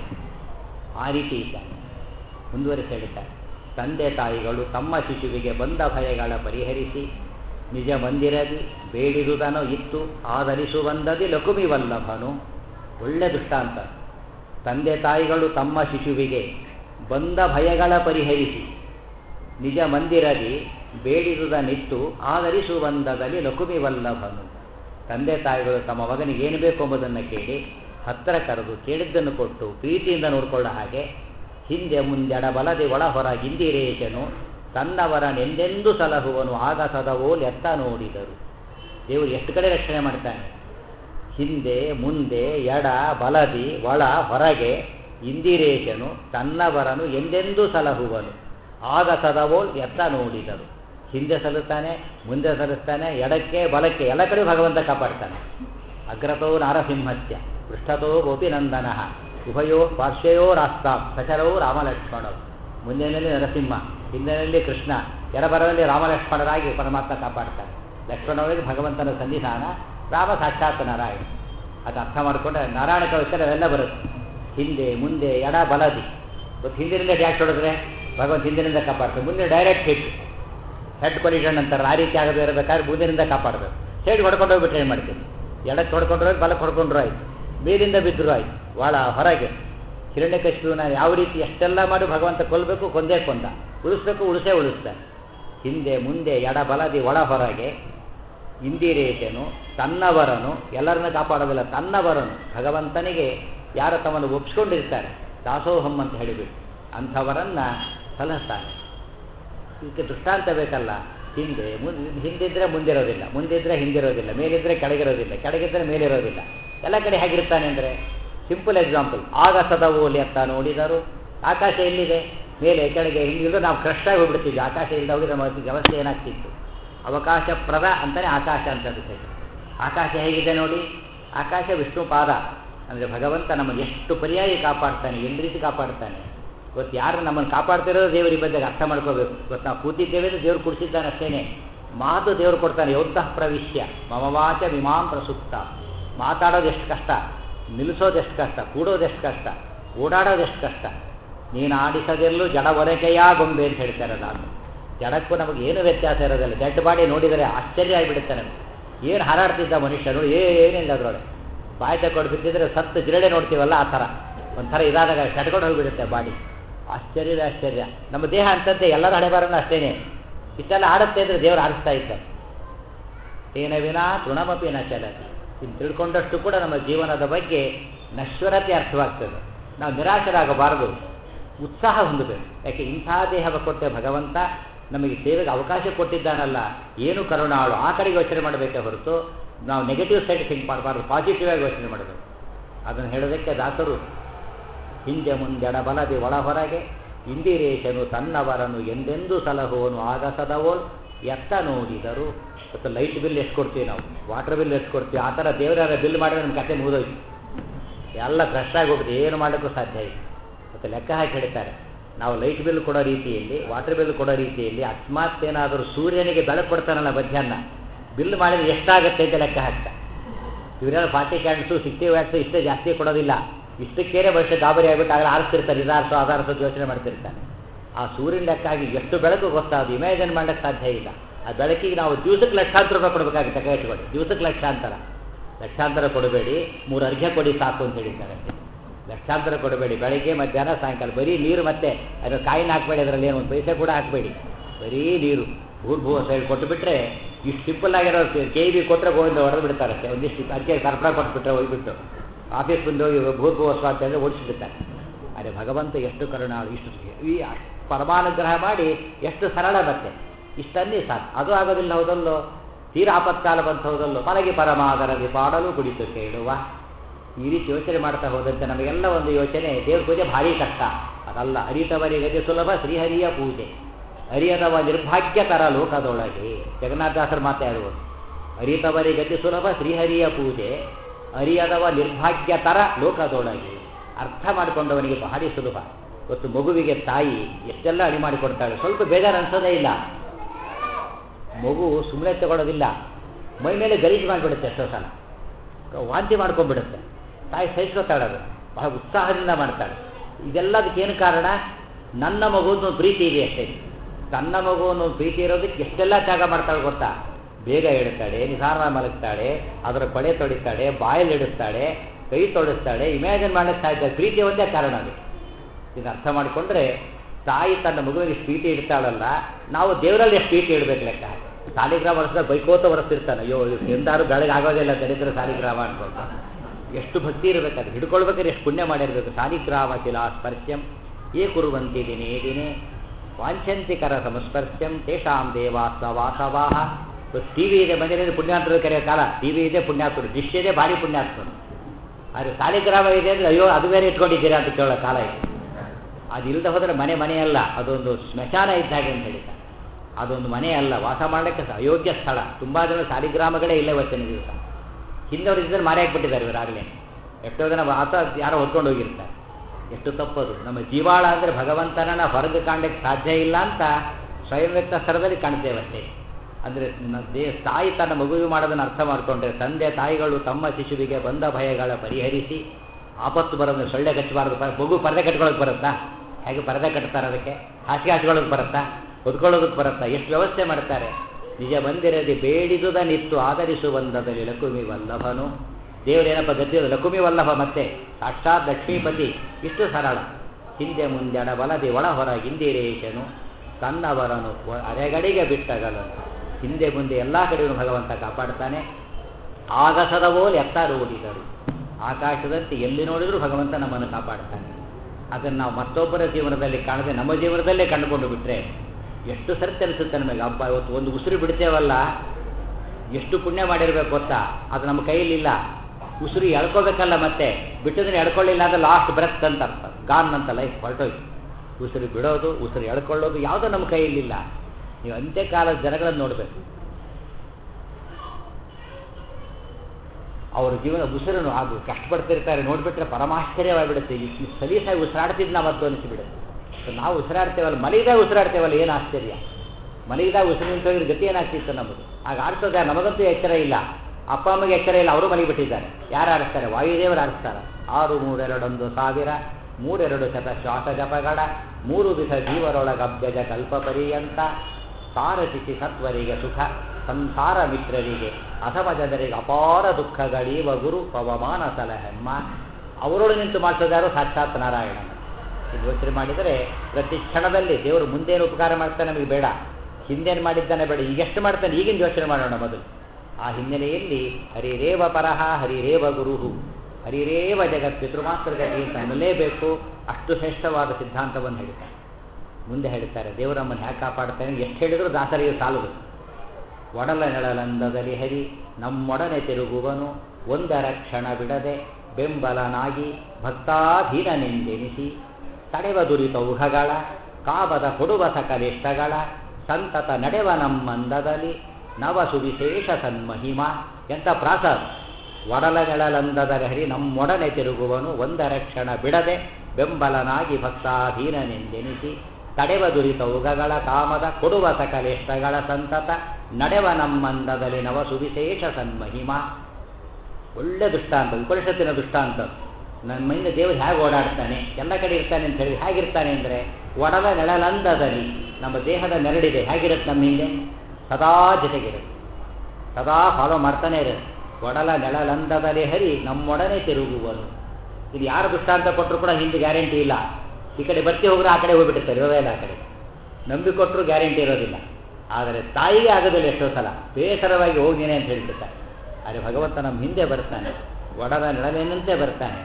ಆ ರೀತಿ ಇದ್ದಾನೆ ಮುಂದುವರಿಸಿ ಹೇಳಿದ್ದಾರೆ ತಂದೆ ತಾಯಿಗಳು ತಮ್ಮ ಶಿಶುವಿಗೆ ಬಂದ ಭಯಗಳ ಪರಿಹರಿಸಿ ನಿಜ ಮಂದಿರದಿ ಬೇಡಿದುದನು ಇತ್ತು ಆಧರಿಸುವಂದದಿ ಲಕುಮಿ ವಲ್ಲಭನು ಒಳ್ಳೆ ದೃಷ್ಟಾಂತ ತಂದೆ ತಾಯಿಗಳು ತಮ್ಮ ಶಿಶುವಿಗೆ ಬಂದ ಭಯಗಳ ಪರಿಹರಿಸಿ ನಿಜ ಮಂದಿರದಿ ಬೇಡಿದುದನಿತ್ತು ಆಧರಿಸುವಂದದಲ್ಲಿ ಲಕುಮಿ ವಲ್ಲಭನು ತಂದೆ ತಾಯಿಗಳು ತಮ್ಮ ಮಗನಿಗೆ ಏನು ಬೇಕು ಎಂಬುದನ್ನು ಕೇಳಿ ಹತ್ತಿರ ಕರೆದು ಕೇಳಿದ್ದನ್ನು ಕೊಟ್ಟು ಪ್ರೀತಿಯಿಂದ ನೋಡಿಕೊಳ್ಳೋ ಹಾಗೆ ಹಿಂದೆ ಮುಂದೆಡ ಬಲದೆ ಒಳ ಹೊರಗಿಂದಿರೇಶನು ತನ್ನವರನೆಂದೆಂದು ಸಲಹುವನು ಆಗ ಸದವೋಲ್ ಎತ್ತ ನೋಡಿದರು ದೇವರು ಎಷ್ಟು ಕಡೆ ರಕ್ಷಣೆ ಮಾಡ್ತಾನೆ ಹಿಂದೆ ಮುಂದೆ ಎಡ ಬಲದಿ ಒಳ ಹೊರಗೆ ಇಂದಿರೇಶನು ತನ್ನವರನು ಎಂದೆಂದೂ ಸಲಹುವನು ಆಗ ಸದವೋಲ್ ಎತ್ತ ನೋಡಿದರು ಹಿಂದೆ ಸಲ್ಲುತ್ತಾನೆ ಮುಂದೆ ಸಲ್ಲಿಸ್ತಾನೆ ಎಡಕ್ಕೆ ಬಲಕ್ಕೆ ಎಲ್ಲ ಕಡೆ ಭಗವಂತ ಕಾಪಾಡ್ತಾನೆ ಅಗ್ರತೋ ನಾರಸಿಂಹತ್ಯ ಪೃಷ್ಠತೋ ಗೋಪಿನಂದನ ಉಭಯೋ ಪಾರ್ಶ್ವಯೋ ರಾಸ್ತಾಂ ಸಚರವು ರಾಮಲಕ್ಷ್ಮಣರು ಮುಂದಿನಲ್ಲಿ ನರಸಿಂಹ ಹಿಂದಿನಲ್ಲಿ ಕೃಷ್ಣ ಎಡಬರದಲ್ಲಿ ರಾಮಲಕ್ಷ್ಮಣರಾಗಿ ಪರಮಾತ್ಮ ಕಾಪಾಡ್ತಾರೆ ಲಕ್ಷ್ಮಣವಾಗಿ ಭಗವಂತನ ಸನ್ನಿಧಾನ ರಾಮ ಸಾಕ್ಷಾತ್ ನಾರಾಯಣ ಅದು ಅರ್ಥ ಮಾಡಿಕೊಂಡ್ರೆ ನಾರಾಯಣ ಕವಿತಾರೆ ಅವೆಲ್ಲ ಬರುತ್ತೆ ಹಿಂದೆ ಮುಂದೆ ಎಡ ಬಲದಿ ಇವತ್ತು ಹಿಂದಿನಿಂದ ಡ್ಯಾಶ್ ಹೊಡೆದ್ರೆ ಭಗವಂತ ಹಿಂದಿನಿಂದ ಕಾಪಾಡ್ತಾರೆ ಮುಂದೆ ಡೈರೆಕ್ಟ್ ಹಿಟ್ ಹೆಡ್ ಕೊಲಿಷನ್ ಅಂತಾರೆ ಆ ರೀತಿ ಆಗದೇ ಇರಬೇಕಾದ್ರೆ ಮುಂದಿನಿಂದ ಕಾಪಾಡಬೇಕು ಸೈಡ್ ಹೊಡ್ಕೊಂಡು ಹೋಗ್ಬಿಟ್ರೆ ಏನು ಮಾಡ್ತೀನಿ ಎಡಕ್ಕೆ ಹೊಡ್ಕೊಂಡ್ರು ಆಯ್ತು ಬಲಕ್ಕೆ ಹೊಡ್ಕೊಂಡ್ರು ಆಯ್ತು ಮೇಲಿಂದ ಬಿದ್ದರು ಆಯ್ತು ಭಾಳ ಹೊರಗೆ ಹಿರಣ್ಯಕಶಿಪುನ ಯಾವ ರೀತಿ ಎಷ್ಟೆಲ್ಲ ಮಾಡಿ ಭಗವಂತ ಕೊಲ್ಲಬೇಕು ಕೊಂದೇ ಕೊಂದ ಉಳಿಸ್ಬೇಕು ಉಳಿಸೇ ಉಳಿಸ್ತಾನೆ ಹಿಂದೆ ಮುಂದೆ ಎಡ ಬಲದಿ ಒಳ ಹೊರಗೆ ಇಂದಿರೇಶನು ತನ್ನವರನು ಎಲ್ಲರನ್ನ ಕಾಪಾಡೋದಿಲ್ಲ ತನ್ನವರನು ಭಗವಂತನಿಗೆ ಯಾರು ತಮ್ಮನ್ನು ಒಪ್ಪಿಸ್ಕೊಂಡಿರ್ತಾರೆ ದಾಸೋಹಂ ಅಂತ ಹೇಳಿಬಿಟ್ಟು ಅಂಥವರನ್ನ ಸಲಹಿಸ್ತಾನೆ ಇದಕ್ಕೆ ದೃಷ್ಟಾಂತ ಬೇಕಲ್ಲ ಹಿಂದೆ ಮುಂದೆ ಹಿಂದಿದ್ರೆ ಮುಂದಿರೋದಿಲ್ಲ ಮುಂದಿದ್ರೆ ಹಿಂದಿರೋದಿಲ್ಲ ಮೇಲಿದ್ರೆ ಕೆಳಗಿರೋದಿಲ್ಲ ಕೆಳಗಿದ್ರೆ ಮೇಲಿರೋದಿಲ್ಲ ಎಲ್ಲ ಕಡೆ ಹೇಗಿರ್ತಾನೆ ಅಂದರೆ ಸಿಂಪಲ್ ಎಕ್ಸಾಂಪಲ್ ಆಗ ಸದವೋಲಿ ಅಂತ ನೋಡಿದರು ಆಕಾಶ ಎಲ್ಲಿದೆ ಮೇಲೆ ಕೆಳಗೆ ಹಿಂಗಿದ್ರು ನಾವು ಕ್ರಶ್ ಆಗಿ ಹೋಗ್ಬಿಡ್ತೀವಿ ಆಕಾಶ ಇಲ್ಲದೆ ಹೋಗಿ ನಮ್ಮ ವ್ಯವಸ್ಥೆ ಏನಾಗ್ತಿತ್ತು ಅವಕಾಶ ಪ್ರದ ಅಂತಲೇ ಆಕಾಶ ಅಂತ ಅದಕ್ಕೆ ಆಕಾಶ ಹೇಗಿದೆ ನೋಡಿ ಆಕಾಶ ವಿಷ್ಣು ಪಾದ ಅಂದರೆ ಭಗವಂತ ನಮ್ಮನ್ನು ಎಷ್ಟು ಪರ್ಯಾಯ ಕಾಪಾಡ್ತಾನೆ ಎಲ್ಲ ರೀತಿ ಕಾಪಾಡ್ತಾನೆ ಇವತ್ತು ಯಾರು ನಮ್ಮನ್ನು ಕಾಪಾಡ್ತಿರೋದು ದೇವರ ಬಗ್ಗೆ ಅರ್ಥ ಮಾಡ್ಕೋಬೇಕು ಇವತ್ತು ನಾವು ಕೂತಿದ್ದೇವೆ ಅಂದರೆ ದೇವ್ರು ಕುಡಿಸಿದ್ದಾನೆ ಅಷ್ಟೇನೆ ಮಾತು ದೇವ್ರು ಕೊಡ್ತಾನೆ ಯೋಗ್ತಃ ಪ್ರವಿಶ್ಯ ಮಮವಾಚ ವಿಮಾಂ ಪ್ರಸುಪ್ತ ಮಾತಾಡೋದು ಎಷ್ಟು ಕಷ್ಟ ನಿಲ್ಲಿಸೋದು ಎಷ್ಟು ಕಷ್ಟ ಕೂಡೋದು ಎಷ್ಟು ಕಷ್ಟ ಓಡಾಡೋದು ಎಷ್ಟು ಕಷ್ಟ ನೀನು ಆಡಿಸದೆಲ್ಲೂ ಜಡ ಒರಕೆಯಾ ಗೊಂಬೆ ಅಂತ ಹೇಳ್ತಾರೆ ನಾನು ಜಡಕ್ಕೂ ನಮಗೆ ಏನು ವ್ಯತ್ಯಾಸ ಇರೋದಿಲ್ಲ ಡೆಡ್ ಬಾಡಿ ನೋಡಿದರೆ ಆಶ್ಚರ್ಯ ಆಗಿಬಿಡುತ್ತೆ ನಮಗೆ ಏನು ಹಾರಾಡ್ತಿದ್ದ ಮನುಷ್ಯನು ಏನಿಲ್ಲ ಅದರೊಳಗೆ ಬಾಯಿ ತಕೊಂಡು ಬಿದ್ದಿದ್ರೆ ಸತ್ತು ಜಿರಡೆ ನೋಡ್ತೀವಲ್ಲ ಆ ಥರ ಒಂಥರ ಇದಾದಾಗ ಕಟ್ಕೊಂಡು ಹೋಗಿಬಿಡುತ್ತೆ ಬಾಡಿ ಆಶ್ಚರ್ಯದ ಆಶ್ಚರ್ಯ ನಮ್ಮ ದೇಹ ಅಂತಂತೆ ಎಲ್ಲರ ಹಣೆ ಬರೋಣ ಅಷ್ಟೇನೆ ಇಷ್ಟೆಲ್ಲ ಆಡುತ್ತೆ ಅಂದರೆ ದೇವರು ಆಡಿಸ್ತಾ ಇದ್ದಾರೆ ಏನ ವಿನಾ ತೃಣಮಪಿ ನ ಚಲತಿ ಇನ್ನು ತಿಳ್ಕೊಂಡಷ್ಟು ಕೂಡ ನಮ್ಮ ಜೀವನದ ಬಗ್ಗೆ ನಶ್ವರತೆ ಅರ್ಥವಾಗ್ತದೆ ನಾವು ನಿರಾಶರಾಗಬಾರದು ಉತ್ಸಾಹ ಹೊಂದಬೇಕು ಯಾಕೆ ಇಂಥ ದೇಹವ ಕೊಟ್ಟೆ ಭಗವಂತ ನಮಗೆ ಸೇವೆಗೆ ಅವಕಾಶ ಕೊಟ್ಟಿದ್ದಾನಲ್ಲ ಏನು ಕರುಣಾಳು ಆ ಕಡೆಗೆ ಯೋಚನೆ ಮಾಡಬೇಕೇ ಹೊರತು ನಾವು ನೆಗೆಟಿವ್ ಸೈಡ್ ಥಿಂಕ್ ಮಾಡಬಾರ್ದು ಪಾಸಿಟಿವ್ ಆಗಿ ಯೋಚನೆ ಮಾಡಬೇಕು ಅದನ್ನು ಹೇಳೋದಕ್ಕೆ ದಾಸರು ಹಿಂದೆ ಮುಂದೆಡ ಬಲದಿ ಒಳ ಹೊರಗೆ ಇಂದಿರೇಶನು ತನ್ನವರನು ಎಂದೆಂದೂ ಸಲಹುವನು ಆಗಸದವೋಲ್ ಎತ್ತ ನೋಡಿದರು ಮತ್ತು ಲೈಟ್ ಬಿಲ್ ಎಷ್ಟು ಕೊಡ್ತೀವಿ ನಾವು ವಾಟರ್ ಬಿಲ್ ಎಷ್ಟು ಕೊಡ್ತೀವಿ ಆ ಥರ ದೇವರ ಬಿಲ್ ಮಾಡಿದ್ರೆ ನಮ್ಮ ಕತೆ ಮುಗಿದೋಯ್ತು ಎಲ್ಲ ಭ್ರಷ್ಟ ಆಗೋಗ್ಬಿಟ್ಟು ಏನು ಮಾಡೋಕ್ಕೂ ಸಾಧ್ಯ ಇಲ್ಲ ಮತ್ತು ಲೆಕ್ಕ ಹಾಕಿ ಹೇಳ್ತಾರೆ ನಾವು ಲೈಟ್ ಬಿಲ್ ಕೊಡೋ ರೀತಿಯಲ್ಲಿ ವಾಟರ್ ಬಿಲ್ ಕೊಡೋ ರೀತಿಯಲ್ಲಿ ಅಕಸ್ಮಾತ್ ಏನಾದರೂ ಸೂರ್ಯನಿಗೆ ಬೆಳಕು ಕೊಡ್ತಾನಲ್ಲ ಮಧ್ಯಾಹ್ನ ಬಿಲ್ ಮಾಡಿದ್ರೆ ಎಷ್ಟಾಗುತ್ತೆ ಅಂತ ಲೆಕ್ಕ ಹಾಕ್ತಾ ಇವರೆಲ್ಲ ಫಾರ್ಟಿ ಕ್ಯಾಂಡ್ಸು ಸಿಕ್ಸ್ಟಿ ವ್ಯಾಟ್ಸು ಇಷ್ಟೇ ಜಾಸ್ತಿ ಕೊಡೋದಿಲ್ಲ ಇಷ್ಟಕ್ಕೇನೆ ವರ್ಷ ಗಾಬರಿ ಆಗಿಬಿಟ್ಟು ಆಗಲೇ ಆರಿಸ್ತಿರ್ತಾರೆ ಇದಾರಿಸೋ ಅದಾರಿಸೋ ಯೋಚನೆ ಮಾಡ್ತಿರ್ತಾನೆ ಆ ಸೂರ್ಯನ ಲೆಕ್ಕಾಗಿ ಎಷ್ಟು ಬೆಳಕು ಗೊತ್ತಾ ಅದು ಇಮ್ಯಾಜಿನ್ ಮಾಡೋಕ್ಕೆ ಸಾಧ್ಯ ಇಲ್ಲ ಆ ಬೆಳಕಿಗೆ ನಾವು ದಿವಸಕ್ಕೆ ಲಕ್ಷಾಂತರ ರೂಪಾಯಿ ಕೊಡಬೇಕಾಗುತ್ತೆ ಕೈ ಇಟ್ಕೊಂಡು ದಿವಸಕ್ಕೆ ಲಕ್ಷಾಂತರ ಲಕ್ಷಾಂತರ ಕೊಡಬೇಡಿ ಮೂರು ಅರ್ಘ್ಯ ಕೊಡಿ ಸಾಕು ಅಂತ ಹೇಳಿದ್ದಾರೆ ಲಕ್ಷಾಂತರ ಕೊಡಬೇಡಿ ಬೆಳಗ್ಗೆ ಮಧ್ಯಾಹ್ನ ಸಾಯಂಕಾಲ ಬರೀ ನೀರು ಮತ್ತೆ ಅದರ ಕಾಯಿನ ಹಾಕಬೇಡಿ ಅದರಲ್ಲಿ ಏನು ಒಂದು ಪೈಸೆ ಕೂಡ ಹಾಕಬೇಡಿ ಬರೀ ನೀರು ಭೂರ್ಭುವ ಸೈಡ್ ಕೊಟ್ಟುಬಿಟ್ರೆ ಇಷ್ಟು ಸಿಂಪಲ್ ಆಗಿರೋ ಕೆ ಬಿ ಕೊಟ್ಟರೆ ಗೋವಿಂದ ಹೊಡೆದು ಬಿಡ್ತಾರೆ ಅಷ್ಟೇ ಒಂದಿಷ್ಟು ಅದಕ್ಕೆ ಸರ್ಪಣ ಕೊಟ್ಬಿಟ್ರೆ ಹೋಗ್ಬಿಟ್ಟು ಆಫೀಸ್ ಬಂದು ಹೋಗಿ ಭೂರ್ಭುವ ಸ್ವಾತ ಅಂದರೆ ಓಡಿಸಿಬಿಡ್ತಾರೆ ಅರೆ ಭಗವಂತ ಎಷ್ಟು ಕರುಣಾಳು ಇಷ್ಟು ಈ ಪರಮಾನುಗ್ರಹ ಮಾಡಿ ಎಷ್ಟು ಸರಳ ಮತ್ತೆ ಇಷ್ಟನ್ನೇ ಸಾಕು ಅದು ಆಗೋದಿಲ್ಲ ಹೌದಲ್ಲೋ ತೀರಾ ಆಪತ್ಕಾಲ ಬಂತ ಹೌದಲ್ಲೋ ಮಲಗಿ ಪರಮಾದರದಿ ಪಾಡಲು ಕುಡಿತು ಕೇಳುವ ಈ ರೀತಿ ಯೋಚನೆ ಮಾಡ್ತಾ ಹೋದಂತೆ ನಮಗೆಲ್ಲ ಒಂದು ಯೋಚನೆ ದೇವ್ರ ಪೂಜೆ ಭಾರಿ ಕಷ್ಟ ಅದಲ್ಲ ಅರಿತವರಿಗತಿ ಸುಲಭ ಶ್ರೀಹರಿಯ ಪೂಜೆ ಅರಿಯದವ ನಿರ್ಭಾಗ್ಯ ತರ ಲೋಕದೊಳಗೆ ಜಗನ್ನಾಥದಾಸರ ಮಾತಾಡುವುದು ಅರಿತವರಿಗತಿ ಸುಲಭ ಶ್ರೀಹರಿಯ ಪೂಜೆ ಅರಿಯದವ ನಿರ್ಭಾಗ್ಯ ತರ ಲೋಕದೊಳಗೆ ಅರ್ಥ ಮಾಡಿಕೊಂಡವನಿಗೆ ಭಾರಿ ಸುಲಭ ಇವತ್ತು ಮಗುವಿಗೆ ತಾಯಿ ಎಷ್ಟೆಲ್ಲ ಅಡಿ ಮಾಡಿಕೊಡ್ತಾಳೆ ಸ್ವಲ್ಪ ಬೇಜಾರು ಅನ್ಸೋದೇ ಇಲ್ಲ ಮಗು ಸುಮ್ಮನೆ ತಗೊಳ್ಳೋದಿಲ್ಲ ಮೈ ಮೇಲೆ ಗಲೀಜು ಮಾಡಿಬಿಡುತ್ತೆ ಎಷ್ಟೋ ಸಲ ವಾಂತಿ ಮಾಡ್ಕೊಂಡ್ಬಿಡುತ್ತೆ ತಾಯಿ ಸಹಿಸ್ಕೊತಾಳೆ ಅದು ಬಹಳ ಉತ್ಸಾಹದಿಂದ ಮಾಡ್ತಾಳೆ ಇದೆಲ್ಲದಕ್ಕೇನು ಕಾರಣ ನನ್ನ ಮಗುವನ್ನು ಪ್ರೀತಿ ಇದೆ ಅಷ್ಟೇ ತನ್ನ ಮಗುವನ್ನು ಪ್ರೀತಿ ಇರೋದಕ್ಕೆ ಎಷ್ಟೆಲ್ಲ ತ್ಯಾಗ ಮಾಡ್ತಾಳೆ ಗೊತ್ತಾ ಬೇಗ ಹೇಳ್ತಾಳೆ ನಿಧಾನ ಮಲಗ್ತಾಳೆ ಅದರ ಬಳೆ ತೊಡಿತಾಳೆ ಬಾಯಲ್ಲಿ ಇಡಿಸ್ತಾಳೆ ಕೈ ತೊಡಿಸ್ತಾಳೆ ಇಮ್ಯಾಜಿನ್ ಮಾಡಕ್ಕೆ ಸಾಧ್ಯ ಪ್ರೀತಿ ಒಂದೇ ಕಾರಣ ಅದು ಇದು ಅರ್ಥ ಮಾಡಿಕೊಂಡ್ರೆ ತಾಯಿ ತನ್ನ ಮಗುವಿಗೆ ಪ್ರೀತಿ ಇಡ್ತಾಳಲ್ಲ ನಾವು ದೇವರಲ್ಲಿ ಎಷ್ಟು ಪ್ರೀತಿ ಇಡಬೇಕು ಲೆಕ್ಕ ಸಾಲಿಗ್ರಾಮ ವರ್ಷದ ಬೈಕೋತ ಹೊರಸ್ತಿರ್ತಾನೆ ಅಯ್ಯೋ ಎಂದಾರು ಬೆಳಗ್ಗೆ ಆಗೋದಿಲ್ಲ ದರಿದ್ರ ಸಾಲಿಗ್ರಾಮ ಅನ್ಕೊಂಡು ಎಷ್ಟು ಭಕ್ತಿ ಇರಬೇಕಾದ್ರೆ ಹಿಡ್ಕೊಳ್ಬೇಕಾದ್ರೆ ಎಷ್ಟು ಪುಣ್ಯ ಮಾಡಿರ್ಬೇಕು ಸಾಲಿಗ್ರಾಮ ಶಿಲಾ ಸ್ಪರ್ಶ್ಯಂ ಏ ಕುರುವಂತಿ ದಿನೇ ದಿನೇ ವಾಂಛಂತಿಕರ ಸಂಸ್ಪರ್ಶ್ಯಂ ತೇಷಾಂ ದೇವಾಸ್ವ ವಾಸವಾಹ ಟಿ ವಿ ಇದೆ ಮನೆಯಲ್ಲಿ ಪುಣ್ಯಾತ್ಮರು ಕರೆಯೋ ಕಾಲ ಟಿ ವಿ ಇದೆ ಪುಣ್ಯಾತ್ಮರು ಡಿಶ್ ಇದೆ ಭಾರಿ ಪುಣ್ಯಾತ್ಮರು ಆದರೆ ಸಾಲಿಗ್ರಾಮ ಇದೆ ಅಂದರೆ ಅಯ್ಯೋ ಅದು ಬೇರೆ ಇಟ್ಕೊಂಡಿದ್ದೀರಾ ಅಂತ ಕೇಳೋ ಕಾಲ ಇದೆ ಅದು ಇಲ್ಲದೆ ಹೋದರೆ ಮನೆ ಮನೆ ಅಲ್ಲ ಅದೊಂದು ಸ್ಮಶಾನ ಇದ್ದಾಗೆ ಅಂತ ಹೇಳಿದ್ದಾರೆ ಅದೊಂದು ಮನೆ ಅಲ್ಲ ವಾಸ ಮಾಡಲಿಕ್ಕೆ ಅಯೋಗ್ಯ ಸ್ಥಳ ತುಂಬ ಜನ ಸಾಲಿಗ್ರಾಮಗಳೇ ಇಲ್ಲ ಇವತ್ತಿನ ದಿವಸ ಹಿಂದವರು ಇದ್ದರೆ ಮಾರಿ ಹಾಕ್ಬಿಟ್ಟಿದ್ದಾರೆ ಇವರಾಗಲೇ ಎಷ್ಟೋ ಜನ ಆತ ಯಾರೋ ಹೊತ್ಕೊಂಡು ಹೋಗಿರ್ತಾರೆ ಎಷ್ಟು ತಪ್ಪದು ನಮ್ಮ ಜೀವಾಳ ಅಂದರೆ ಭಗವಂತನನ್ನ ಹೊರಗೆ ಕಾಣಲಿಕ್ಕೆ ಸಾಧ್ಯ ಇಲ್ಲ ಅಂತ ಸ್ವಯಂ ವ್ಯಕ್ತ ಸ್ತರದಲ್ಲಿ ಕಾಣ್ತೇವಷ್ಟೇ ಅಂದರೆ ದೇ ತಾಯಿ ತನ್ನ ಮಗುವಿಗೆ ಮಾಡೋದನ್ನು ಅರ್ಥ ಮಾಡಿಕೊಂಡ್ರೆ ತಂದೆ ತಾಯಿಗಳು ತಮ್ಮ ಶಿಶುವಿಗೆ ಬಂದ ಭಯಗಳ ಪರಿಹರಿಸಿ ಆಪತ್ತು ಬರೋದು ಸೊಳ್ಳೆ ಕಚ್ಚಬಾರದು ಪ- ಮಗು ಪರದೆ ಕಟ್ಕೊಳ್ಳೋಕೆ ಬರುತ್ತಾ ಹೇಗೆ ಪರದೆ ಕಟ್ತಾರೆ ಅದಕ್ಕೆ ಹಾಸಿಗೆ ಹಾಸ್ಕೊಳ್ಳೋಕೆ ಬರುತ್ತಾ ಹೊದ್ಕೊಳ್ಳೋದಕ್ಕೆ ಬರುತ್ತಾ ಎಷ್ಟು ವ್ಯವಸ್ಥೆ ಮಾಡ್ತಾರೆ ನಿಜ ಮಂದಿರದಿ ಬೇಡಿದುದ ನಿತ್ತು ಆಧರಿಸುವಂದದಲ್ಲಿ ಲಕುಮಿ ವಲ್ಲಭನು ದೇವರೇನಪ್ಪ ಗತಿಯೋದು ಲಕುಮಿ ವಲ್ಲಭ ಮತ್ತೆ ಸಾಕ್ಷಾತ್ ಲಕ್ಷ್ಮೀಪತಿ ಇಷ್ಟು ಸರಳ ಹಿಂದೆ ಮುಂದೆಡ ಬಲದಿ ಒಳ ಹೊರ ಹಿಂದಿರೇಶನು ತನ್ನವರನು ಒ- ಅರೆಗಡಿಗೆ ಬಿಟ್ಟಗಲನು ಹಿಂದೆ ಮುಂದೆ ಎಲ್ಲ ಕಡೆಯೂ ಭಗವಂತ ಕಾಪಾಡ್ತಾನೆ ಆಗಸದ ಓಲ್ ಎತ್ತಾರು ಓಡಿದರು ಆಕಾಶದಂತೆ ಎಲ್ಲಿ ನೋಡಿದರೂ ಭಗವಂತ ನಮ್ಮನ್ನು ಕಾಪಾಡ್ತಾನೆ ಅದನ್ನು ನಾವು ಮತ್ತೊಬ್ಬರ ಜೀವನದಲ್ಲಿ ಕಾಣದೆ ನಮ್ಮ ಜೀವನದಲ್ಲೇ ಕಂಡುಕೊಂಡು ಬಿಟ್ರೆ ಎಷ್ಟು ಸರ್ತಿ ಅನಿಸುತ್ತೆ ನಮಗೆ ಹಬ್ಬ ಇವತ್ತು ಒಂದು ಉಸಿರು ಬಿಡ್ತೇವಲ್ಲ ಎಷ್ಟು ಪುಣ್ಯ ಮಾಡಿರ್ಬೇಕು ಗೊತ್ತಾ ಅದು ನಮ್ಮ ಕೈಯಲ್ಲಿಲ್ಲ ಉಸಿರು ಎಳ್ಕೋಬೇಕಲ್ಲ ಮತ್ತೆ ಬಿಟ್ಟಿದ್ರೆ ಎಳ್ಕೊಳ್ಳಿಲ್ಲ ಅಂದ್ರೆ ಲಾಸ್ಟ್ ಬ್ರೆತ್ ಅಂತ ಅರ್ಥ ಗಾನ್ ಅಂತ ಲೈಫ್ ಹೊರಟೋಯ್ತು ಉಸಿರು ಬಿಡೋದು ಉಸಿರು ಎಳ್ಕೊಳ್ಳೋದು ಯಾವುದೂ ನಮ್ಮ ಕೈಯಲ್ಲಿಲ್ಲ ನೀವು ಅಂತ್ಯಕಾಲದ ಜನಗಳನ್ನು ನೋಡಬೇಕು ಅವ್ರ ಜೀವನ ಉಸಿರನ್ನು ಅದು ಕಷ್ಟಪಡ್ತಿರ್ತಾರೆ ನೋಡಿಬಿಟ್ರೆ ಪರಮಾಶ್ಚರ್ಯವಾಗಿಬಿಡುತ್ತೆ ಇಷ್ಟು ಸಲೀಸಾಗಿ ಉಸಿರಾಡ್ತಿದ್ದು ನಾವು ಅದು ಅನಿಸಿಬಿಡುತ್ತೆ ಸೊ ನಾವು ಉಸಿರಾಡ್ತೇವಲ್ಲ ಮಲಗಿದಾಗ ಉಸಿರಾಡ್ತೇವಲ್ಲ ಏನು ಆಶ್ಚರ್ಯ ಮಲಗಿದಾಗ ಉಸಿರು ನಿಂತೋಗಿದ್ರೆ ಗತಿ ಏನಾಗ್ತಿತ್ತು ನಮ್ಮದು ಆಗ ಆಡ್ತದೆ ನಮಗಂತೂ ಎಚ್ಚರ ಇಲ್ಲ ಅಪ್ಪ ಅಮ್ಮಗೆ ಎಚ್ಚರ ಇಲ್ಲ ಅವರು ಮಲಗಿಬಿಟ್ಟಿದ್ದಾರೆ ಯಾರು ಆಡಿಸ್ತಾರೆ ವಾಯುದೇವರು ಆಡಿಸ್ತಾರೆ ಆರು ಮೂರೆರಡೊಂದು ಸಾವಿರ ಮೂರೆರಡು ಶತ ಶ್ವಾಸ ಜಪಗಳ ಮೂರು ವಿಧ ಜೀವರೊಳಗಭ್ಯಜ ಕಲ್ಪ ಪರ್ಯಂತ ಸಾರಥಿಸಿ ಸತ್ವರಿಗೆ ಸುಖ ಸಂಸಾರ ಮಿತ್ರರಿಗೆ ಅಥವಾ ಜನರಿಗೆ ಅಪಾರ ದುಃಖಗಳೀವ ಗುರು ಪವಮಾನ ಸಲಹೆಮ್ಮ ಅವರೊಳು ನಿಂತು ಮಾಡಿಸೋದಾರು ಸಾಕ್ಷಾತ್ ನಾರಾಯಣನ ಇದು ಯೋಚನೆ ಮಾಡಿದರೆ ಪ್ರತಿ ಕ್ಷಣದಲ್ಲಿ ದೇವರು ಮುಂದೇನು ಉಪಕಾರ ಮಾಡ್ತಾನೆ ನಮಗೆ ಬೇಡ ಹಿಂದೇನು ಮಾಡಿದ್ದಾನೆ ಬೇಡ ಈಗೆಷ್ಟು ಮಾಡ್ತಾನೆ ಈಗಿನ ಯೋಚನೆ ಮಾಡೋಣ ಮೊದಲು ಆ ಹಿನ್ನೆಲೆಯಲ್ಲಿ ಹರಿರೇವ ಪರಹ ಹರಿರೇವ ಗುರುಹು ಹರಿರೇವ ಜಗತ್ ಪಿತೃಮಾತೃಗತಿ ಅಂತ ಅನ್ನಲೇಬೇಕು ಅಷ್ಟು ಶ್ರೇಷ್ಠವಾದ ಸಿದ್ಧಾಂತವನ್ನು ಹೇಳ್ತಾನೆ ಮುಂದೆ ಹೇಳ್ತಾರೆ ದೇವರಮ್ಮನ್ನು ಹ್ಯಾಕೆ ಕಾಪಾಡ್ತಾನೆ ಎಷ್ಟು ಹೇಳಿದರೂ ದಾಸರಿಗೆ ಸಾಲದು ಒಡಲ ನೆಳಲಂದದಲ್ಲಿ ಹರಿ ನಮ್ಮೊಡನೆ ತಿರುಗುವನು ಒಂದರ ಕ್ಷಣ ಬಿಡದೆ ಬೆಂಬಲನಾಗಿ ಭಕ್ತಾಧೀನನೆಂದೆನಿಸಿ ತಡೆವ ದುರಿತ ಊಹಗಳ ಕಾಬದ ಕೊಡುವ ಸಕಲಿಷ್ಟಗಳ ಸಂತತ ನಡೆವ ನಮ್ಮಂದದಲ್ಲಿ ನವ ಸುವಿಶೇಷ ಸನ್ಮಹಿಮ ಎಂತ ಪ್ರಾಸ ಒಡಲ ನೆಳಲಂದದಲ್ಲಿ ಹರಿ ನಮ್ಮೊಡನೆ ತಿರುಗುವನು ಒಂದರ ಕ್ಷಣ ಬಿಡದೆ ಬೆಂಬಲನಾಗಿ ಭಕ್ತಾಧೀನನೆಂದೆನಿಸಿ ತಡೆವ ದುರಿತ ಉಗಗಳ ಕಾಮದ ಕೊಡುವ ಸಕಲೇಷ್ಟಗಳ ಸಂತತ ನಡೆವ ನಮ್ಮಂದದಲ್ಲಿ ನವ ಸುವಿಶೇಷ ಸನ್ಮಹಿಮ ಒಳ್ಳೆ ದುಷ್ಟಾಂತ ಉಪನಿಷತ್ತಿನ ದುಷ್ಟಾಂತ ನನ್ನ ಮೈಂದ ದೇವರು ಹೇಗೆ ಓಡಾಡ್ತಾನೆ ಎಲ್ಲ ಕಡೆ ಇರ್ತಾನೆ ಅಂತ ಹೇಳಿ ಹೇಗಿರ್ತಾನೆ ಅಂದರೆ ಒಡಲ ನೆಳಲಂದದಲ್ಲಿ ನಮ್ಮ ದೇಹದ ನೆರಳಿದೆ ಹೇಗಿರುತ್ತೆ ನಮ್ಮ ಹಿಂದೆ ಸದಾ ಜೊತೆಗಿರುತ್ತೆ ಸದಾ ಫಾಲೋ ಮಾಡ್ತಾನೆ ಇರುತ್ತೆ ಒಡಲ ನೆಳಲಂದದಲ್ಲಿ ಹರಿ ನಮ್ಮೊಡನೆ ತಿರುಗುವನು ಇದು ಯಾರು ದೃಷ್ಟಾಂತ ಕೊಟ್ಟರು ಕೂಡ ಹಿಂದೆ ಗ್ಯಾರಂಟಿ ಇಲ್ಲ ಈ ಕಡೆ ಬರ್ತಿ ಹೋಗ್ರೆ ಆ ಕಡೆ ಹೋಗ್ಬಿಟ್ಟಿರ್ತಾರೆ ಇರೋದೇ ಇಲ್ಲ ಆ ಕಡೆ ನಂಬಿ ಕೊಟ್ಟರು ಗ್ಯಾರಂಟಿ ಇರೋದಿಲ್ಲ ಆದರೆ ತಾಯಿಗೆ ಆಗೋದಿಲ್ಲ ಎಷ್ಟೋ ಸಲ ಬೇಸರವಾಗಿ ಹೋಗಿನೇ ಅಂತ ಹೇಳ್ತಿರ್ತಾರೆ ಆದರೆ ಭಗವಂತ ನಮ್ಮ ಹಿಂದೆ ಬರ್ತಾನೆ ಒಡದ ನೆಳಲಿನಂತೆ ಬರ್ತಾನೆ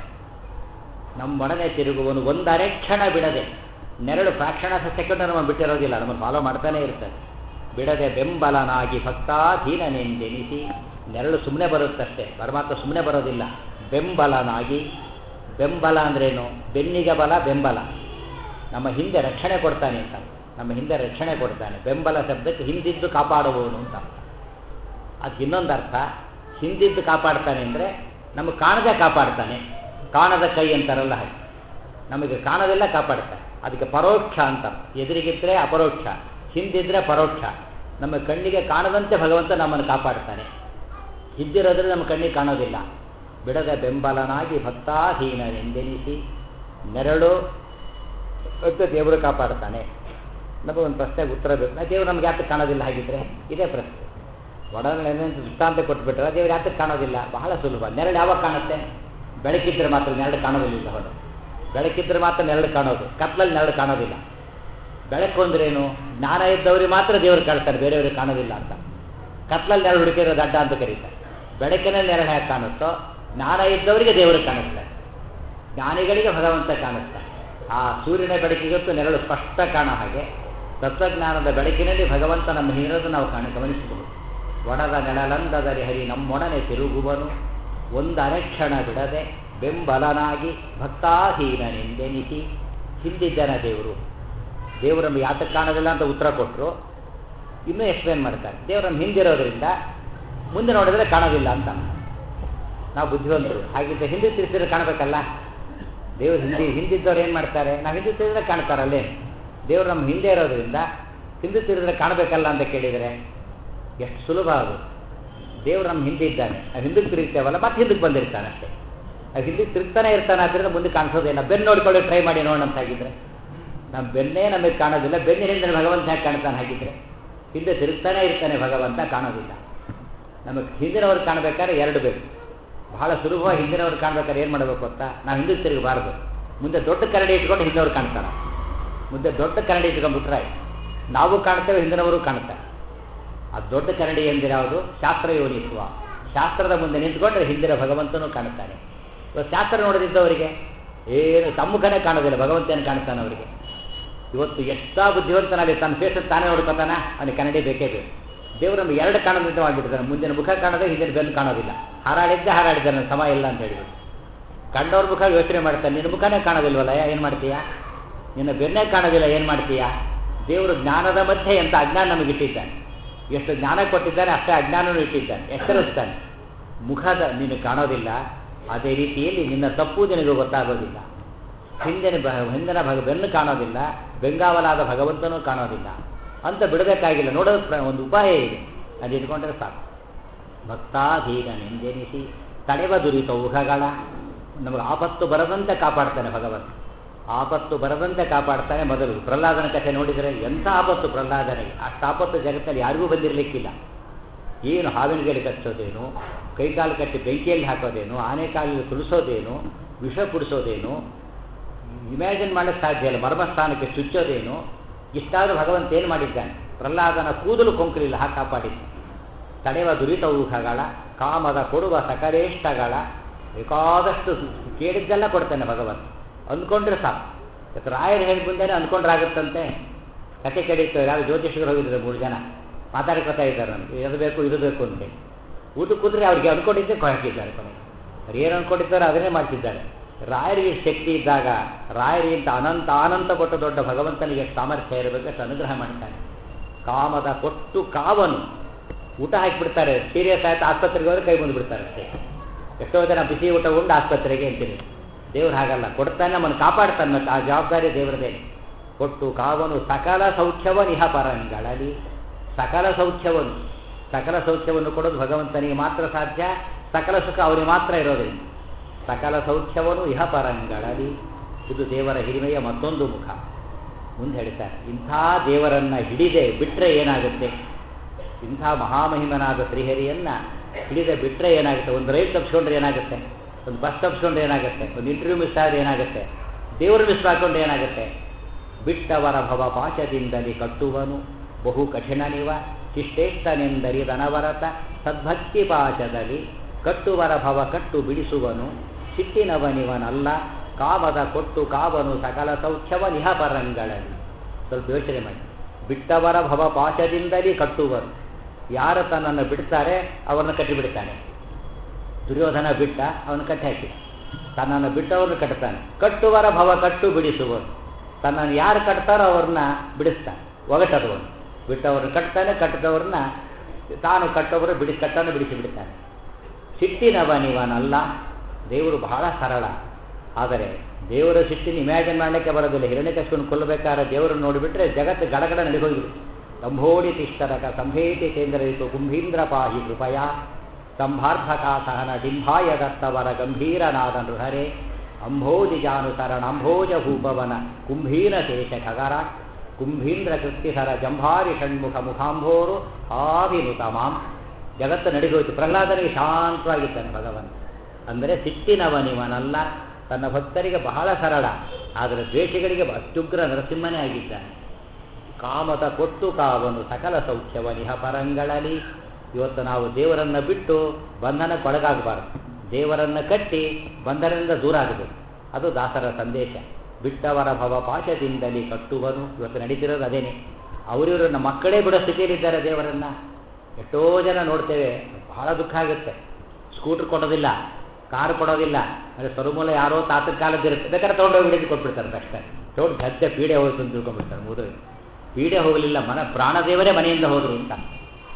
ನಮ್ಮೊಡನೆ ತಿರುಗುವನು ಒಂದು ಅರೆಕ್ಷಣ ಬಿಡದೆ ನೆರಳು ಫ್ರಾಕ್ಷಣ ಸೆಕೆಂಡ್ ನಮ್ಮ ಬಿಟ್ಟಿರೋದಿಲ್ಲ ನಮ್ಮನ್ನು ಫಾಲೋ ಮಾಡ್ತಾನೆ ಇರ್ತಾರೆ ಬಿಡದೆ ಬೆಂಬಲನಾಗಿ ಭಕ್ತಾಧೀನನೆಂದೆನಿಸಿ ನೆರಳು ಸುಮ್ಮನೆ ಬರುತ್ತಷ್ಟೇ ಪರಮಾತ್ಮ ಸುಮ್ಮನೆ ಬರೋದಿಲ್ಲ ಬೆಂಬಲನಾಗಿ ಬೆಂಬಲ ಅಂದ್ರೇನು ಬೆನ್ನಿಗೆ ಬಲ ಬೆಂಬಲ ನಮ್ಮ ಹಿಂದೆ ರಕ್ಷಣೆ ಕೊಡ್ತಾನೆ ಅಂತ ನಮ್ಮ ಹಿಂದೆ ರಕ್ಷಣೆ ಕೊಡ್ತಾನೆ ಬೆಂಬಲ ಶಬ್ದಕ್ಕೆ ಹಿಂದಿದ್ದು ಕಾಪಾಡುವವನು ಅಂತ ಅದಕ್ಕೆ ಇನ್ನೊಂದು ಅರ್ಥ ಹಿಂದಿದ್ದು ಕಾಪಾಡ್ತಾನೆ ಅಂದರೆ ನಮಗೆ ಕಾಣದೆ ಕಾಪಾಡ್ತಾನೆ ಕಾಣದ ಕೈ ಅಂತಾರಲ್ಲ ಹಾಗೆ ನಮಗೆ ಕಾಣದೆಲ್ಲ ಕಾಪಾಡ್ತಾನೆ ಅದಕ್ಕೆ ಪರೋಕ್ಷ ಅಂತ ಎದುರಿಗಿದ್ರೆ ಅಪರೋಕ್ಷ ಹಿಂದಿದ್ರೆ ಪರೋಕ್ಷ ನಮ್ಮ ಕಣ್ಣಿಗೆ ಕಾಣದಂತೆ ಭಗವಂತ ನಮ್ಮನ್ನು ಕಾಪಾಡ್ತಾನೆ ಹಿಂದಿರೋದ್ರೆ ನಮ್ಮ ಕಣ್ಣಿಗೆ ಕಾಣೋದಿಲ್ಲ ಬಿಡದ ಬೆಂಬಲನಾಗಿ ಭಕ್ತಾಧೀನನೆಂದೆನಿಸಿ ನೆರಳು ಮತ್ತು ದೇವರು ಕಾಪಾಡ್ತಾನೆ ನಮಗೊಂದು ಪ್ರಶ್ನೆಗೆ ಉತ್ತರ ಬೇಕು ನಾ ದೇವರು ನಮ್ಗೆ ಯಾತಕ್ಕೆ ಕಾಣೋದಿಲ್ಲ ಹಾಗಿದ್ರೆ ಇದೇ ಪ್ರಶ್ನೆ ಒಡನೆ ದೃಷ್ಟಾಂತ ಕೊಟ್ಬಿಟ್ರೆ ದೇವ್ರು ಯಾತಕ್ಕೆ ಕಾಣೋದಿಲ್ಲ ಬಹಳ ಸುಲಭ ನೆರಳು ಯಾವಾಗ ಕಾಣುತ್ತೆ ಬೆಳಕಿದ್ರೆ ಮಾತ್ರ ನೆರಳು ಕಾಣೋದಿಲ್ಲ ಹೊರ ಬೆಳಕಿದ್ರೆ ಮಾತ್ರ ನೆರಳು ಕಾಣೋದು ಕತ್ಲಲ್ಲಿ ನೆರಳು ಕಾಣೋದಿಲ್ಲ ಬೆಳಕು ಅಂದ್ರೇನು ಜ್ಞಾನ ಇದ್ದವ್ರಿಗೆ ಮಾತ್ರ ದೇವರು ಕಾಣ್ತಾರೆ ಬೇರೆಯವ್ರಿಗೆ ಕಾಣೋದಿಲ್ಲ ಅಂತ ಕತ್ಲಲ್ಲಿ ನೆರಳು ಹುಡುಕಿರೋದು ಅಡ್ಡ ಅಂತ ಕರೀತಾರೆ ಬೆಳಕಿನಲ್ಲಿ ನೆರಳು ಹೇಗೆ ಕಾಣುತ್ತೋ ಜ್ಞಾನ ಇದ್ದವರಿಗೆ ದೇವರು ಕಾಣಿಸ್ತಾರೆ ಜ್ಞಾನಿಗಳಿಗೆ ಭಗವಂತ ಕಾಣಿಸ್ತಾರೆ ಆ ಸೂರ್ಯನ ಬೆಳಕಿಗಂತೂ ನೆರಳು ಸ್ಪಷ್ಟ ಕಾಣೋ ಹಾಗೆ ತತ್ವಜ್ಞಾನದ ಬೆಳಕಿನಲ್ಲಿ ಭಗವಂತ ನಮ್ಮ ಹಿರಿಯರನ್ನು ನಾವು ಕಾಣ ಗಮನಿಸಬಹುದು ಒಡದ ನೆಳಲಂದದಲ್ಲಿ ಹರಿ ನಮ್ಮೊಡನೆ ತಿರುಗುವನು ಒಂದು ಅರೆಕ್ಷಣ ಬಿಡದೆ ಬೆಂಬಲನಾಗಿ ಭಕ್ತಾಧೀನನೆಂದೆನಿಸಿ ಹಿಂದಿದ್ದನ ದೇವರು ದೇವರು ನಮ್ಗೆ ಯಾತಕ್ಕೆ ಕಾಣೋದಿಲ್ಲ ಅಂತ ಉತ್ತರ ಕೊಟ್ಟರು ಇನ್ನೂ ಎಕ್ಸ್ಪ್ಲೇನ್ ಮಾಡ್ತಾರೆ ದೇವರು ನಮ್ಮ ಹಿಂದಿರೋದ್ರಿಂದ ಮುಂದೆ ನೋಡಿದ್ರೆ ಕಾಣೋದಿಲ್ಲ ಅಂತ ನಾವು ಬುದ್ಧಿವಂತರು ಹಾಗಿದ್ದ ಹಿಂದೆ ತಿರ್ಸಿದ್ರೆ ಕಾಣಬೇಕಲ್ಲ ದೇವ್ರು ಹಿಂದೆ ಹಿಂದಿದ್ದವ್ರು ಏನು ಮಾಡ್ತಾರೆ ನಾವು ಹಿಂದೆ ತಿರುಗಿದ್ರೆ ಕಾಣ್ತಾರಲ್ಲೇ ದೇವ್ರು ನಮ್ಮ ಹಿಂದೆ ಇರೋದ್ರಿಂದ ಹಿಂದೆ ತಿರುಗಿದ್ರೆ ಕಾಣಬೇಕಲ್ಲ ಅಂತ ಕೇಳಿದರೆ ಎಷ್ಟು ಸುಲಭ ಅದು ದೇವ್ರು ನಮ್ಮ ಹಿಂದೆ ಇದ್ದಾನೆ ನಾವು ಹಿಂದಕ್ಕೆ ತಿರುಗ್ತೇವಲ್ಲ ಮತ್ತೆ ಹಿಂದಕ್ಕೆ ಬಂದಿರ್ತಾನೆ ಅಷ್ಟೇ ನಾವು ಹಿಂದಕ್ಕೆ ತಿರುಗ್ತಾನೆ ಇರ್ತಾನೆ ಆದ್ದರಿಂದ ಮುಂದೆ ಕಾಣಿಸೋದಿಲ್ಲ ಬೆನ್ನು ನೋಡ್ಕೊಳ್ಳಿ ಟ್ರೈ ಮಾಡಿ ನೋಡೋಣ ಅಂತ ಹಾಗಿದ್ರೆ ನಮ್ಮ ಬೆನ್ನೇ ನಮಗೆ ಕಾಣೋದಿಲ್ಲ ಬೆನ್ನಿನಿಂದ ಭಗವಂತ ಹೇಗೆ ಕಾಣ್ತಾನೆ ಹಾಗಿದ್ರೆ ಹಿಂದೆ ತಿರುಗ್ತಾನೆ ಇರ್ತಾನೆ ಭಗವಂತ ಕಾಣೋದಿಲ್ಲ ನಮಗೆ ಹಿಂದಿನವ್ರು ಕಾಣಬೇಕಾದ್ರೆ ಎರಡು ಬೇಕು ಬಹಳ ಸುಲಭವಾಗಿ ಹಿಂದಿನವ್ರು ಕಾಣ್ಬೇಕಾದ್ರೆ ಏನು ಮಾಡಬೇಕು ಅಂತ ನಾವು ಹಿಂದಕ್ಕೆ ತಿರುಗಬಾರ್ದು ಮುಂದೆ ದೊಡ್ಡ ಕರಡಿ ಇಟ್ಕೊಂಡು ಹಿಂದವ್ರು ಕಾಣ್ತಾರೆ ಮುಂದೆ ದೊಡ್ಡ ಕರಡಿ ಇಟ್ಕೊಂಡ್ಬಿಟ್ರೆ ನಾವು ಕಾಣ್ತೇವೆ ಹಿಂದಿನವರು ಕಾಣ್ತಾರೆ ಆ ದೊಡ್ಡ ಕರಡಿ ಎಂದರೆ ಯಾವುದು ಶಾಸ್ತ್ರ ಯೋನಿಸುವ ಶಾಸ್ತ್ರದ ಮುಂದೆ ನಿಂತ್ಕೊಂಡ್ರೆ ಹಿಂದಿನ ಭಗವಂತನೂ ಕಾಣುತ್ತಾನೆ ಇವತ್ತು ಶಾಸ್ತ್ರ ನೋಡದಿದ್ದವರಿಗೆ ಏನು ತಮ್ಮುಖನೇ ಕಾಣೋದಿಲ್ಲ ಭಗವಂತನ ಕಾಣ್ತಾನೆ ಅವರಿಗೆ ಇವತ್ತು ಎಷ್ಟಾ ಬುದ್ಧಿವಂತನಾಗಲಿ ತನ್ನ ಫೇಸ್ ತಾನೇ ನೋಡ್ಕೊತಾನ ಅವನಿಗೆ ಕನ್ನಡಿ ಬೇಕೇ ಬೇಕು ದೇವರು ನಮ್ಗೆ ಎರಡು ಕಾಣೋದಿದ್ದ ಆಗಿಬಿಡ್ತಾನೆ ಮುಂದಿನ ಮುಖ ಕಾಣೋದೇ ಹಿಂದಿನ ಬೆನ್ನು ಕಾಣೋದಿಲ್ಲ ಹಾರಾಡಿದ್ದೆ ಹಾರಾಡಿದ್ದಾನೆ ಸಮ ಇಲ್ಲ ಅಂತ ಹೇಳಿಬಿಟ್ಟು ಕಂಡವ್ರ ಮುಖ ಯೋಚನೆ ಮಾಡ್ತಾನೆ ನಿನ್ನ ಮುಖನೇ ಕಾಣೋದಿಲ್ವಲ್ಲ ಏನು ಮಾಡ್ತೀಯಾ ನಿನ್ನ ಬೆನ್ನೇ ಕಾಣೋದಿಲ್ಲ ಏನು ಮಾಡ್ತೀಯಾ ದೇವರು ಜ್ಞಾನದ ಮಧ್ಯೆ ಎಂತ ಅಜ್ಞಾನ ನಮಗೆ ಇಟ್ಟಿದ್ದಾನೆ ಎಷ್ಟು ಜ್ಞಾನ ಕೊಟ್ಟಿದ್ದಾನೆ ಅಷ್ಟೇ ಅಜ್ಞಾನನೂ ಇಟ್ಟಿದ್ದಾನೆ ಎಚ್ಚರಿಸ್ತಾನೆ ಮುಖದ ನೀನು ಕಾಣೋದಿಲ್ಲ ಅದೇ ರೀತಿಯಲ್ಲಿ ನಿನ್ನ ತಪ್ಪು ನಿನಗೆ ಗೊತ್ತಾಗೋದಿಲ್ಲ ಹಿಂದಿನ ಬ ಹಿಂದಿನ ಭಗ ಬೆನ್ನು ಕಾಣೋದಿಲ್ಲ ಬೆಂಗಾವಲಾದ ಭಗವಂತನೂ ಕಾಣೋದಿಲ್ಲ ಅಂತ ಬಿಡಬೇಕಾಗಿಲ್ಲ ನೋಡೋದು ಪ್ರ ಒಂದು ಉಪಾಯ ಇದೆ ಅದು ಇಟ್ಕೊಂಡ್ರೆ ಸಾಕು ಭಕ್ತಾಧೀನ ನೆಂದೆನಿಸಿ ತಡೆವ ದುರಿತ ಊಹಗಳ ನಮಗೆ ಆಪತ್ತು ಬರದಂತೆ ಕಾಪಾಡ್ತಾನೆ ಭಗವಂತ ಆಪತ್ತು ಬರದಂತೆ ಕಾಪಾಡ್ತಾನೆ ಮೊದಲು ಪ್ರಹ್ಲಾದನ ಕಥೆ ನೋಡಿದರೆ ಎಂಥ ಆಪತ್ತು ಪ್ರಹ್ಲಾದನಿಗೆ ಅಷ್ಟು ಆಪತ್ತು ಜಗತ್ತಲ್ಲಿ ಯಾರಿಗೂ ಬಂದಿರಲಿಕ್ಕಿಲ್ಲ ಏನು ಹಾವಿನ ಗಡಿ ಕಚ್ಚೋದೇನು ಕೈಕಾಲು ಕಟ್ಟಿ ಬೆಂಕಿಯಲ್ಲಿ ಹಾಕೋದೇನು ಆನೆ ಕಾಲಿಗೆ ತುಳಿಸೋದೇನು ವಿಷ ಪುಡಿಸೋದೇನು ಇಮ್ಯಾಜಿನ್ ಮಾಡಕ್ಕೆ ಸಾಧ್ಯ ಇಲ್ಲ ಮರ್ಮಸ್ಥಾನಕ್ಕೆ ಚುಚ್ಚೋದೇನು ಇಷ್ಟಾದರೂ ಭಗವಂತ ಏನು ಮಾಡಿದ್ದಾನೆ ಪ್ರಹ್ಲಾದನ ಕೂದಲು ಕೊಂಕಲಿಲ್ಲ ಹಾಕಿ ಕಾಪಾಡಿದ್ದ ತಡೆವ ದುರಿತ ಊಹಗಳ ಕಾಮದ ಕೊಡುವ ಸಕಲೇಷ್ಟಗಳ ಬೇಕಾದಷ್ಟು ಕೇಳಿದ್ದೆಲ್ಲ ಕೊಡ್ತಾನೆ ಭಗವಂತ ಅಂದ್ಕೊಂಡ್ರೆ ಸಾಕು ಇವತ್ತು ರಾಯರು ಹೇಳಿ ಮುಂದೆನೇ ಅಂದ್ಕೊಂಡ್ರಾಗುತ್ತಂತೆ ಕತೆ ಕೇಳಿತ್ತು ಯಾವ ಜ್ಯೋತಿಷಿಗಳು ಹೋಗಿದ್ರು ಮೂರು ಜನ ಮಾತಾಡ್ಕೊತಾ ಇದ್ದಾರೆ ನಮ್ಗೆ ಇದು ಬೇಕು ಇದು ಬೇಕು ಅಂತ ಊಟ ಕೂತ್ರೆ ಅವ್ರಿಗೆ ಅಂದ್ಕೊಂಡಿದ್ದೆ ಹಾಕಿದ್ದಾರೆ ಕೊನೆಗೆ ಅವ್ರು ಏನು ಅಂದ್ಕೊಂಡಿದ್ದಾರೆ ಅದನ್ನೇ ಮಾಡ್ತಿದ್ದಾರೆ ರಾಯರಿಗೆ ಶಕ್ತಿ ಇದ್ದಾಗ ರಾಯರಿಗಿಂತ ಅನಂತ ಅನಂತ ಕೊಟ್ಟ ದೊಡ್ಡ ಭಗವಂತನಿಗೆ ಸಾಮರ್ಥ್ಯ ಇರಬೇಕು ಅಷ್ಟು ಅನುಗ್ರಹ ಮಾಡ್ತಾನೆ ಕಾಮದ ಕೊಟ್ಟು ಕಾವನು ಊಟ ಹಾಕಿಬಿಡ್ತಾರೆ ಸೀರಿಯಸ್ ಆಯ್ತು ಆಸ್ಪತ್ರೆಗೆ ಹೋದ್ರೆ ಕೈ ಬಂದುಬಿಡ್ತಾರೆ ಅಷ್ಟೇ ಎಷ್ಟೋ ಜನ ಬಿಸಿ ಊಟ ಉಂಡು ಆಸ್ಪತ್ರೆಗೆ ಅಂತೀನಿ ದೇವ್ರು ಹಾಗಲ್ಲ ಕೊಡ್ತಾನೆ ನಮ್ಮನ್ನು ಕಾಪಾಡ್ತಾನೆ ಮತ್ತೆ ಆ ಜವಾಬ್ದಾರಿ ದೇವರದೇ ಕೊಟ್ಟು ಕಾವನು ಸಕಲ ಸೌಖ್ಯವನು ಇಹ ಪರಂಗಳಲ್ಲಿ ಸಕಲ ಸೌಖ್ಯವನ್ನು ಸಕಲ ಸೌಖ್ಯವನ್ನು ಕೊಡೋದು ಭಗವಂತನಿಗೆ ಮಾತ್ರ ಸಾಧ್ಯ ಸಕಲ ಸುಖ ಅವನಿಗೆ ಮಾತ್ರ ಇರೋದ್ರಿಂದ ಸಕಲ ಸೌಖ್ಯವನ್ನು ಇಹ ಪರಂಗಳಲ್ಲಿ ಇದು ದೇವರ ಹಿರಿಮೆಯ ಮತ್ತೊಂದು ಮುಖ ಮುಂದೆ ಹೇಳ್ತಾರೆ ಇಂಥ ದೇವರನ್ನ ಹಿಡಿದೆ ಬಿಟ್ಟರೆ ಏನಾಗುತ್ತೆ ಇಂಥ ಮಹಾಮಹಿಮನಾದ ಶ್ರೀಹರಿಯನ್ನ ಹಿಡಿದೆ ಬಿಟ್ಟರೆ ಏನಾಗುತ್ತೆ ಒಂದು ರೈಲ್ ತಪ್ಪಿಸ್ಕೊಂಡ್ರೆ ಏನಾಗುತ್ತೆ ಒಂದು ಬಸ್ ತಪ್ಪಿಸ್ಕೊಂಡ್ರೆ ಏನಾಗುತ್ತೆ ಒಂದು ಇಂಟರ್ವ್ಯೂ ಮಿಸ್ ಆದರೆ ಏನಾಗುತ್ತೆ ದೇವರು ಮಿಸ್ ಮಾಡ್ಕೊಂಡ್ರೆ ಏನಾಗುತ್ತೆ ಬಿಟ್ಟವರ ಭವ ಪಾಶದಿಂದಲಿ ಕಟ್ಟುವನು ಬಹು ಕಠಿಣನಿವ ಶಿಷ್ಟೇಷ್ಟನೆಂದರಿದನವರತ ಸದ್ಭಕ್ತಿ ಪಾಶದಲ್ಲಿ ಕಟ್ಟುವರ ಭವ ಕಟ್ಟು ಬಿಡಿಸುವನು ಸಿಟ್ಟಿನವನಿವನಲ್ಲ ಕಾಮದ ಕೊಟ್ಟು ಕಾವನು ಸಕಲ ಸೌಖ್ಯವ ನಿಹ ಪರಂಗಳಲ್ಲಿ ಸ್ವಲ್ಪ ಯೋಚನೆ ಮಾಡಿ ಬಿಟ್ಟವರ ಭವ ಪಾಶದಿಂದಲೇ ಕಟ್ಟುವರು ಯಾರು ತನ್ನನ್ನು ಬಿಡ್ತಾರೆ ಅವರನ್ನು ಕಟ್ಟಿಬಿಡ್ತಾನೆ ದುರ್ಯೋಧನ ಬಿಟ್ಟ ಅವನು ಕಟ್ಟಿ ಹಾಕಿ ತನ್ನನ್ನು ಬಿಟ್ಟವರನ್ನು ಕಟ್ತಾನೆ ಕಟ್ಟುವರ ಭವ ಕಟ್ಟು ಬಿಡಿಸುವನು ತನ್ನನ್ನು ಯಾರು ಕಟ್ತಾರೋ ಅವ್ರನ್ನ ಬಿಡಿಸ್ತಾನೆ ಒಗಟದವನು ಬಿಟ್ಟವ್ರನ್ನ ಕಟ್ತಾನೆ ಕಟ್ಟದವ್ರನ್ನ ತಾನು ಕಟ್ಟವರು ಬಿಡಿ ಕಟ್ಟನ್ನು ಬಿಡಿಸಿ ಬಿಡ್ತಾನೆ ಸಿಟ್ಟಿನವನಿವನಲ್ಲ ದೇವರು ಬಹಳ ಸರಳ ಆದರೆ ದೇವರ ಸಿಟ್ಟಿನ ಇಮ್ಯಾಜಿನ್ ಮಾಡಲಿಕ್ಕೆ ಬರೋದಿಲ್ಲ ಹಿರಣ್ಯಕಶಿಪನ್ನು ಕೊಲ್ಲಬೇಕಾದ್ರೆ ದೇವರನ್ನು ನೋಡಿಬಿಟ್ರೆ ಜಗತ್ತು ಗಡಗಡ ನಡೆದೋಗಿಬಿಡು ಸಂಭೋಡಿ ತಿಷ್ಟರಕ ಸಂಭೇತಿ ಕೇಂದ್ರಯಿತು ಕುಂಭೀಂದ್ರ ಪಾಹಿ ಕೃಪಯ ಸಂಭಾರ್ಧಕ ಸಹನ ಡಿಂಭಾಯ ದತ್ತವರ ಗಂಭೀರನಾದ ನೃಹರೆ ಅಂಭೋಜಿಜಾನುಸರಣ ಅಂಭೋಜ ಭೂಪವನ ಕುಂಭೀರ ಶೇಷ ಖಗರ ಕುಂಭೀಂದ್ರ ಕೃತ್ಯಸರ ಜಂಭಾರಿ ಷಣ್ಮುಖ ಮುಖಾಂಭೋರು ಆಭಿನುತ ಮಾಂ ಜಗತ್ತು ನಡೆದೋಯ್ತು ಪ್ರಹ್ಲಾದನಿಗೆ ಶಾಂತವಾಗಿದ್ದಾನೆ ಭಗವಂತ ಅಂದರೆ ಸಿಟ್ಟಿನವನಿವನಲ್ಲ ತನ್ನ ಭಕ್ತರಿಗೆ ಬಹಳ ಸರಳ ಆದರೆ ದ್ವೇಷಗಳಿಗೆ ಅತ್ಯುಗ್ರ ನರಸಿಂಹನೇ ಆಗಿದ್ದಾನೆ ಕಾಮದ ಕೊಟ್ಟು ಕಾವನು ಸಕಲ ಸೌಖ್ಯವನಿಹ ಪರಂಗಳಲ್ಲಿ ಇವತ್ತು ನಾವು ದೇವರನ್ನು ಬಿಟ್ಟು ಬಂಧನಕ್ಕೊಳಗಾಗಬಾರದು ದೇವರನ್ನು ಕಟ್ಟಿ ಬಂಧನದಿಂದ ದೂರ ಆಗಬೇಕು ಅದು ದಾಸರ ಸಂದೇಶ ಬಿಟ್ಟವರ ಭವ ಪಾಶದಿಂದಲೇ ಕಟ್ಟುವನು ಇವತ್ತು ನಡೀತಿರೋದು ಅದೇನೆ ಅವರಿವರನ್ನ ಮಕ್ಕಳೇ ಬಿಡೋ ಸ್ಥಿತಿಯಲ್ಲಿದ್ದಾರೆ ದೇವರನ್ನ ಎಷ್ಟೋ ಜನ ನೋಡ್ತೇವೆ ಬಹಳ ದುಃಖ ಆಗುತ್ತೆ ಸ್ಕೂಟ್ರ್ ಕೊಡೋದಿಲ್ಲ ಕಾರ್ ಕೊಡೋದಿಲ್ಲ ಅಂದರೆ ಸ್ವರುಮೂಲ ಯಾರೋ ತಾತನ ಕಾಲದ್ದಿರುತ್ತೆ ಬೇಕಾದ್ರೆ ತೊಗೊಂಡೋಗಿ ಹಿಡಿದು ಕೊಟ್ಬಿಡ್ತಾರೆ ಅಷ್ಟೇ ತೊಗೊಂಡು ಗದ್ದೆ ಪೀಡೆ ಹೋಯ್ತು ಅಂತ ತಿಳ್ಕೊಂಡ್ಬಿಡ್ತಾರೆ ಮುದುವೆ ಪೀಡೆ ಹೋಗಲಿಲ್ಲ ಮನ ಪ್ರಾಣದೇವರೇ ಮನೆಯಿಂದ ಹೋದರು ಅಂತ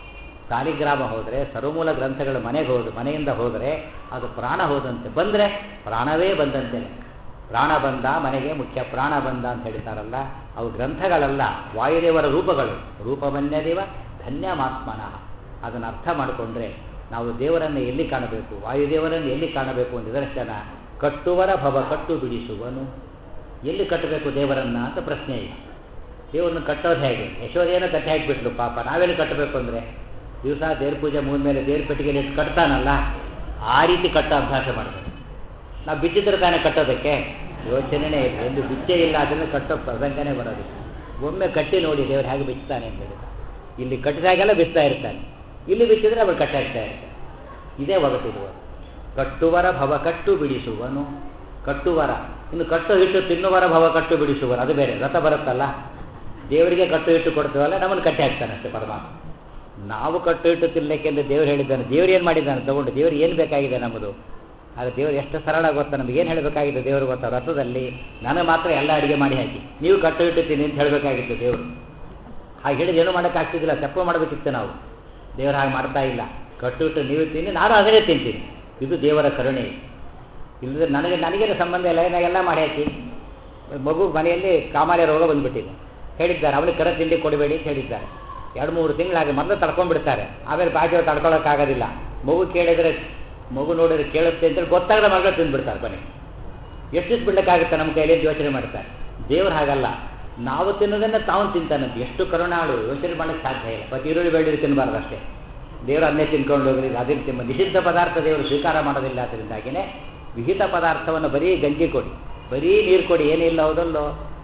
ಸಾಲಿಗ್ರಾಮ ಹೋದರೆ ಸರ್ವಮೂಲ ಗ್ರಂಥಗಳ ಮನೆಗೆ ಹೋದ ಮನೆಯಿಂದ ಹೋದರೆ ಅದು ಪ್ರಾಣ ಹೋದಂತೆ ಬಂದರೆ ಪ್ರಾಣವೇ ಬಂದಂತೆ ಪ್ರಾಣ ಬಂದ ಮನೆಗೆ ಮುಖ್ಯ ಪ್ರಾಣ ಬಂದ ಅಂತ ಹೇಳ್ತಾರಲ್ಲ ಅವು ಗ್ರಂಥಗಳಲ್ಲ ವಾಯುದೇವರ ರೂಪಗಳು ರೂಪವನ್ಯದೇವ ಧನ್ಯಮಾತ್ಮನಃ ಅದನ್ನು ಅರ್ಥ ಮಾಡಿಕೊಂಡ್ರೆ ನಾವು ದೇವರನ್ನು ಎಲ್ಲಿ ಕಾಣಬೇಕು ವಾಯುದೇವರನ್ನು ಎಲ್ಲಿ ಕಾಣಬೇಕು ನಿದರ್ಶನ ಕಟ್ಟುವರ ಭವ ಕಟ್ಟು ಬಿಡಿಸುವನು ಎಲ್ಲಿ ಕಟ್ಟಬೇಕು ದೇವರನ್ನ ಅಂತ ಪ್ರಶ್ನೆ ಇದೆ ದೇವರನ್ನು ಕಟ್ಟೋದು ಹೇಗೆ ಯಶೋಧೆಯನ್ನು ಕಟ್ಟಿ ಹಾಕಿಬಿಟ್ಲು ಪಾಪ ನಾವೆಲ್ಲಿ ಕಟ್ಟಬೇಕು ಅಂದರೆ ದಿವಸ ದೇವ್ರ ಪೂಜೆ ಮುಗಿದ್ಮೇಲೆ ದೇವ್ರ ಪೆಟ್ಟಿಗೆಯಲ್ಲಿ ಇಟ್ಟು ಕಟ್ತಾನಲ್ಲ ಆ ರೀತಿ ಕಟ್ಟೋ ಅಭ್ಯಾಸ ಮಾಡಬೇಕು ನಾವು ಬಿಚ್ಚಿದ್ರೆ ತಾನೇ ಕಟ್ಟೋದಕ್ಕೆ ಯೋಚನೆನೇ ಇಲ್ಲ ಎಂದು ಬಿಚ್ಚೇ ಇಲ್ಲ ಅದನ್ನು ಕಟ್ಟೋ ಪ್ರಸಂಗನೇ ಬರೋದಿಲ್ಲ ಒಮ್ಮೆ ಕಟ್ಟಿ ನೋಡಿ ದೇವ್ರು ಹೇಗೆ ಬಿಚ್ತಾನೆ ಅಂತ ಹೇಳಿದ ಇಲ್ಲಿ ಕಟ್ಟಿದಾಗೆಲ್ಲ ಬಿಚ್ತಾ ಇರ್ತಾನೆ ಇಲ್ಲಿ ಬಿಚ್ಚಿದ್ರೆ ಅವ್ರು ಕಟ್ಟಾಗ್ತಾ ಇರ್ತಾನೆ ಇದೇ ಒಗಟಿರುವ ಕಟ್ಟುವರ ಭವ ಕಟ್ಟು ಬಿಡಿಸುವನು ಕಟ್ಟುವರ ಇನ್ನು ಕಟ್ಟು ಹಿಟ್ಟು ತಿನ್ನುವರ ಭವ ಕಟ್ಟು ಬಿಡಿಸುವರು ಅದು ಬೇರೆ ರಥ ಬರುತ್ತಲ್ಲ ದೇವರಿಗೆ ಕಟ್ಟು ಹಿಟ್ಟು ಕೊಡ್ತೀವಲ್ಲ ನಮ್ಮನ್ನು ಕಟ್ಟಿ ಹಾಕ್ತಾನೆ ಅಷ್ಟೇ ಪರಮಾತ್ಮ ನಾವು ಕಟ್ಟು ಹಿಟ್ಟು ತಿನ್ನಲಿಕ್ಕೆ ಅಂತ ದೇವ್ರು ಹೇಳಿದ್ದಾನೆ ದೇವ್ರು ಏನು ಮಾಡಿದ್ದಾನೆ ತಗೊಂಡು ದೇವ್ರು ಏನು ಬೇಕಾಗಿದೆ ನಮ್ಮದು ಆಗ ದೇವರು ಎಷ್ಟು ಸರಳ ಗೊತ್ತಾ ನಮ್ಗೆ ಏನು ಹೇಳಬೇಕಾಗಿತ್ತು ದೇವರು ಗೊತ್ತಾ ರಥದಲ್ಲಿ ನನಗೆ ಮಾತ್ರ ಎಲ್ಲ ಅಡುಗೆ ಮಾಡಿ ಹಾಕಿ ನೀವು ಕಟ್ಟು ಹಿಟ್ಟು ತಿನ್ನಿ ಅಂತ ಹೇಳಬೇಕಾಗಿತ್ತು ದೇವರು ಹಾಗೆ ಹೇಳಿದ ಏನೂ ಮಾಡೋಕ್ಕಾಗ್ತಿದ್ದಿಲ್ಲ ತಪ್ಪು ಮಾಡಬೇಕಿತ್ತು ನಾವು ದೇವರು ಹಾಗೆ ಮಾಡ್ತಾ ಇಲ್ಲ ಕಟ್ಟು ಹಿಟ್ಟು ನೀವು ತಿನ್ನಿ ನಾನು ಅದನ್ನೇ ತಿಂತೀನಿ ಇದು ದೇವರ ಕರುಣೆ ಇಲ್ಲದ್ರೆ ನನಗೆ ನನಗೇನು ಸಂಬಂಧ ಇಲ್ಲ ಏನಾಗೆಲ್ಲ ಮಾಡಿ ಹಾಕಿ ಮಗು ಮನೆಯಲ್ಲಿ ಕಾಮಾಲೆ ರೋಗ ಬಂದುಬಿಟ್ಟಿದೆ ಹೇಳಿದ್ದಾರೆ ಅವನಿಗೆ ಕರೆ ತಿಂಡಿ ಕೊಡಬೇಡಿ ಅಂತ ಹೇಳಿದ್ದಾರೆ ಎರಡು ಮೂರು ತಿಂಗಳಾಗಿ ಮೊದಲು ತಡ್ಕೊಂಡ್ಬಿಡ್ತಾರೆ ಆಮೇಲೆ ಬಾಜು ತಡ್ಕೊಳ್ಳೋಕ್ಕಾಗೋದಿಲ್ಲ ಮಗು ಕೇಳಿದರೆ ಮಗು ನೋಡಿದ್ರೆ ಕೇಳುತ್ತೆ ಅಂತೇಳಿ ಗೊತ್ತಾಗದ ಮಗಳು ತಿಂದ್ಬಿಡ್ತಾರೆ ಬನ್ನಿ ಎಷ್ಟು ಬಿಡ್ಲಿಕ್ಕಾಗುತ್ತೆ ನಮ್ಮ ಕೈಯಲ್ಲಿ ಯೋಚನೆ ಮಾಡ್ತಾರೆ ದೇವ್ರು ಹಾಗಲ್ಲ ನಾವು ತಿನ್ನೋದನ್ನು ತಾವು ತಿಂತಾನಂತೆ ಎಷ್ಟು ಕರುಣಾಳು ಯೋಚನೆ ಮಾಡಕ್ಕೆ ಸಾಧ್ಯ ಇಲ್ಲ ಮತ್ತು ಈರುಳ್ಳಿ ಬೆಳ್ಳುಳ್ಳಿ ತಿನ್ನಬಾರ್ದು ಅಷ್ಟೇ ದೇವರು ಅನ್ನೇ ತಿನ್ಕೊಂಡು ಹೋಗ್ರಿ ಅದನ್ನು ತಿನ್ನ ನಿಷಿದ್ಧ ಪದಾರ್ಥ ದೇವರು ಸ್ವೀಕಾರ ಮಾಡೋದಿಲ್ಲ ಅದರಿಂದಾಗಿನೇ ವಿಹಿತ ಪದಾರ್ಥವನ್ನು ಬರೀ ಗಂಜಿ ಕೊಡಿ ಬರೀ ನೀರು ಕೊಡಿ ಏನಿಲ್ಲ ಹೌದಲ್ಲೋ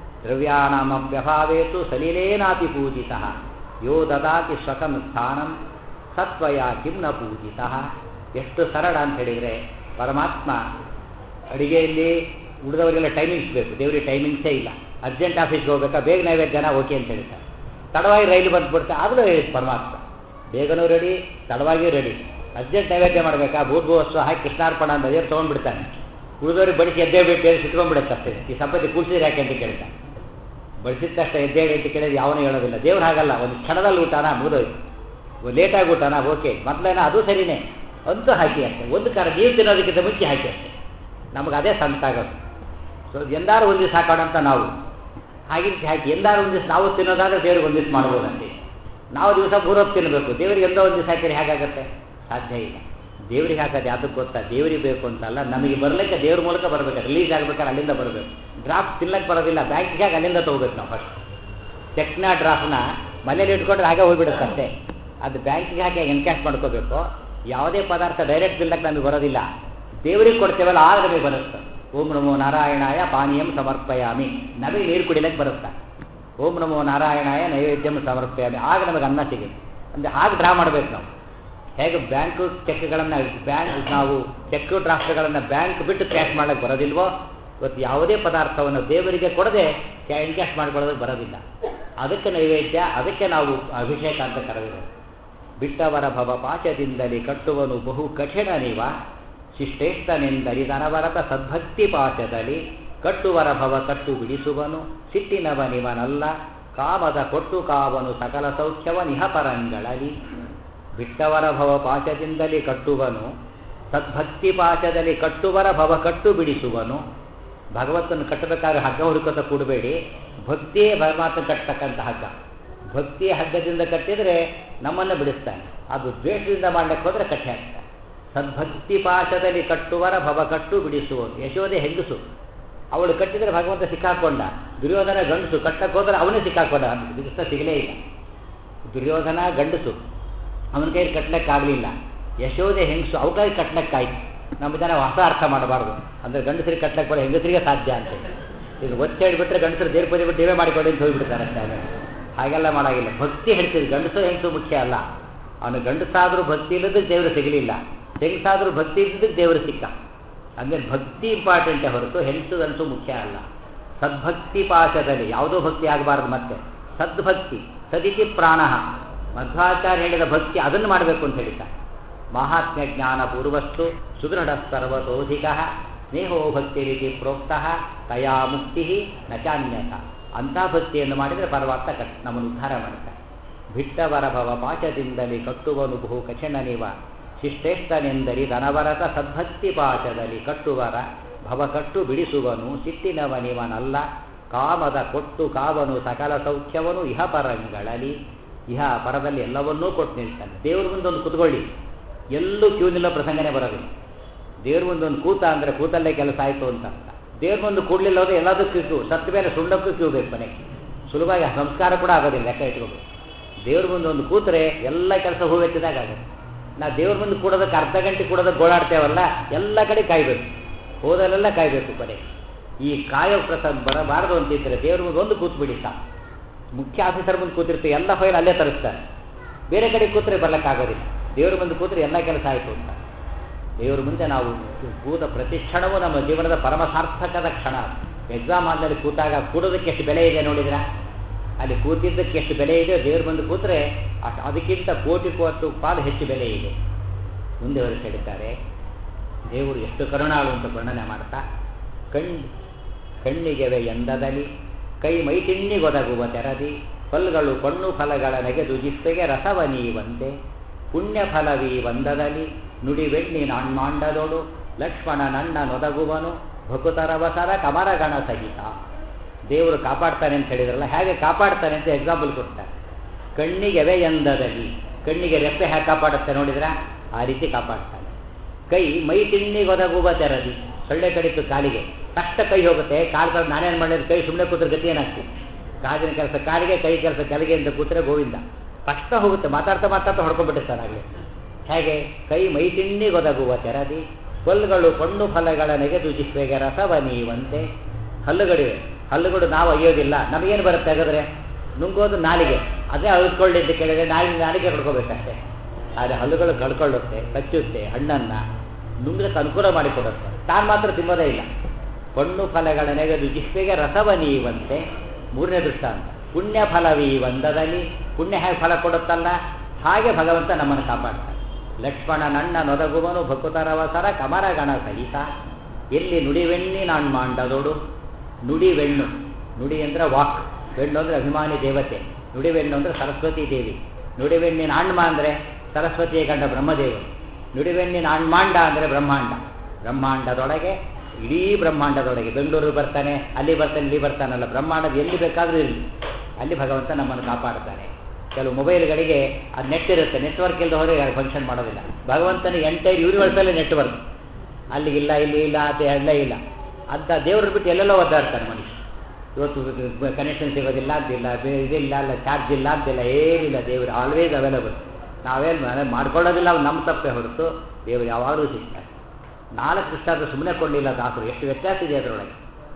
ದ್ರವ್ಯಾನಾಮಪ್ಯಭಾವೇತು ಸಲಿಲೇನಾತಿ ಪೂಜಿತ ಯೋ ದದಾತಿ ಸ್ವಕಂ ಸ್ಥಾನಂ ಸತ್ವಯ ಕಿಮ್ನ ಪೂಜಿತ ಎಷ್ಟು ಸರಳ ಅಂತ ಹೇಳಿದರೆ ಪರಮಾತ್ಮ ಅಡಿಗೆಯಲ್ಲಿ ಉಳಿದವರಿಗೆಲ್ಲ ಟೈಮಿಂಗ್ಸ್ ಬೇಕು ದೇವರಿಗೆ ಟೈಮಿಂಗ್ಸೇ ಇಲ್ಲ ಅರ್ಜೆಂಟ್ ಆಫೀಸ್ಗೆ ಹೋಗ್ಬೇಕಾ ಬೇಗ ನೈವೇದ್ಯನ ಓಕೆ ಅಂತ ಹೇಳ್ತಾರೆ ತಡವಾಗಿ ರೈಲು ಬಂದ್ಬಿಡ್ತಾ ಆಗಲೂ ಹೇಳಿದ್ದು ಪರಮಾತ್ಮ ಬೇಗನೂ ರೆಡಿ ತಡವಾಗಿಯೂ ರೆಡಿ ಅರ್ಜೆಂಟ್ ನೈವೇದ್ಯ ಮಾಡಬೇಕಾ ಭೂರ್ಭುವಸ್ವ ಹಾಕಿ ಕೃಷ್ಣಾರ್ಪಣ ಅಂತ ದೇವ್ರು ತೊಗೊಂಡ್ಬಿಡ್ತಾನೆ ಉಳಿದವ್ರಿಗೆ ಬಡಿಸಿ ಎದ್ದೇ ಬಿಟ್ಟು ಸಿಟ್ಕೊಂಡ್ಬಿಡುತ್ತೆ ಅಷ್ಟೇ ಈ ಸಂಪತ್ತಿ ಕೂಡಿಸಿದ್ರೆ ಯಾಕೆ ಅಂತ ಕೇಳ್ತಾನೆ ಬಡಿಸಿದ ತಕ್ಷಣ ಎದ್ದೇಳಿ ಅಂತ ಕೇಳಿದ್ರೆ ಯಾವನೂ ಹೇಳೋದಿಲ್ಲ ದೇವ್ರು ಹಾಗಲ್ಲ ಒಂದು ಕ್ಷಣದಲ್ಲಿ ಊಟನ ಮುಗಿದೋಯ್ತು ಲೇಟಾಗಿ ಊಟನ ಓಕೆ ಮೊದಲೇನ ಅದು ಸರಿನೇ ಅಂತೂ ಹಾಕಿ ಅಷ್ಟೇ ಒಂದು ಕಾರ ನೀವು ತಿನ್ನೋದಕ್ಕಿಂತ ಮುಂಚೆ ಹಾಕಿ ಅಷ್ಟೇ ನಮಗೆ ಅದೇ ಸಂತಾಗೋದು ಸೊ ಎಂದಾರು ಒಂದು ದಿವಸ ಹಾಕೋಣ ಅಂತ ನಾವು ಹಾಗೆ ಹಾಕಿ ಎಂದಾರು ಒಂದು ದಿವಸ ನಾವು ತಿನ್ನೋದಾದ್ರೆ ದೇವ್ರಿಗೆ ಒಂದು ದಿವಸ ಮಾಡ್ಬೋದಂತೆ ನಾವು ದಿವಸ ಮೂರೊತ್ತು ತಿನ್ನಬೇಕು ದೇವರಿಗೆ ಎಂದೋ ಒಂದು ದಿವಸ ಹಾಕಿದ್ರೆ ಹೇಗಾಗತ್ತೆ ಸಾಧ್ಯ ಇಲ್ಲ ದೇವ್ರಿಗೆ ಹಾಕೋದು ಯಾವ್ದಕ್ಕೆ ಗೊತ್ತಾ ದೇವ್ರಿಗೆ ಬೇಕು ಅಂತಲ್ಲ ನಮಗೆ ಬರಲಿಕ್ಕೆ ದೇವ್ರ ಮೂಲಕ ಬರಬೇಕು ರಿಲೀಸ್ ಆಗ್ಬೇಕಾದ್ರೆ ಅಲ್ಲಿಂದ ಬರಬೇಕು ಡ್ರಾಫ್ಟ್ ತಿನ್ನಕ್ಕೆ ಬರೋದಿಲ್ಲ ಬ್ಯಾಂಕಿಗೆ ಹಾಕಿ ಅಲ್ಲಿಂದ ತೊಗೋಬೇಕು ನಾವು ಫಸ್ಟ್ ಚೆಕ್ನ ಡ್ರಾಫ್ಟ್ನ ಮನೇಲಿ ಇಟ್ಕೊಂಡ್ರೆ ಹಾಗೆ ಹೋಗ್ಬಿಡುತ್ತೆ ಅಷ್ಟೇ ಅದು ಬ್ಯಾಂಕಿಗೆ ಹಾಕಿ ಎನ್ಕ್ಯಾಶ್ ಮಾಡ್ಕೋಬೇಕು ಯಾವುದೇ ಪದಾರ್ಥ ಡೈರೆಕ್ಟ್ ತಿನ್ನಕ್ಕೆ ನಮಗೆ ಬರೋದಿಲ್ಲ ದೇವರಿಗೆ ಕೊಡ್ತೇವಲ್ಲ ಆಗ ನಮಗೆ ಬರುತ್ತೆ ಓಂ ನಮೋ ನಾರಾಯಣಾಯ ಪಾನೀಯಂ ಸಮರ್ಪಯಾಮಿ ನಮಗೆ ನೀರು ಕುಡಿಲಕ್ಕೆ ಬರುತ್ತೆ ಓಂ ನಮೋ ನಾರಾಯಣಾಯ ನೈವೇದ್ಯಂ ಸಮರ್ಪಯಾಮಿ ಆಗ ನಮಗೆ ಅನ್ನ ಸಿಗುತ್ತೆ ಅಂದರೆ ಹಾಗೆ ಡ್ರಾ ಮಾಡಬೇಕು ನಾವು ಹೇಗೆ ಬ್ಯಾಂಕು ಚೆಕ್ಗಳನ್ನು ಬ್ಯಾಂಕ್ ನಾವು ಚೆಕ್ ಡ್ರಾಫ್ಟ್ಗಳನ್ನು ಬ್ಯಾಂಕ್ ಬಿಟ್ಟು ಕ್ಯಾಶ್ ಮಾಡಕ್ಕೆ ಬರೋದಿಲ್ವೋ ಇವತ್ತು ಯಾವುದೇ ಪದಾರ್ಥವನ್ನು ದೇವರಿಗೆ ಕೊಡದೆ ಎನ್ಕ್ಯಾಶ್ ಮಾಡ್ಕೊಳ್ಳೋದಕ್ಕೆ ಬರೋದಿಲ್ಲ ಅದಕ್ಕೆ ನೈವೇದ್ಯ ಅದಕ್ಕೆ ನಾವು ಅಭಿಷೇಕ ಅಂತ ಕರೆದಿರೋದು ಬಿಟ್ಟವರ ಭವ ಪಾಶದಿಂದಲೇ ಕಟ್ಟುವನು ಬಹು ಕಠಿಣ ನೀವ ಶಿಷ್ಟೇಷ್ಟನೆಂದರಿದನವರತ ಸದ್ಭಕ್ತಿ ಪಾಶದಲ್ಲಿ ಕಟ್ಟುವರ ಭವ ಕಟ್ಟು ಬಿಡಿಸುವನು ಸಿಟ್ಟಿನವನಿವನಲ್ಲ ಕಾಮದ ಕೊಟ್ಟು ಕಾವನು ಸಕಲ ಸೌಖ್ಯವ ನಿಹಪರಂಗಳಲ್ಲಿ ಬಿಟ್ಟವರ ಭವ ಪಾಶದಿಂದಲೇ ಕಟ್ಟುವನು ಸದ್ಭಕ್ತಿ ಪಾಶದಲ್ಲಿ ಕಟ್ಟುವರ ಭವ ಕಟ್ಟು ಬಿಡಿಸುವನು ಭಗವಂತನ ಕಟ್ಟಬೇಕಾದ್ರೆ ಹಗ್ಗ ಹುಡುಕತ ಕೂಡಬೇಡಿ ಭಕ್ತಿಯೇ ಪರಮಾತ್ಮ ಕಟ್ಟತಕ್ಕಂಥ ಹಗ್ಗ ಭಕ್ತಿಯ ಹಗ್ಗದಿಂದ ಕಟ್ಟಿದರೆ ನಮ್ಮನ್ನು ಬಿಡಿಸ್ತಾನೆ ಅದು ದ್ವೇಷದಿಂದ ಮಾಡ್ಲಿಕ್ಕೆ ಹೋದರೆ ಕಟ್ಟಿ ಹಾಕ್ತಾನೆ ಸದ್ಭಕ್ತಿ ಪಾಶದಲ್ಲಿ ಕಟ್ಟುವರ ಭವ ಕಟ್ಟು ಬಿಡಿಸುವನು ಯಶೋದೆ ಹೆಂಗಸು ಅವಳು ಕಟ್ಟಿದರೆ ಭಗವಂತ ಸಿಕ್ಕಾಕೊಂಡ ದುರ್ಯೋಧನ ಗಂಡಸು ಕಟ್ಟಕ್ಕೆ ಹೋದರೆ ಅವನೇ ಸಿಕ್ಕಾಕೊಂಡ ಕೃಷ್ಣ ಸಿಗಲೇ ಇಲ್ಲ ದುರ್ಯೋಧನ ಗಂಡಸು ಅವನ ಕೈಲಿ ಕಟ್ಲಿಕ್ಕಾಗಲಿಲ್ಲ ಯಶೋದೆ ಹೆಂಗಸು ಅವ್ರ ಕೈ ಕಟ್ಲಿಕ್ಕಾಯ್ತು ನಮ್ಮ ಜನ ಹೊಸ ಅರ್ಥ ಮಾಡಬಾರ್ದು ಅಂದರೆ ಗಂಡಸರಿಗೆ ಕಟ್ಲಕ್ಕೆ ಬರೋ ಹೆಂಗಸರಿಗೆ ಸಾಧ್ಯ ಅಂತ ಇದು ಒತ್ತಿ ಹೇಳಿಬಿಟ್ರೆ ಗಂಡಸರು ದೇವ್ರ ಪೂಜೆ ಬಿಟ್ಟು ನೀವೇ ಮಾಡಿಕೊಡಿ ಅಂತ ಹೋಗ್ಬಿಡ್ತಾರೆ ಅಷ್ಟೇ ಆಮೇಲೆ ಹಾಗೆಲ್ಲ ಮಾಡಾಗಿಲ್ಲ ಭಕ್ತಿ ಹೇಳ್ತೀವಿ ಗಂಡಸು ಹೆಂಗಸು ಮುಖ್ಯ ಅಲ್ಲ ಅವನು ಗಂಡಸಾದರೂ ಭಕ್ತಿ ಇಲ್ಲದಕ್ಕೆ ದೇವರು ಸಿಗಲಿಲ್ಲ ಹೆಂಗಸಾದರೂ ಭಕ್ತಿ ಇದ್ದದಕ್ಕೆ ದೇವರು ಸಿಕ್ಕ ಅಂದರೆ ಭಕ್ತಿ ಇಂಪಾರ್ಟೆಂಟೇ ಹೊರತು ಹೆಂಗಸು ಗಂಡಸು ಮುಖ್ಯ ಅಲ್ಲ ಸದ್ಭಕ್ತಿ ಪಾಶದಲ್ಲಿ ಯಾವುದೋ ಭಕ್ತಿ ಆಗಬಾರ್ದು ಮತ್ತೆ ಸದ್ಭಕ್ತಿ ಸದಿತಿ ಪ್ರಾಣ ಮಧ್ವಾಚಾರ್ಯ ಹೇಳಿದ ಭಕ್ತಿ ಅದನ್ನು ಮಾಡಬೇಕು ಅಂತ ಹೇಳಿದ್ದಾರೆ ಮಹಾತ್ಮ್ಯ ಜ್ಞಾನ ಪೂರ್ವಸ್ತು ಸುದೃಢ ಸರ್ವತೋಧಿಕ ಸ್ನೇಹೋ ಭಕ್ತಿ ರೀತಿ ಪ್ರೋಕ್ತ ತಯಾ ಮುಕ್ತಿ ನಚಾನ್ಯತ ಅಂಥ ಭಕ್ತಿಯನ್ನು ಮಾಡಿದರೆ ಪರಮಾತ್ಮ ಕಟ್ ನಮ್ಮನ್ನು ಉದ್ಧಾರ ಮಾಡುತ್ತೆ ಬಿಟ್ಟವರ ಭವ ಪಾಶದಿಂದಲಿ ಕಟ್ಟುವನು ಬಹು ಕಚನನಿವ ಶಿಷ್ಟೇಷ್ಟನೆಂದರಿ ಧನವರತ ಸದ್ಭಕ್ತಿ ಪಾಶದಲ್ಲಿ ಕಟ್ಟುವರ ಭವ ಕಟ್ಟು ಬಿಡಿಸುವನು ಸಿಟ್ಟಿನವನಿವನಲ್ಲ ಕಾಮದ ಕೊಟ್ಟು ಕಾವನು ಸಕಲ ಸೌಖ್ಯವನು ಇಹ ಪರಂಗಳಲ್ಲಿ ಇಹ ಪರದಲ್ಲಿ ಎಲ್ಲವನ್ನೂ ಕೊಟ್ಟು ನಿಲ್ತಾನೆ ದೇವ್ರ ಮುಂದೊಂದು ಕುತ್ಕೊಳ್ಳಿ ಎಲ್ಲೂ ಕ್ಯೂ ನಿಲ್ಲೋ ಪ್ರಸಂಗನೇ ಬರೋದಿಲ್ಲ ದೇವ್ರ ಮುಂದೊಂದು ಕೂತ ಅಂದರೆ ಕೂತಲ್ಲೇ ಕೆಲಸ ಆಯಿತು ಅಂತ ಅರ್ಥ ದೇವ್ರ ಮುಂದೆ ಕೂಡಲಿಲ್ಲ ಹೋದ್ರೆ ಎಲ್ಲದಕ್ಕೂ ಕ್ಯೂ ಸತ್ತ ಮೇಲೆ ಸುಣ್ಣಕ್ಕೂ ಕ್ಯೂ ಬೇಕು ಮನೆಗೆ ಸುಲಭವಾಗಿ ಆ ಸಂಸ್ಕಾರ ಕೂಡ ಆಗೋದಿಲ್ಲ ಲೆಕ್ಕ ಇಟ್ಕೋಬೇಕು ದೇವ್ರ ಮುಂದೆ ಒಂದು ಕೂತ್ರೆ ಎಲ್ಲ ಕೆಲಸ ಹೂವೆತ್ತಿದಾಗ ಆಗುತ್ತೆ ನಾವು ದೇವ್ರ ಮುಂದೆ ಕೂಡೋದಕ್ಕೆ ಅರ್ಧ ಗಂಟೆ ಕೂಡೋದಕ್ಕೆ ಗೋಳಾಡ್ತೇವಲ್ಲ ಎಲ್ಲ ಕಡೆ ಕಾಯಬೇಕು ಹೋದಲ್ಲೆಲ್ಲ ಕಾಯಬೇಕು ಕೊನೆ ಈ ಕಾಯೋ ಪ್ರಸಂಗ ಬರಬಾರದು ಅಂತಿದ್ರೆ ದೇವ್ರ ಮುಂದೆ ಒಂದು ಕೂತ್ಬಿಡಿ ಸಾಕು ಮುಖ್ಯ ಆಫೀಸರ್ ಮುಂದೆ ಕೂತಿರ್ತೀವಿ ಎಲ್ಲ ಫೈಲ್ ಅಲ್ಲೇ ತರಿಸ್ತಾರೆ ಬೇರೆ ಕಡೆ ಕೂತ್ರೆ ಬರ್ಲಿಕ್ಕಾಗೋದಿಲ್ಲ ದೇವ್ರ ಮುಂದೆ ಕೂತ್ರೆ ಎಲ್ಲ ಕೆಲಸ ಆಯಿತು ಅಂತ ದೇವ್ರ ಮುಂದೆ ನಾವು ಕೂತ ಪ್ರತಿ ಕ್ಷಣವೂ ನಮ್ಮ ಜೀವನದ ಪರಮ ಸಾರ್ಥಕದ ಕ್ಷಣ ಎಕ್ಸಾಮ್ ಆದಲ್ಲಿ ಕೂತಾಗ ಕೂಡೋದಕ್ಕೆ ಎಷ್ಟು ಬೆಲೆ ಇದೆ ನೋಡಿದ್ರ ಅಲ್ಲಿ ಕೂತಿದ್ದಕ್ಕೆ ಎಷ್ಟು ಬೆಲೆ ಇದೆ ದೇವ್ರ ಮುಂದೆ ಕೂತ್ರೆ ಅಷ್ಟು ಅದಕ್ಕಿಂತ ಕೋಟಿ ಕೋಟಿ ಪಾಲು ಹೆಚ್ಚು ಬೆಲೆ ಇದೆ ಮುಂದೆ ಅವರು ಹೇಳಿದ್ದಾರೆ ದೇವರು ಎಷ್ಟು ಕರುಣಾಳು ಅಂತ ವರ್ಣನೆ ಮಾಡ್ತಾ ಕಣ್ ಕಣ್ಣಿಗೆವೆ ಎಂದದಲ್ಲಿ ಕೈ ಮೈತಿಣ್ಣಿಗೊದಗುವ ತೆರದಿ ಫಲ್ಗಳು ಕಣ್ಣು ಫಲಗಳ ನೆಗೆದು ಜಿಪ್ಪೆಗೆ ರಸವ ನೀವಂತೆ ಪುಣ್ಯ ಫಲವೀ ಬಂದದಲ್ಲಿ ನುಡಿವೆಣ್ಣಿ ನಾಣ್ಮಾಂಡದೊಡು ಲಕ್ಷ್ಮಣ ನನ್ನ ನೊದಗುವನು ಭಕುತರವಸರ ಕಮರಗಣ ಸಹಿತ ದೇವರು ಕಾಪಾಡ್ತಾನೆ ಅಂತ ಹೇಳಿದ್ರಲ್ಲ ಹೇಗೆ ಕಾಪಾಡ್ತಾನೆ ಅಂತ ಎಕ್ಸಾಂಪಲ್ ಕೊಡ್ತಾರೆ ಕಣ್ಣಿಗೆವೆ ಎಂದದಲ್ಲಿ ಕಣ್ಣಿಗೆ ರೆಪ್ಪೆ ಹೇಗೆ ಕಾಪಾಡುತ್ತೆ ನೋಡಿದ್ರ ಆ ರೀತಿ ಕಾಪಾಡ್ತಾನೆ ಕೈ ಮೈ ತಿಣ್ಣಿಗೊದಗುವ ತೆರದಿ ಸೊಳ್ಳೆ ಕಡಿತು ಕಾಲಿಗೆ ಕಷ್ಟ ಕೈ ಹೋಗುತ್ತೆ ಕಾಲು ನಾನೇನು ಮಾಡಿದ್ರೆ ಕೈ ಸುಮ್ಮನೆ ಕೂತ್ರೆ ಗತಿ ಏನಾಗ್ತದೆ ಕಾಲಿನ ಕೆಲಸ ಕಾಲಿಗೆ ಕೈ ಕೆಲಸ ಕೆಳಗೆ ಅಂತ ಕೂತ್ರೆ ಗೋವಿಂದ ಕಷ್ಟ ಹೋಗುತ್ತೆ ಮಾತಾಡ್ತಾ ಮಾತಾಡ್ತಾ ಹೊಡ್ಕೊಂಡ್ಬಿಟ್ಟಿರ್ತಾನೆ ಆಗಲಿ ಹೇಗೆ ಕೈ ಮೈ ತಿಣ್ಣಿಗೊದಗುವ ತೆರದಿ ಕೊಲ್ಗಳು ಕಣ್ಣು ಫಲಗಳ ನೆಗೆದು ಜಿಹ್ವೆಗೆ ರಸವ ನೀವಂತೆ ಹಲ್ಲುಗಳಿವೆ ಹಲ್ಲುಗಳು ನಾವು ಅಯ್ಯೋದಿಲ್ಲ ನಮಗೇನು ಬರುತ್ತೆ ಹಾಗಾದ್ರೆ ನುಂಗೋದು ನಾಲಿಗೆ ಅದೇ ಅಳ್ಕೊಳ್ಳಿದ್ದು ಕೇಳಿದ್ರೆ ನಾಲಿಗೆ ನಾಲಿಗೆ ಕಡ್ಕೋಬೇಕಷ್ಟೇ ಆದರೆ ಹಲ್ಲುಗಳು ಕಳ್ಕೊಳ್ಳುತ್ತೆ ಕಚ್ಚುತ್ತೆ ಹಣ್ಣನ್ನು ನುಂಗಕ್ಕೆ ಅನುಕೂಲ ಮಾಡಿಕೊಡುತ್ತೆ ತಾನು ಮಾತ್ರ ತಿನ್ನೋದೇ ಇಲ್ಲ ಕಣ್ಣು ಫಲಗಳ ನೆಗೆದು ಜಿಹ್ವೆಗೆ ರಸವ ನೀವಂತೆ ಮೂರನೇ ದೃಷ್ಟಾಂತ ಪುಣ್ಯ ಫಲವೀ ಒಂದದಲ್ಲಿ ಪುಣ್ಯ ಹೇಗೆ ಫಲ ಕೊಡುತ್ತಲ್ಲ ಹಾಗೆ ಭಗವಂತ ನಮ್ಮನ್ನು ಕಾಪಾಡ್ತಾನೆ ಲಕ್ಷ್ಮಣ ನನ್ನ ನೊದಗುವನು ಭಕುತರವಸರ ಕಮರಗಣ ಸಹಿತ ಎಲ್ಲಿ ನುಡಿವೆಣ್ಣಿ ನಾನು ಮಾಂಡದೋಡು ನುಡಿವೆಣ್ಣು ನುಡಿ ಅಂದರೆ ವಾಕ್ ಬೆಣ್ಣು ಅಂದರೆ ಅಭಿಮಾನಿ ದೇವತೆ ನುಡಿವೆಣ್ಣು ಅಂದರೆ ಸರಸ್ವತಿ ದೇವಿ ನುಡಿವೆಣ್ಣಿನ ಆಣ್ಮ ಅಂದರೆ ಸರಸ್ವತಿಯ ಗಂಡ ಬ್ರಹ್ಮದೇವರು ನುಡಿವೆಣ್ಣಿನ ಆಣ್ಮಾಂಡ ಅಂದರೆ ಬ್ರಹ್ಮಾಂಡ ಬ್ರಹ್ಮಾಂಡದೊಳಗೆ ಇಡೀ ಬ್ರಹ್ಮಾಂಡದೊಳಗೆ ಬೆಂಗಳೂರು ಬರ್ತಾನೆ ಅಲ್ಲಿ ಬರ್ತಾನೆ ಇಲ್ಲಿ ಬರ್ತಾನಲ್ಲ ಬ್ರಹ್ಮಾಂಡದ ಎಲ್ಲಿ ಬೇಕಾದರೂ ಇರಲಿ ಅಲ್ಲಿ ಭಗವಂತ ನಮ್ಮನ್ನು ಕಾಪಾಡ್ತಾನೆ ಕೆಲವು ಮೊಬೈಲ್ಗಳಿಗೆ ಅದು ನೆಟ್ ಇರುತ್ತೆ ನೆಟ್ವರ್ಕ್ ಇಲ್ಲದೆ ಹೋದರೆ ಫಂಕ್ಷನ್ ಮಾಡೋದಿಲ್ಲ ಭಗವಂತನಿಗೆ ಎಂಟೈರ್ ಯೂನಿವರ್ಸಲ್ಲೇ ನೆಟ್ವರ್ಕ್ ಅಲ್ಲಿಗಿಲ್ಲ ಇಲ್ಲಿ ಇಲ್ಲ ಅದು ಎಲ್ಲ ಇಲ್ಲ ಅಂತ ದೇವ್ರ ಬಿಟ್ಟು ಎಲ್ಲೆಲ್ಲೋ ಒದ್ದಾಡ್ತಾನೆ ಮನುಷ್ಯ ಇವತ್ತು ಕನೆಕ್ಷನ್ ಸಿಗೋದಿಲ್ಲ ಅಂತಿಲ್ಲ ಇದಿಲ್ಲ ಅಲ್ಲ ಚಾರ್ಜ್ ಇಲ್ಲ ಅಂತಿಲ್ಲ ಏನಿಲ್ಲ ದೇವರು ಆಲ್ವೇಸ್ ಅವೈಲಬಲ್ ನಾವೇನು ಮಾಡ್ಕೊಳ್ಳೋದಿಲ್ಲ ಅವ್ನು ನಮ್ಮ ತಪ್ಪೇ ಹೊರತು ದೇವರು ಯಾವಾಗಲೂ ಸಿಗ್ತಾರೆ ನಾಲ್ಕು ಇಷ್ಟಾದರೂ ಸುಮ್ಮನೆ ಕೊಡಲಿಲ್ಲ ದಾಸರು ಎಷ್ಟು ವ್ಯತ್ಯಾಸ ಇದೆ ಅದರೊಳಗೆ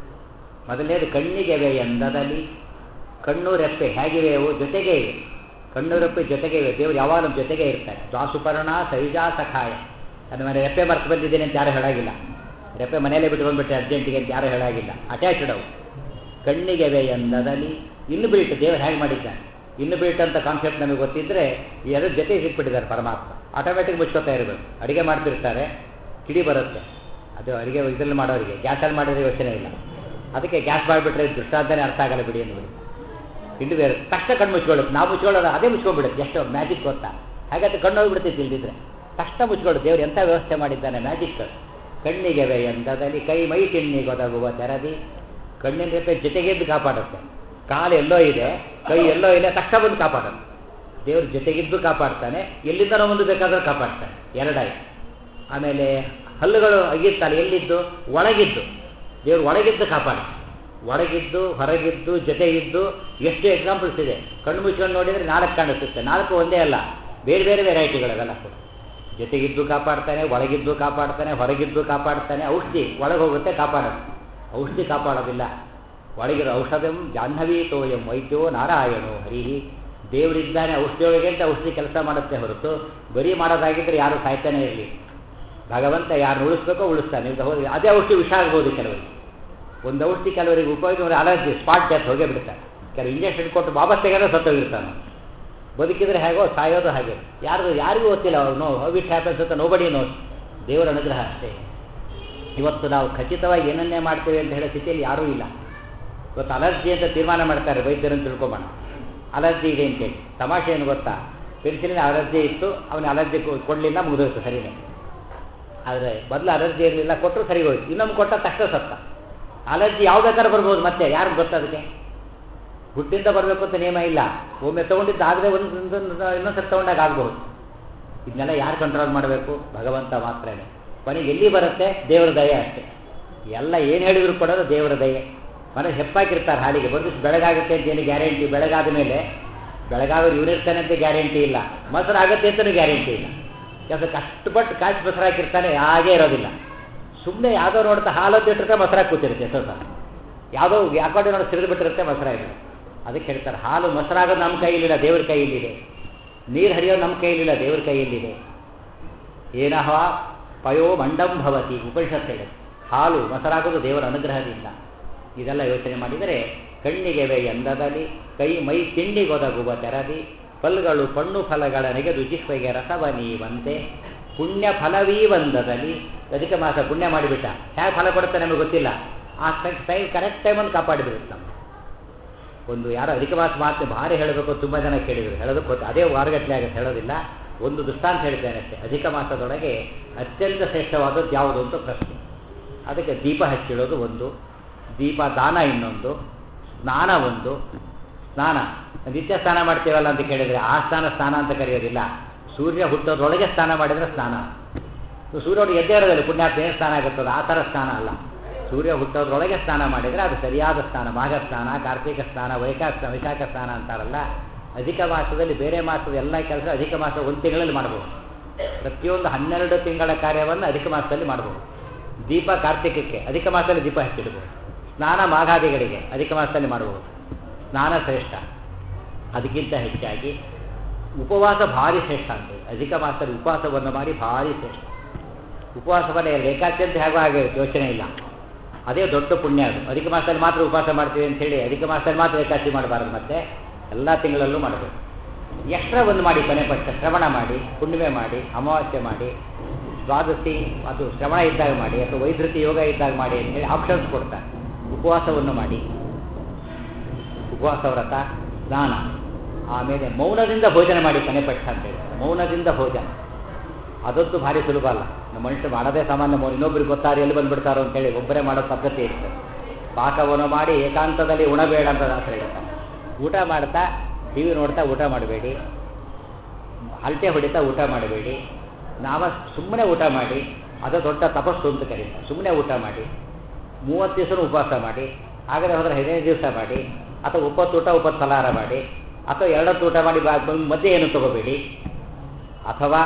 ಮೊದಲನೇದು ಕಣ್ಣಿಗೆವೆ ಎಂದದಲ್ಲಿ ಕಣ್ಣು ರೆಪ್ಪೆ ಹೇಗಿವೆ ಅವು ಜೊತೆಗೆ ಇವೆ ಕಣ್ಣು ರೆಪ್ಪೆ ಜೊತೆಗೆ ಇವೆ ದೇವರು ಯಾವಾಗ ನಮ್ಮ ಜೊತೆಗೆ ಇರ್ತಾರೆ ದ್ವಾಸುಪರ್ಣ ಸೈಜಾ ಸಖಾಯ ನನ್ನ ಮನೆ ರೆಪ್ಪೆ ಮರ್ತು ಬಂದಿದ್ದೇನೆ ಅಂತ ಯಾರು ಹೇಳಾಗಿಲ್ಲ ರೆಪ್ಪೆ ಮನೆಯಲ್ಲೇ ಬಿಟ್ಕೊಂಡ್ಬಿಟ್ಟೆ ಅರ್ಜೆಂಟಿಗೆ ಅಂತ ಯಾರು ಹೇಳಾಗಿಲ್ಲ ಅಟ್ಯಾಚ್ಡ್ ಅವು ಕಣ್ಣಿಗೆವೆ ಎಂದದಲ್ಲಿ ಇನ್ನು ಬಿಲ್ಟ್ ದೇವರು ಹೇಗೆ ಮಾಡಿದ್ದಾನೆ ಇನ್ನು ಬಿಲ್ಟ್ ಅಂತ ಕಾನ್ಸೆಪ್ಟ್ ನಮಗೆ ಗೊತ್ತಿದ್ದರೆ ಎರಡು ಜೊತೆ ಇಟ್ಬಿಟ್ಟಿದ್ದಾರೆ ಪರಮಾತ್ಮ ಆಟೋಮೆಟಿಕ್ ಮುಚ್ಕೋತಾ ಇರಬೇಕು ಅಡುಗೆ ಮಾಡ್ತಿರ್ತಾರೆ ಕಿಡಿ ಬರುತ್ತೆ ಅದು ಅಡುಗೆ ಇದರಲ್ಲಿ ಮಾಡೋರಿಗೆ ಗ್ಯಾಸಲ್ಲಿ ಮಾಡಿದ್ರೆ ಯೋಚನೆ ಇಲ್ಲ ಅದಕ್ಕೆ ಗ್ಯಾಸ್ ಮಾಡಿಬಿಟ್ರೆ ದೃಷ್ಟಾಂತನೇ ಅರ್ಥ ಆಗಲ್ಲ ಬಿಡಿ ಅಂದ್ಬಿಡಿ ಹಿಂಡು ಬೇರೆ ತಕ್ಷಣ ಕಣ್ಣು ಮುಚ್ಕೊಳ್ಳುತ್ತೆ ನಾವು ಮುಚ್ಕೊಳ್ಳೋದು ಅದೇ ಮುಚ್ಕೊಂಡ್ಬಿಡುತ್ತೆ ಎಷ್ಟು ಮ್ಯಾಜಿಕ್ ಗೊತ್ತಾ ಹಾಗಾದ್ರೆ ಕಣ್ಣು ಹೋಗ್ಬಿಡ್ತೈತಿ ಇಲ್ದಿದ್ರೆ ತಕ್ಷಣ ಮುಚ್ಕೊಳ್ಳೋದು ದೇವ್ರು ಎಂಥ ವ್ಯವಸ್ಥೆ ಮಾಡಿದ್ದಾನೆ ಮ್ಯಾಜಿಕ್ ಕಣ್ಣಿಗೆವೆ ಎಂದದಲ್ಲಿ ಕೈ ಮೈ ತಿಣ್ಣಿಗೊದಗುವ ತೆರದಿ ಕಣ್ಣಿನ ಜೊತೆ ಜೊತೆಗೆದ್ದು ಕಾಪಾಡುತ್ತೆ ಕಾಲು ಎಲ್ಲೋ ಇದೆ ಕೈ ಎಲ್ಲೋ ಇಲ್ಲ ತಕ್ಷಣ ಬಂದು ಕಾಪಾಡುತ್ತೆ ದೇವ್ರ ಜೊತೆಗಿದ್ದು ಕಾಪಾಡ್ತಾನೆ ಎಲ್ಲಿಂದನೋ ಒಂದು ಬೇಕಾದರೂ ಕಾಪಾಡ್ತಾನೆ ಎರಡಾಯ್ತು ಆಮೇಲೆ ಹಲ್ಲುಗಳು ಅಗಿತ್ತಲ್ಲ ಎಲ್ಲಿದ್ದು ಒಳಗಿದ್ದು ದೇವ್ರು ಒಳಗಿದ್ದು ಕಾಪಾಡ ಒಳಗಿದ್ದು ಹೊರಗಿದ್ದು ಜೊತೆಗಿದ್ದು ಎಷ್ಟು ಎಕ್ಸಾಂಪಲ್ಸ್ ಇದೆ ಕಣ್ಣು ಮುಚ್ಕೊಂಡು ನೋಡಿದರೆ ನಾಲ್ಕು ಕಾಣಿಸುತ್ತೆ ನಾಲ್ಕು ಒಂದೇ ಅಲ್ಲ ಬೇರೆ ಬೇರೆ ವೆರೈಟಿಗಳವೆಲ್ಲ ಕೂಡ ಜೊತೆಗಿದ್ದು ಕಾಪಾಡ್ತಾನೆ ಒಳಗಿದ್ದು ಕಾಪಾಡ್ತಾನೆ ಹೊರಗಿದ್ದು ಕಾಪಾಡ್ತಾನೆ ಔಷಧಿ ಒಳಗೆ ಹೋಗುತ್ತೆ ಕಾಪಾಡುತ್ತೆ ಔಷಧಿ ಕಾಪಾಡೋದಿಲ್ಲ ಒಳಗಿರೋ ಔಷಧಂ ಜಾಹ್ನವಿ ತೋಯಂ ವೈದ್ಯೋ ನಾರಾಯಣೋ ಹರಿಹಿ ದೇವರಿದ್ದಾನೆ ಔಷಧಿಯೊಳಗೆ ಅಂತ ಔಷಧಿ ಕೆಲಸ ಮಾಡುತ್ತೆ ಹೊರತು ಬರೀ ಮಾಡೋದಾಗಿದ್ದರೆ ಯಾರು ಸಾಯ್ತಾನೆ ಇರಲಿ ಭಗವಂತ ಯಾರು ಉಳಿಸ್ಬೇಕೋ ಉಳಿಸ್ತಾನೆ ಈಗ ಹೋಗಿ ಅದೇ ಔಷಧಿ ವಿಷ ಆಗ್ಬೋದು ಕೆಲವರಿಗೆ ಒಂದು ಔಷಧಿ ಕೆಲವರಿಗೆ ಉಪಯೋಗ ಅಲರ್ಜಿ ಸ್ಪಾಟ್ ಡೆತ್ ಹೋಗೇ ಬಿಡ್ತಾರೆ ಕೆಲವು ಇಂಜೆಕ್ಷನ್ ಕೊಟ್ಟು ವಾಪಸ್ ತೆಗೆದ್ರೆ ಸತ್ತೋಗಿರ್ತಾನೆ ಬದುಕಿದ್ರೆ ಹೇಗೋ ಸಾಯೋದು ಹಾಗೆ ಯಾರು ಯಾರಿಗೂ ಗೊತ್ತಿಲ್ಲ ನೋ ವಿಟ್ ಹ್ಯಾಪನ್ಸ್ ಅಂತ ನೋಬಡಿ ನೋಸ್ ದೇವರ ಅನುಗ್ರಹ ಅಷ್ಟೇ ಇವತ್ತು ನಾವು ಖಚಿತವಾಗಿ ಏನನ್ನೇ ಮಾಡ್ತೇವೆ ಅಂತ ಹೇಳೋ ಸ್ಥಿತಿಯಲ್ಲಿ ಯಾರೂ ಇಲ್ಲ ಇವತ್ತು ಅಲರ್ಜಿ ಅಂತ ತೀರ್ಮಾನ ಮಾಡ್ತಾರೆ ವೈದ್ಯರನ್ನು ತಿಳ್ಕೊಂಬೋಣ ಅಲರ್ಜಿ ಇದೆ ಅಂತೇಳಿ ತಮಾಷೆ ಏನು ಗೊತ್ತಾ ಪೆನ್ಸಿಲಿನ ಅಲರ್ಜಿ ಇತ್ತು ಅವನಿಗೆ ಅಲರ್ಜಿ ಕೊಡಲಿಲ್ಲ ಮುಗಿದೋಯ್ತು ಸರಿನೇ ಆದರೆ ಮೊದಲು ಅಲರ್ಜಿ ಇರಲಿಲ್ಲ ಕೊಟ್ಟರು ಸರಿ ಹೋಯ್ತು ಇನ್ನೊಂದು ಕೊಟ್ಟ ತಕ್ಷಣ ಸತ್ತ ಅಲರ್ಜಿ ಯಾವ ಬೇಕಾದ್ರೂ ಬರ್ಬೋದು ಮತ್ತೆ ಯಾರು ಗೊತ್ತು ಅದಕ್ಕೆ ಹುಟ್ಟಿಂದ ಬರಬೇಕು ಅಂತ ನಿಯಮ ಇಲ್ಲ ಒಮ್ಮೆ ತೊಗೊಂಡಿದ್ದು ಆಗದೆ ಒಂದು ಇನ್ನೊಂದು ಸರಿ ತೊಗೊಂಡಾಗ ಆಗ್ಬೋದು ಇದನ್ನೆಲ್ಲ ಯಾರು ಕಂಟ್ರೋಲ್ ಮಾಡಬೇಕು ಭಗವಂತ ಮಾತ್ರನೇ ಕೊನೆಗೆ ಎಲ್ಲಿ ಬರುತ್ತೆ ದೇವರ ದಯೆ ಅಷ್ಟೇ ಎಲ್ಲ ಏನು ಹೇಳಿದ್ರು ಕೊಡೋದು ದೇವರ ದಯೆ ಮನೆ ಹೆಪ್ಪಾಕಿರ್ತಾರೆ ಹಾಲಿಗೆ ಬಂದು ಬೆಳಗಾಗುತ್ತೆ ಅಂತ ಏನು ಗ್ಯಾರಂಟಿ ಬೆಳಗಾದ ಮೇಲೆ ಬೆಳಗಾವಿ ಇವನಿರ್ತಾನೆ ಅಂತ ಗ್ಯಾರಂಟಿ ಇಲ್ಲ ಮೊಸರು ಆಗುತ್ತೆ ಅಂತಲೂ ಗ್ಯಾರಂಟಿ ಇಲ್ಲ ಕೆಲಸ ಕಷ್ಟಪಟ್ಟು ಕಾಚಿ ಮೊಸರು ಹಾಕಿರ್ತಾನೆ ಹಾಗೇ ಇರೋದಿಲ್ಲ ಸುಮ್ಮನೆ ಯಾವುದೋ ನೋಡ್ತಾ ಹಾಲದ್ದು ಇಟ್ಟಿರ್ತಾರೆ ಮೊಸರಾಗಿ ಕೂತಿರುತ್ತೆ ಎಷ್ಟೋ ಸಲ ಯಾವುದೋ ಯಾಕಡೆ ನೋಡಿ ಸಿಡಿದು ಬಿಟ್ಟಿರುತ್ತೆ ಮೊಸರಾಗಿ ಅದಕ್ಕೆ ಹೇಳ್ತಾರೆ ಹಾಲು ಮೊಸರಾಗೋದು ನಮ್ಮ ಕೈಯಲ್ಲಿಲ್ಲ ದೇವ್ರ ಕೈಯಲ್ಲಿದೆ ನೀರು ಹರಿಯೋದು ನಮ್ಮ ಕೈಯಲ್ಲಿಲ್ಲ ದೇವ್ರ ಕೈಯಲ್ಲಿದೆ ಏನಹ ಪಯೋ ಮಂಡಂ ಭವತಿ ಉಪನಿಷತ್ ಹೇಳುತ್ತೆ ಹಾಲು ಮೊಸರಾಗೋದು ದೇವರ ಅನುಗ್ರಹದಿಂದ ಇದೆಲ್ಲ ಯೋಚನೆ ಮಾಡಿದರೆ ಕಣ್ಣಿಗೆ ವೇ ಎಂದದಲ್ಲಿ ಕೈ ಮೈ ತಿಂಡಿಗೊದಗುವ ತೆರದಿ ಫಲ್ಗಳು ಪಣ್ಣು ಫಲಗಳ ನೆಗೆದು ಜಿಹ್ವೆಗೆ ರಸವ ನೀವಂತೆ ಪುಣ್ಯ ಫಲವೀ ಬಂದದಲ್ಲಿ ಅಧಿಕ ಮಾಸ ಪುಣ್ಯ ಮಾಡಿಬಿಟ್ಟ ಹೇಗೆ ಫಲ ಕೊಡುತ್ತೆ ನಮಗೆ ಗೊತ್ತಿಲ್ಲ ಆ ಟೈಮ್ ಕರೆಕ್ಟ್ ಟೈಮನ್ನು ಕಾಪಾಡಿಬಿಡುತ್ತೆ ನಮ್ಮ ಒಂದು ಯಾರೋ ಅಧಿಕ ಮಾಸ ಮಾತು ಭಾರಿ ಹೇಳಬೇಕು ತುಂಬ ಜನ ಕೇಳಿದರು ಹೇಳೋದಕ್ಕೆ ಗೊತ್ತು ಅದೇ ವಾರಗಟ್ಟಲೆ ಆಗುತ್ತೆ ಹೇಳೋದಿಲ್ಲ ಒಂದು ದೃಷ್ಟಾಂತ ಹೇಳ್ತೇನೆ ಅಷ್ಟೇ ಅಧಿಕ ಮಾಸದೊಳಗೆ ಅತ್ಯಂತ ಶ್ರೇಷ್ಠವಾದದ್ದು ಯಾವುದು ಅಂತ ಪ್ರಶ್ನೆ ಅದಕ್ಕೆ ದೀಪ ಹಚ್ಚಿಡೋದು ಒಂದು ದೀಪ ದಾನ ಇನ್ನೊಂದು ಸ್ನಾನ ಒಂದು ಸ್ನಾನ ನಿತ್ಯ ಸ್ನಾನ ಮಾಡ್ತೀವಲ್ಲ ಅಂತ ಕೇಳಿದರೆ ಆ ಸ್ನಾನ ಸ್ನಾನ ಅಂತ ಕರೆಯೋದಿಲ್ಲ ಸೂರ್ಯ ಹುಟ್ಟೋದ್ರೊಳಗೆ ಸ್ನಾನ ಮಾಡಿದರೆ ಸ್ನಾನ ಸೂರ್ಯ ಹುಟ್ಟು ಎದ್ದೇ ಇರೋದಿಲ್ಲ ಪುಣ್ಯಾತ್ಮ ಏನು ಸ್ನಾನ ಆಗುತ್ತಲ್ಲ ಆ ಥರ ಸ್ನಾನ ಅಲ್ಲ ಸೂರ್ಯ ಹುಟ್ಟೋದ್ರೊಳಗೆ ಸ್ನಾನ ಮಾಡಿದರೆ ಅದು ಸರಿಯಾದ ಸ್ನಾನ ಮಾಘ ಸ್ನಾನ ಕಾರ್ತಿಕ ಸ್ನಾನ ವೈಕಾಸ ವೈಶಾಖ ಸ್ನಾನ ಅಂತಾರಲ್ಲ ಅಧಿಕ ಮಾಸದಲ್ಲಿ ಬೇರೆ ಮಾಸದ ಎಲ್ಲ ಕೆಲಸ ಅಧಿಕ ಮಾಸ ಒಂದು ತಿಂಗಳಲ್ಲಿ ಮಾಡ್ಬೋದು ಪ್ರತಿಯೊಂದು ಹನ್ನೆರಡು ತಿಂಗಳ ಕಾರ್ಯವನ್ನು ಅಧಿಕ ಮಾಸದಲ್ಲಿ ಮಾಡ್ಬೋದು ದೀಪ ಕಾರ್ತಿಕಕ್ಕೆ ಅಧಿಕ ಮಾಸದಲ್ಲಿ ದೀಪ ಹಚ್ಚಿಡ್ಬೋದು ಸ್ನಾನ ಮಾಘಾದಿಗಳಿಗೆ ಅಧಿಕ ಮಾಸದಲ್ಲಿ ಮಾಡ್ಬೋದು ಸ್ನಾನ ಶ್ರೇಷ್ಠ ಅದಕ್ಕಿಂತ ಹೆಚ್ಚಾಗಿ ಉಪವಾಸ ಭಾರಿ ಶ್ರೇಷ್ಠ ಅಂತ ಅಧಿಕ ಮಾಸದಲ್ಲಿ ಉಪವಾಸವನ್ನು ಮಾಡಿ ಭಾರಿ ಶ್ರೇಷ್ಠ ಉಪವಾಸವನ್ನು ರೇಖಾಚಿ ಅಂತ ಹೇಗೋ ಹಾಗೆ ಯೋಚನೆ ಇಲ್ಲ ಅದೇ ದೊಡ್ಡ ಪುಣ್ಯ ಅದು ಅಧಿಕ ಮಾಸದಲ್ಲಿ ಮಾತ್ರ ಉಪವಾಸ ಮಾಡ್ತೀವಿ ಅಂತೇಳಿ ಅಧಿಕ ಮಾಸದಲ್ಲಿ ಮಾತ್ರ ಏಕಾಚಿ ಮಾಡಬಾರ್ದು ಮತ್ತೆ ಎಲ್ಲ ತಿಂಗಳಲ್ಲೂ ಮಾಡಬೇಕು ಎಕ್ಸ್ಟ್ರಾ ಒಂದು ಮಾಡಿ ಕೊನೆ ಪಕ್ಷ ಶ್ರವಣ ಮಾಡಿ ಹುಣ್ಣಿಮೆ ಮಾಡಿ ಅಮಾವಾಸ್ಯೆ ಮಾಡಿ ದ್ವಾದಶಿ ಅದು ಶ್ರವಣ ಇದ್ದಾಗ ಮಾಡಿ ಅಥವಾ ವೈದ್ಯತಿ ಯೋಗ ಇದ್ದಾಗ ಮಾಡಿ ಅಂತೇಳಿ ಆಪ್ಷನ್ಸ್ ಕೊಡ್ತಾರೆ ಉಪವಾಸವನ್ನು ಮಾಡಿ ಉಪವಾಸ ವ್ರತ ಸ್ನಾನ ಆಮೇಲೆ ಮೌನದಿಂದ ಭೋಜನ ಮಾಡಿ ಕೊನೆ ಪಕ್ಷ ಅಂತೇಳಿ ಮೌನದಿಂದ ಭೋಜನ ಅದೊಂದು ಭಾರಿ ಸುಲಭ ಅಲ್ಲ ನಮ್ಮ ಮನುಷ್ಯರು ಮಾಡೋದೇ ಸಾಮಾನ್ಯ ಮೌನ ಇನ್ನೊಬ್ರಿಗೆ ಗೊತ್ತಾರೆ ಎಲ್ಲಿ ಬಂದುಬಿಡ್ತಾರೋ ಅಂತೇಳಿ ಒಬ್ಬರೇ ಮಾಡೋ ಪದ್ಧತಿ ಇರ್ತದೆ ಪಾಕವನ್ನು ಮಾಡಿ ಏಕಾಂತದಲ್ಲಿ ಉಣಬೇಡ ಅಂತ ದಾಸರು ಹೇಳ್ತಾರೆ ಊಟ ಮಾಡ್ತಾ ಟಿ ವಿ ನೋಡ್ತಾ ಊಟ ಮಾಡಬೇಡಿ ಹಲ್ಟೆ ಹೊಡಿತಾ ಊಟ ಮಾಡಬೇಡಿ ನಾವ ಸುಮ್ಮನೆ ಊಟ ಮಾಡಿ ಅದು ದೊಡ್ಡ ತಪಸ್ಸು ಅಂತ ಕರೀತಾರೆ ಸುಮ್ಮನೆ ಊಟ ಮಾಡಿ ಮೂವತ್ತು ದಿವಸ ಉಪವಾಸ ಮಾಡಿ ಹಾಗಾದ್ರೆ ಹೋದ್ರೆ ಹದಿನೈದು ದಿವಸ ಮಾಡಿ ಅಥವಾ ಒಪ್ಪತ್ತು ಊಟ ಒಪ್ಪತ್ತು ಫಲಾರ ಮಾಡಿ ಅಥವಾ ಎರಡತ್ತು ಊಟ ಮಾಡಿ ಮಧ್ಯೆ ಏನು ತಗೋಬೇಡಿ ಅಥವಾ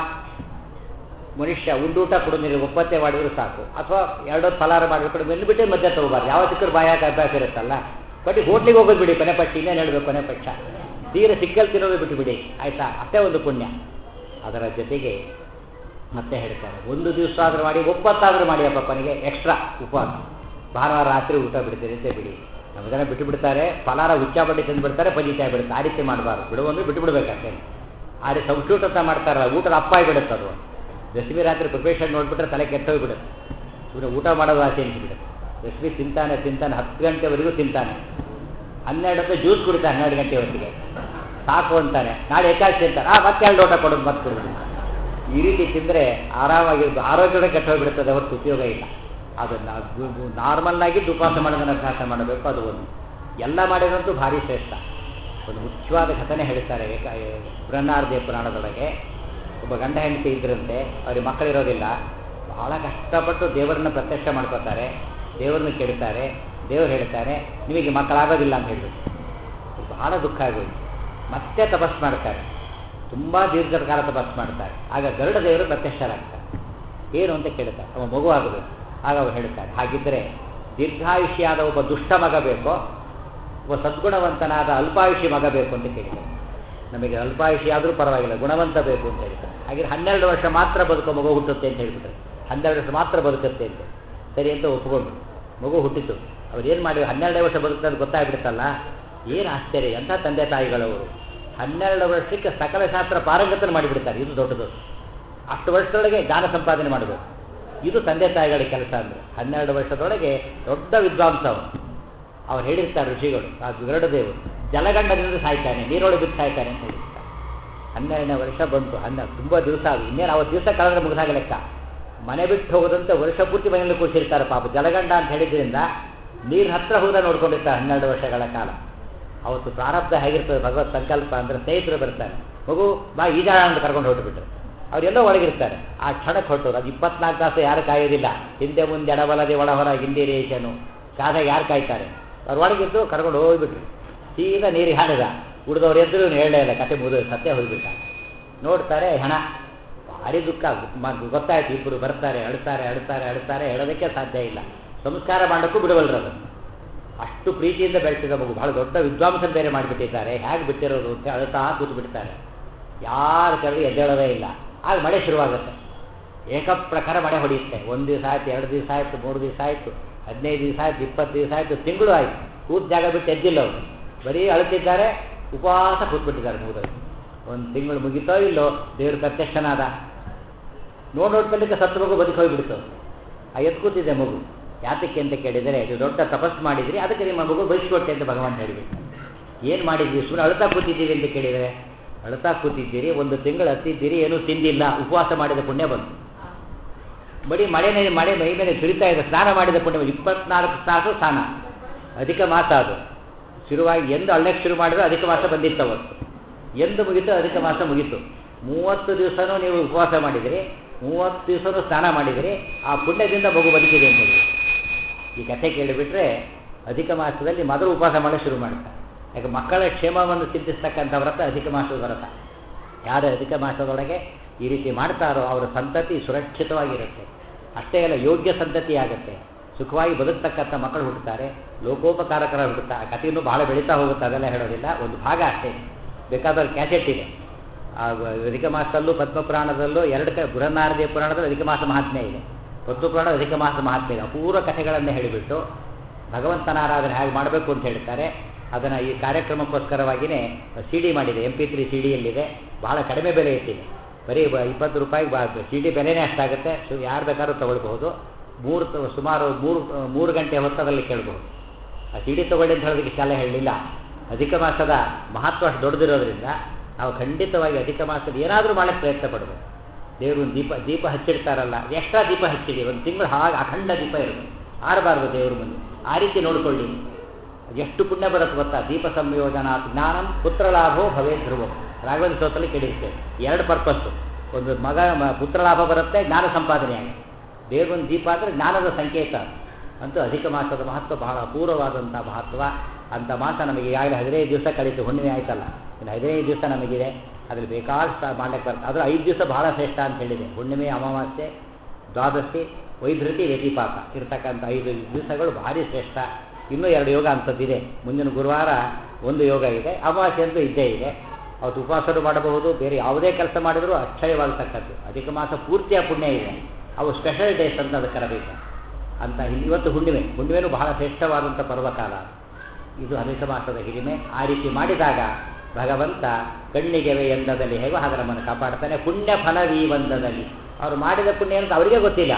ಮನುಷ್ಯ ಉಂಡೂಟ ಕುಡಿದ್ರೆ ಒಪ್ಪತ್ತೆ ಮಾಡಿದ್ರು ಸಾಕು ಅಥವಾ ಎರಡೊತ್ತು ಫಲಾರ ಮಾಡಿಬಿಟ್ಟು ಬಂದುಬಿಟ್ಟೆ ಮಧ್ಯೆ ತಗೋಬಾರ್ದು ಯಾವ ಸಿಕ್ಕರು ಬಾಯಾಗ ಅಭ್ಯಾಸ ಇರುತ್ತಲ್ಲ ಬಟ್ ಹೋಟ್ಲಿಗೆ ಹೋಗೋದು ಬಿಡಿ ಕೊನೆ ಪಕ್ಷ ಇನ್ನೇನು ಹೇಳಬೇಕು ಕೊನೆ ಪಕ್ಷ ತೀರ ಸಿಕ್ಕಲ್ಲಿ ತಿನ್ನೋದು ಬಿಟ್ಟು ಬಿಡಿ ಆಯಿತಾ ಅಷ್ಟೇ ಒಂದು ಪುಣ್ಯ ಅದರ ಜೊತೆಗೆ ಮತ್ತೆ ಹೇಳ್ತಾರೆ ಒಂದು ದಿವಸ ಆದರೂ ಮಾಡಿ ಒಪ್ಪತ್ತಾದರೂ ಮಾಡಿ ಅಪ್ಪನಿಗೆ ಎಕ್ಸ್ಟ್ರಾ ಉಪವಾಸ ಭಾನುವಾರ ರಾತ್ರಿ ಊಟ ಬಿಡ್ತೀರಿ ಅಂತ ಬಿಡಿ ನಮ್ಮ ಜನ ಬಿಟ್ಟು ಬಿಡ್ತಾರೆ ಫಲಾರ ಹುಚ್ಚ ಬಡ್ಡಿ ತಂದು ಬಿಡ್ತಾರೆ ಪಂಜಿತಾಯಿ ಬಿಡುತ್ತೆ ಆ ರೀತಿ ಮಾಡಬಾರ್ದು ಬಿಡುವಂದ್ರೆ ಬಿಟ್ಟು ಬಿಡ್ಬೇಕಷ್ಟೇ ಆ ರೀತಿ ಸಬ್ಸ್ಟ್ಯೂಟ್ ಅಂತ ಮಾಡ್ತಾರಲ್ಲ ಊಟದ ಅಪ್ಪ ಆಗಿಬಿಡುತ್ತೆ ಅದು ದಶಮಿ ರಾತ್ರಿ ಪ್ರಿಪರೇಷನ್ ನೋಡ್ಬಿಟ್ರೆ ತಲೆ ಕೆಟ್ಟೋಗ್ಬಿಡುತ್ತೆ ಸುಮ್ಮನೆ ಊಟ ಮಾಡೋದು ಆಸೆ ಅನಿಸ್ಬಿಡುತ್ತೆ ದಶಮಿ ತಿಂತಾನೆ ತಿಂತಾನೆ ಹತ್ತು ಗಂಟೆವರೆಗೂ ತಿಂತಾನೆ ಹನ್ನೆರಡು ಹೊತ್ತು ಜ್ಯೂಸ್ ಕುಡಿತಾನೆ ಹನ್ನೆರಡು ಗಂಟೆ ಹೊತ್ತಿಗೆ ಸಾಕು ಅಂತಾನೆ ನಾಳೆ ಏಕಾದಶಿ ತಿಂತಾನೆ ಆ ಮತ್ತೆ ಎರಡು ಊಟ ಕೊಡೋದು ಮತ್ತೆ ಕೊಡೋದು ಈ ರೀತಿ ತಿಂದರೆ ಆರಾಮಾಗಿ ಆರೋಗ್ಯ ಕೆಟ್ಟ ಹೋಗ್ಬಿಡ್ತದೆ ಹೊರತು ಉಪಯೋಗ ಇಲ್ಲ ಅದನ್ನು ನಾರ್ಮಲ್ ಆಗಿ ಉಪವಾಸ ಮಾಡೋದನ್ನು ಅಭ್ಯಾಸ ಮಾಡಬೇಕು ಅದು ಒಂದು ಎಲ್ಲ ಮಾಡಿರೋದು ಭಾರಿ ಶ್ರೇಷ್ಠ ಒಂದು ಮುಖ್ಯವಾದ ಘಟನೆ ಹೇಳ್ತಾರೆ ಏಕ ಬೃಹನ್ನಾರ್ದೇ ಪುರಾಣದೊಳಗೆ ಒಬ್ಬ ಗಂಡ ಹೆಂಡತಿ ಇದ್ರಂತೆ ಅವ್ರಿಗೆ ಮಕ್ಕಳಿರೋದಿಲ್ಲ ಬಹಳ ಕಷ್ಟಪಟ್ಟು ದೇವರನ್ನ ಪ್ರತ್ಯಕ್ಷ ಮಾಡ್ಕೋತಾರೆ ದೇವರನ್ನ ಕೇಳ್ತಾರೆ ದೇವರು ಹೇಳ್ತಾರೆ ನಿಮಗೆ ಮಕ್ಕಳಾಗೋದಿಲ್ಲ ಅಂತ ಹೇಳಿದ್ರು ಬಹಳ ದುಃಖ ಆಗೋಯ್ತು ಮತ್ತೆ ತಪಸ್ ಮಾಡ್ತಾರೆ ತುಂಬ ದೀರ್ಘಕಾಲ ತಪಸ್ ಮಾಡ್ತಾರೆ ಆಗ ಗರುಡ ದೇವರು ಪ್ರತ್ಯಕ್ಷರಾಗ್ತಾರೆ ಏನು ಅಂತ ಕೇಳ್ತಾರೆ ಅವ ಮಗು ಆಗಬೇಕು ಆಗ ಅವ್ರು ಹೇಳ್ತಾರೆ ಹಾಗಿದ್ದರೆ ದೀರ್ಘಾಯುಷ್ಯಾದ ಒಬ್ಬ ದುಷ್ಟ ಮಗ ಬೇಕೋ ಒಬ್ಬ ಸದ್ಗುಣವಂತನಾದ ಅಲ್ಪಾಯುಷಿ ಮಗ ಬೇಕು ಅಂತ ಕೇಳಿದ್ದಾರೆ ನಮಗೆ ಅಲ್ಪಾಯುಷಿ ಆದರೂ ಪರವಾಗಿಲ್ಲ ಗುಣವಂತ ಬೇಕು ಅಂತ ಹೇಳ್ತಾರೆ ಹಾಗೆ ಹನ್ನೆರಡು ವರ್ಷ ಮಾತ್ರ ಬದುಕೋ ಮಗು ಹುಟ್ಟುತ್ತೆ ಅಂತ ಹೇಳ್ಬಿಟ್ರೆ ಹನ್ನೆರಡು ವರ್ಷ ಮಾತ್ರ ಬದುಕುತ್ತೆ ಅಂತ ಸರಿ ಅಂತ ಒಪ್ಕೊಂಡು ಮಗು ಹುಟ್ಟಿತು ಅವ್ರು ಏನು ಮಾಡಿ ಹನ್ನೆರಡು ವರ್ಷ ಬದುಕ್ತಾ ಅಂತ ಗೊತ್ತಾಗ್ಬಿಡುತ್ತಲ್ಲ ಏನು ಆಶ್ಚರ್ಯ ಎಂಥ ತಂದೆ ತಾಯಿಗಳವರು ಹನ್ನೆರಡು ವರ್ಷಕ್ಕೆ ಸಕಲ ಶಾಸ್ತ್ರ ಪಾರಂಗತನ ಮಾಡಿಬಿಡ್ತಾರೆ ಇದು ದೊಡ್ಡದು ಅಷ್ಟು ವರ್ಷದೊಳಗೆ ಜ್ಞಾನ ಸಂಪಾದನೆ ಮಾಡಬೇಕು ಇದು ತಂದೆ ತಾಯಿಗಳ ಕೆಲಸ ಅಂದರೆ ಹನ್ನೆರಡು ವರ್ಷದೊಳಗೆ ದೊಡ್ಡ ವಿದ್ವಾಂಸ ಅವರು ಅವ್ರು ಹೇಳಿರ್ತಾರೆ ಋಷಿಗಳು ಆ ವಿರಡ ದೇವರು ಜಲಗಂಡದಿಂದ ಸಾಯ್ತಾನೆ ನೀರೊಳಗೆ ಬಿದ್ದು ಸಾಯ್ತಾನೆ ಅಂತ ಹೇಳಿರ್ತಾರೆ ಹನ್ನೆರಡನೇ ವರ್ಷ ಬಂತು ಹನ್ನೆರಡು ತುಂಬ ದಿವಸ ಅದು ಇನ್ನೇನು ಅವತ್ತು ದಿವಸ ಕಳೆದ್ರೆ ಮುಗಿದಾಗ ಲೆಕ್ಕ ಮನೆ ಬಿಟ್ಟು ಹೋಗೋದಂತೆ ವರ್ಷ ಪೂರ್ತಿ ಮನೆಯಲ್ಲಿ ಕೂರಿಸಿರ್ತಾರೆ ಪಾಪ ಜಲಗಂಡ ಅಂತ ಹೇಳಿದ್ರಿಂದ ನೀರು ಹತ್ರ ಹೋದ ನೋಡ್ಕೊಂಡಿರ್ತಾರೆ ಹನ್ನೆರಡು ವರ್ಷಗಳ ಕಾಲ ಅವತ್ತು ಪ್ರಾರಬ್ಧ ಹೇಗಿರ್ತದೆ ಭಗವತ್ ಸಂಕಲ್ಪ ಅಂದರೆ ಸ್ನೇಹಿತರು ಬರ್ತಾರೆ ಮಗು ಬಾ ಈಜಾಡ ಅಂತ ಕರ್ಕೊಂಡು ಹೊರಟುಬಿಟ್ರು ಅವರೆಲ್ಲೋ ಒಳಗಿರ್ತಾರೆ ಆ ಕ್ಷಣಕ್ಕೆ ಹೊರಟೋರು ಅದು ಇಪ್ಪತ್ನಾಲ್ಕು ತಾಸು ಯಾರು ಕಾಯೋದಿಲ್ಲ ಹಿಂದೆ ಮುಂದೆ ಎಡಬಲದೆ ಒಳ ಹೊರ ಹಿಂದಿ ರೇಷನು ಕಾದಾಗ ಯಾರು ಕಾಯ್ತಾರೆ ಅವ್ರು ಒಳಗಿದ್ದು ಕರ್ಕೊಂಡು ಹೋಗ್ಬಿಟ್ರು ಸೀದಾ ನೀರಿಗೆ ಹಾಡಿದ ಉಳಿದವ್ರು ಎದ್ರು ಇವ್ನು ಹೇಳಲೇ ಇಲ್ಲ ಕತೆ ಮುಗಿದು ಸತ್ಯ ಹೋಗ್ಬಿಟ್ಟ ನೋಡ್ತಾರೆ ಹೆಣ ಭಾರಿ ದುಃಖ ಮ- ಗೊತ್ತಾಯ್ತು ಇಬ್ಬರು ಬರ್ತಾರೆ ಅಳ್ತಾರೆ ಅಳ್ತಾರೆ ಅಳ್ತಾರೆ ಹೇಳೋದಕ್ಕೆ ಸಾಧ್ಯ ಇಲ್ಲ ಸಂಸ್ಕಾರ ಮಾಡೋಕ್ಕೂ ಬಿಡವಲ್ರು ಅದನ್ನು ಅಷ್ಟು ಪ್ರೀತಿಯಿಂದ ಬೆಳೆಸಿದ ಮಗು ಬಹಳ ದೊಡ್ಡ ವಿದ್ವಾಂಸರು ಬೇರೆ ಮಾಡಿಬಿಟ್ಟಿದ್ದಾರೆ ಹೇಗೆ ಬಿಟ್ಟಿರೋದು ಅಂತ ಅಳ್ತಾ ಕೂತು ಬಿಡ್ತಾರೆ ಯಾರು ಕರೆದು ಎದ್ದೇಳೋದೇ ಇಲ್ಲ ಆಗ ಮಳೆ ಶುರುವಾಗುತ್ತೆ ಏಕಪ್ರಕಾರ ಮಳೆ ಹೊಡೆಯುತ್ತೆ ಒಂದು ದಿವಸ ಆಯ್ತು ಎರಡು ದಿವಸ ಆಯ್ತು ಮೂರು ದಿವಸ ಆಯ್ತು ಹದಿನೈದು ದಿವಸ ಆಯ್ತು ಇಪ್ಪತ್ತು ದಿವಸ ಆಯ್ತು ತಿಂಗಳು ಆಯ್ತು ಕೂತ ಜಾಗ ಬಿಟ್ಟು ಎದ್ದಿಲ್ಲ ಅವರು ಬರೀ ಅಳುತ್ತಿದ್ದಾರೆ ಉಪವಾಸ ಕೂತ್ಬಿಟ್ಟಿದ್ದಾರೆ ಮೂರಲ್ಲಿ ಒಂದು ತಿಂಗಳು ಮುಗಿತೋ ಇಲ್ಲೋ ದೇವ್ರ ಪ್ರತ್ಯಕ್ಷನಾದ ನೋಡ್ ನೋಡ್ಕೊಳ್ಳಿಕ್ಕೆ ಸತ್ತು ಮಗು ಬದುಕಿ ಹೋಗ್ಬಿಡ್ತು ಆ ಎದ್ದು ಕೂತಿದೆ ಮಗು ಯಾತಕ್ಕೆ ಅಂತ ಕೇಳಿದರೆ ಇದು ದೊಡ್ಡ ತಪಸ್ಸು ಮಾಡಿದ್ರಿ ಅದಕ್ಕೆ ನಿಮ್ಮ ಮಗು ಬಯಸ್ಕೊಟ್ಟೆ ಅಂತ ಭಗವಂತ ಹೇಳಿಬಿಟ್ಟು ಏನು ಮಾಡಿದ್ವಿ ಸುಮ್ಮನೆ ಅಳ್ತಾ ಕೂತಿದ್ದೀವಿ ಅಂತ ಕೇಳಿದರೆ ಅಳ್ತಾ ಕೂತಿದ್ದೀರಿ ಒಂದು ತಿಂಗಳು ಹತ್ತಿದ್ದೀರಿ ಏನೂ ತಿಂದಿಲ್ಲ ಉಪವಾಸ ಮಾಡಿದ ಪುಣ್ಯ ಬಂತು ಬರೀ ಮಳೆನೇ ಮಳೆ ಮೈ ಮೇಲೆ ಸುರಿತಾ ಇದೆ ಸ್ನಾನ ಮಾಡಿದ ಪುಣ್ಯ ಬಂತು. ಇಪ್ಪತ್ನಾಲ್ಕು ತಾಸು ಸ್ನಾನ ಅಧಿಕ ಮಾಸ ಅದು ಶುರುವಾಗಿ ಎಂದು ಅಳ್ಳಕ್ಕೆ ಶುರು ಮಾಡಿದ್ರೆ ಅಧಿಕ ಮಾಸ ಬಂದಿತ್ತು ಅವತ್ತು ಎಂದು ಮುಗೀತು ಅಧಿಕ ಮಾಸ ಮುಗೀತು ಮೂವತ್ತು ದಿವಸನೂ ನೀವು ಉಪವಾಸ ಮಾಡಿದಿರಿ ಮೂವತ್ತು ದಿವಸನೂ ಸ್ನಾನ ಮಾಡಿದಿರಿ ಆ ಪುಣ್ಯದಿಂದ ಮಗು ಬದುಕಿದೆ ಅಂತ ಹೇಳಿ ಈ ಕಥೆ ಕೇಳಿಬಿಟ್ರೆ ಅಧಿಕ ಮಾಸದಲ್ಲಿ ಮೊದಲು ಉಪವಾಸ ಮಾಡಲು ಶುರು ಮಾಡ್ತಾರೆ ಯಾಕೆ ಮಕ್ಕಳ ಕ್ಷೇಮವನ್ನು ಚಿಂತಿಸ್ತಕ್ಕಂಥ ವ್ರತ ಅಧಿಕ ಮಾಸದ ವ್ರತ ಯಾರು ಅಧಿಕ ಮಾಸದೊಳಗೆ ಈ ರೀತಿ ಮಾಡ್ತಾರೋ ಅವರ ಸಂತತಿ ಸುರಕ್ಷಿತವಾಗಿರುತ್ತೆ ಅಷ್ಟೇ ಅಲ್ಲ ಯೋಗ್ಯ ಸಂತತಿ ಆಗುತ್ತೆ ಸುಖವಾಗಿ ಬದುಕ್ತಕ್ಕಂಥ ಮಕ್ಕಳು ಹುಟ್ಟುತ್ತಾರೆ ಲೋಕೋಪಕಾರಕರ ಹುಟ್ಟುತ್ತಾ ಆ ಕಥೆಯನ್ನು ಬಹಳ ಬೆಳೀತಾ ಹೋಗುತ್ತೆ ಅದೆಲ್ಲ ಹೇಳೋದಿಲ್ಲ ಒಂದು ಭಾಗ ಅಷ್ಟೇ ಬೇಕಾದವ್ರ ಕ್ಯಾಸೆಟ್ ಇದೆ ಆ ಅಧಿಕ ಮಾಸದಲ್ಲೂ ಪದ್ಮಪುರಾಣದಲ್ಲೂ ಎರಡು ಕ ಬೃಹನ್ನಾರದಿಯ ಪುರಾಣದಲ್ಲಿ ಅಧಿಕ ಮಾಸ ಮಹಾತ್ಮೆ ಇದೆ ಪದ್ಮಪುರಾಣ ಅಧಿಕ ಮಾಸ ಮಹಾತ್ಮೆ ಇದೆ ಅಪೂರ್ವ ಕಥೆಗಳನ್ನೇ ಹೇಳಿಬಿಟ್ಟು ಭಗವಂತನ ಆರಾಧನೆ ಹೇಗೆ ಮಾಡಬೇಕು ಅಂತ ಹೇಳ್ತಾರೆ ಅದನ್ನು ಈ ಕಾರ್ಯಕ್ರಮಕ್ಕೋಸ್ಕರವಾಗಿಯೇ ಸಿ ಡಿ ಮಾಡಿದೆ ಎಂ ಪಿ ತ್ರೀ ಸಿ ಡಿಯಲ್ಲಿದೆ ಬಹಳ ಕಡಿಮೆ ಬೆಲೆ ಇಟ್ಟಿದೆ ಬರೀ ಬ- ಇಪ್ಪತ್ತು ರೂಪಾಯಿಗೆ ಬಾ ಸಿ ಡಿ ಬೆಲೆನೇ ಅಷ್ಟಾಗುತ್ತೆ ಸೊ ಯಾರು ಬೇಕಾದ್ರೂ ತೊಗೊಳ್ಬಹುದು ಮೂರು ತ- ಸುಮಾರು ಮೂರು ಮೂರು ಗಂಟೆ ಹೊತ್ತದಲ್ಲಿ ಕೇಳಬಹುದು ಆ ಸಿ ಡಿ ತೊಗೊಳ್ಳಿ ಅಂತ ಹೇಳೋದಕ್ಕೆ ಇಷ್ಟೆಲ್ಲ ಹೇಳಲಿಲ್ಲ ಅಧಿಕ ಮಾಸದ ಮಹತ್ವ ಅಷ್ಟು ದೊಡ್ಡದಿರೋದ್ರಿಂದ ನಾವು ಖಂಡಿತವಾಗಿ ಅಧಿಕ ಮಾಸದ ಏನಾದರೂ ಮಾಡಕ್ಕೆ ಪ್ರಯತ್ನ ಪಡಬೇಕು ದೇವರು ಒಂದು ದೀಪ ದೀಪ ಹಚ್ಚಿಡ್ತಾರಲ್ಲ ಎಕ್ಸ್ಟ್ರಾ ದೀಪ ಹಚ್ಚಿಡಿ ಒಂದು ತಿಂಗಳು ಹಾಗೆ ಅಖಂಡ ದೀಪ ಇರುತ್ತೆ ಆರಬಾರ್ದು ದೇವ್ರ ಮುಂದೆ ಆ ರೀತಿ ನೋಡ್ಕೊಳ್ಳಿ ಎಷ್ಟು ಪುಣ್ಯ ಬರುತ್ತೆ ಗೊತ್ತಾ ದೀಪ ಸಂಯೋಜನಾ ಜ್ಞಾನಂ ಪುತ್ರ ಲಾಭೋ ಭವೇ ಧ್ರುವಂ ರಾಘವೇಂದ್ರ ಸ್ತೋತ್ರದಲ್ಲಿ ಕೇಳಿರ್ತೇವೆ ಎರಡು ಪರ್ಪಸ್ಸು ಒಂದು ಮಗ ಮ- ಪುತ್ರ ಲಾಭ ಬರುತ್ತೆ ಜ್ಞಾನ ಸಂಪಾದನೆ ಆಗುತ್ತೆ ದೇವರೊಂದು ದೀಪ ಅಂದರೆ ಜ್ಞಾನದ ಸಂಕೇತ ಅಂತೂ ಅಧಿಕ ಮಾಸದ ಮಹತ್ವ ಬಹಳ ಅಪೂರ್ವವಾದಂಥ ಮಹತ್ವ ಅಂಥ ಮಾಸ ನಮಗೆ ಈಗಾಗಲೇ ಹದಿನೈದು ದಿವಸ ಕಳೀತು ಹುಣ್ಣಿಮೆ ಆಯ್ತಲ್ಲ ಇನ್ನು ಹದಿನೈದು ದಿವಸ ನಮಗಿದೆ ಅದ್ರಲ್ಲಿ ಬೇಕಾದಷ್ಟು ಮಾಡಕ್ಕೆ ಬರ್ತದೆ ಆದರೆ ಐದು ದಿವಸ ಬಹಳ ಶ್ರೇಷ್ಠ ಅಂತ ಹೇಳಿದೆ ಹುಣ್ಣಿಮೆ ಅಮಾವಾಸ್ಯೆ ದ್ವಾದಶಿ ವೈಧೃತಿ ವ್ಯತಿಪಾತ ಇರ್ತಕ್ಕಂಥ ಐದು ದಿವಸಗಳು ಭಾರಿ ಶ್ರೇಷ್ಠ ಇನ್ನೂ ಎರಡು ಯೋಗ ಅಂಥದ್ದಿದೆ ಮುಂದಿನ ಗುರುವಾರ ಒಂದು ಯೋಗ ಇದೆ ಅಮಾವಾಸ್ಯೆ ಅಂತೂ ಇದ್ದೇ ಇದೆ ಅವತ್ತು ಉಪವಾಸರು ಮಾಡಬಹುದು ಬೇರೆ ಯಾವುದೇ ಕೆಲಸ ಮಾಡಿದರೂ ಅಕ್ಷಯವಾಗತಕ್ಕದ್ದು ಅಧಿಕ ಮಾಸ ಪೂರ್ತಿಯ ಪುಣ್ಯ ಇದೆ ಅವು ಸ್ಪೆಷಲ್ ಡೇಸ್ ಅಂತ ಅದಕ್ಕೆ ಕರಬೇಕು ಅಂತ ಇಲ್ಲಿ ಇವತ್ತು ಹುಣ್ಣಿಮೆ ಹುಣ್ಣಿಮೆನೂ ಬಹಳ ಶ್ರೇಷ್ಠವಾದಂಥ ಪರ್ವಕಾಲ ಇದು ಅಧಿಕ ಮಾಸದ ಹಿರಿಮೆ ಆ ರೀತಿ ಮಾಡಿದಾಗ ಭಗವಂತ ಕಣ್ಣಿಗೆವೆ ಎಂದದಲ್ಲಿ ಹೇಗೋ ಹಾಗೆ ನಮ್ಮನ್ನು ಕಾಪಾಡ್ತಾನೆ ಪುಣ್ಯ ಫಲವೀ ಬಂದದಲ್ಲಿ ಅವರು ಮಾಡಿದ ಪುಣ್ಯ ಅಂತ ಅವರಿಗೆ ಗೊತ್ತಿಲ್ಲ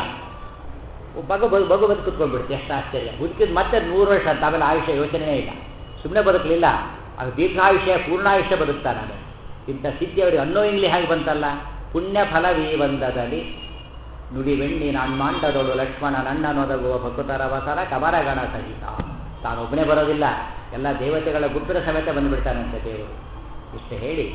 ಮಗು ಬದು ಮಗು ಬದು ಕುತ್ಕೊಂಡ್ಬಿಡುತ್ತೆ ಎಷ್ಟು ಆಶ್ಚರ್ಯ ಬದುಕಿದ ಮತ್ತೆ ನೂರು ವರ್ಷ ಅಂತ ಆಮೇಲೆ ಆಯುಷ್ಯ ಯೋಚನೆಯೇ ಇಲ್ಲ ಸುಮ್ಮನೆ ಬದುಕಲಿಲ್ಲ ಅದು ದೀರ್ಘಾಯುಷ್ಯ ಪೂರ್ಣಾಯುಷ್ಯ ಬದುಕ್ತಾನೆ ಆಮೇಲೆ ಇಂಥ ಸಿದ್ಧಿ ಅವರಿಗೆ ಅನ್ನೋಯಿಂಗ್ಲಿ ಹಾಗೆ ಬಂತಲ್ಲ ಪುಣ್ಯ ಫಲವೀ ಬಂದದಲ್ಲಿ ನುಡಿ ಬೆಣ್ಣಿ ನಾಣ್ಮಾಂಡದೊಳು ಲಕ್ಷ್ಮಣ ನನ್ನನೊದಗುವ ಭಕುತರ ವಸರ ಕಮರಗಣ ಸಹಿತ ತಾನೊಬ್ಬನೇ ಬರೋದಿಲ್ಲ ಎಲ್ಲ ದೇವತೆಗಳ ಗುಪ್ತರ ಸಮೇತ ಬಂದುಬಿಡ್ತಾನಂತೆ ದೇವರು ಇಷ್ಟು ಹೇಳಿ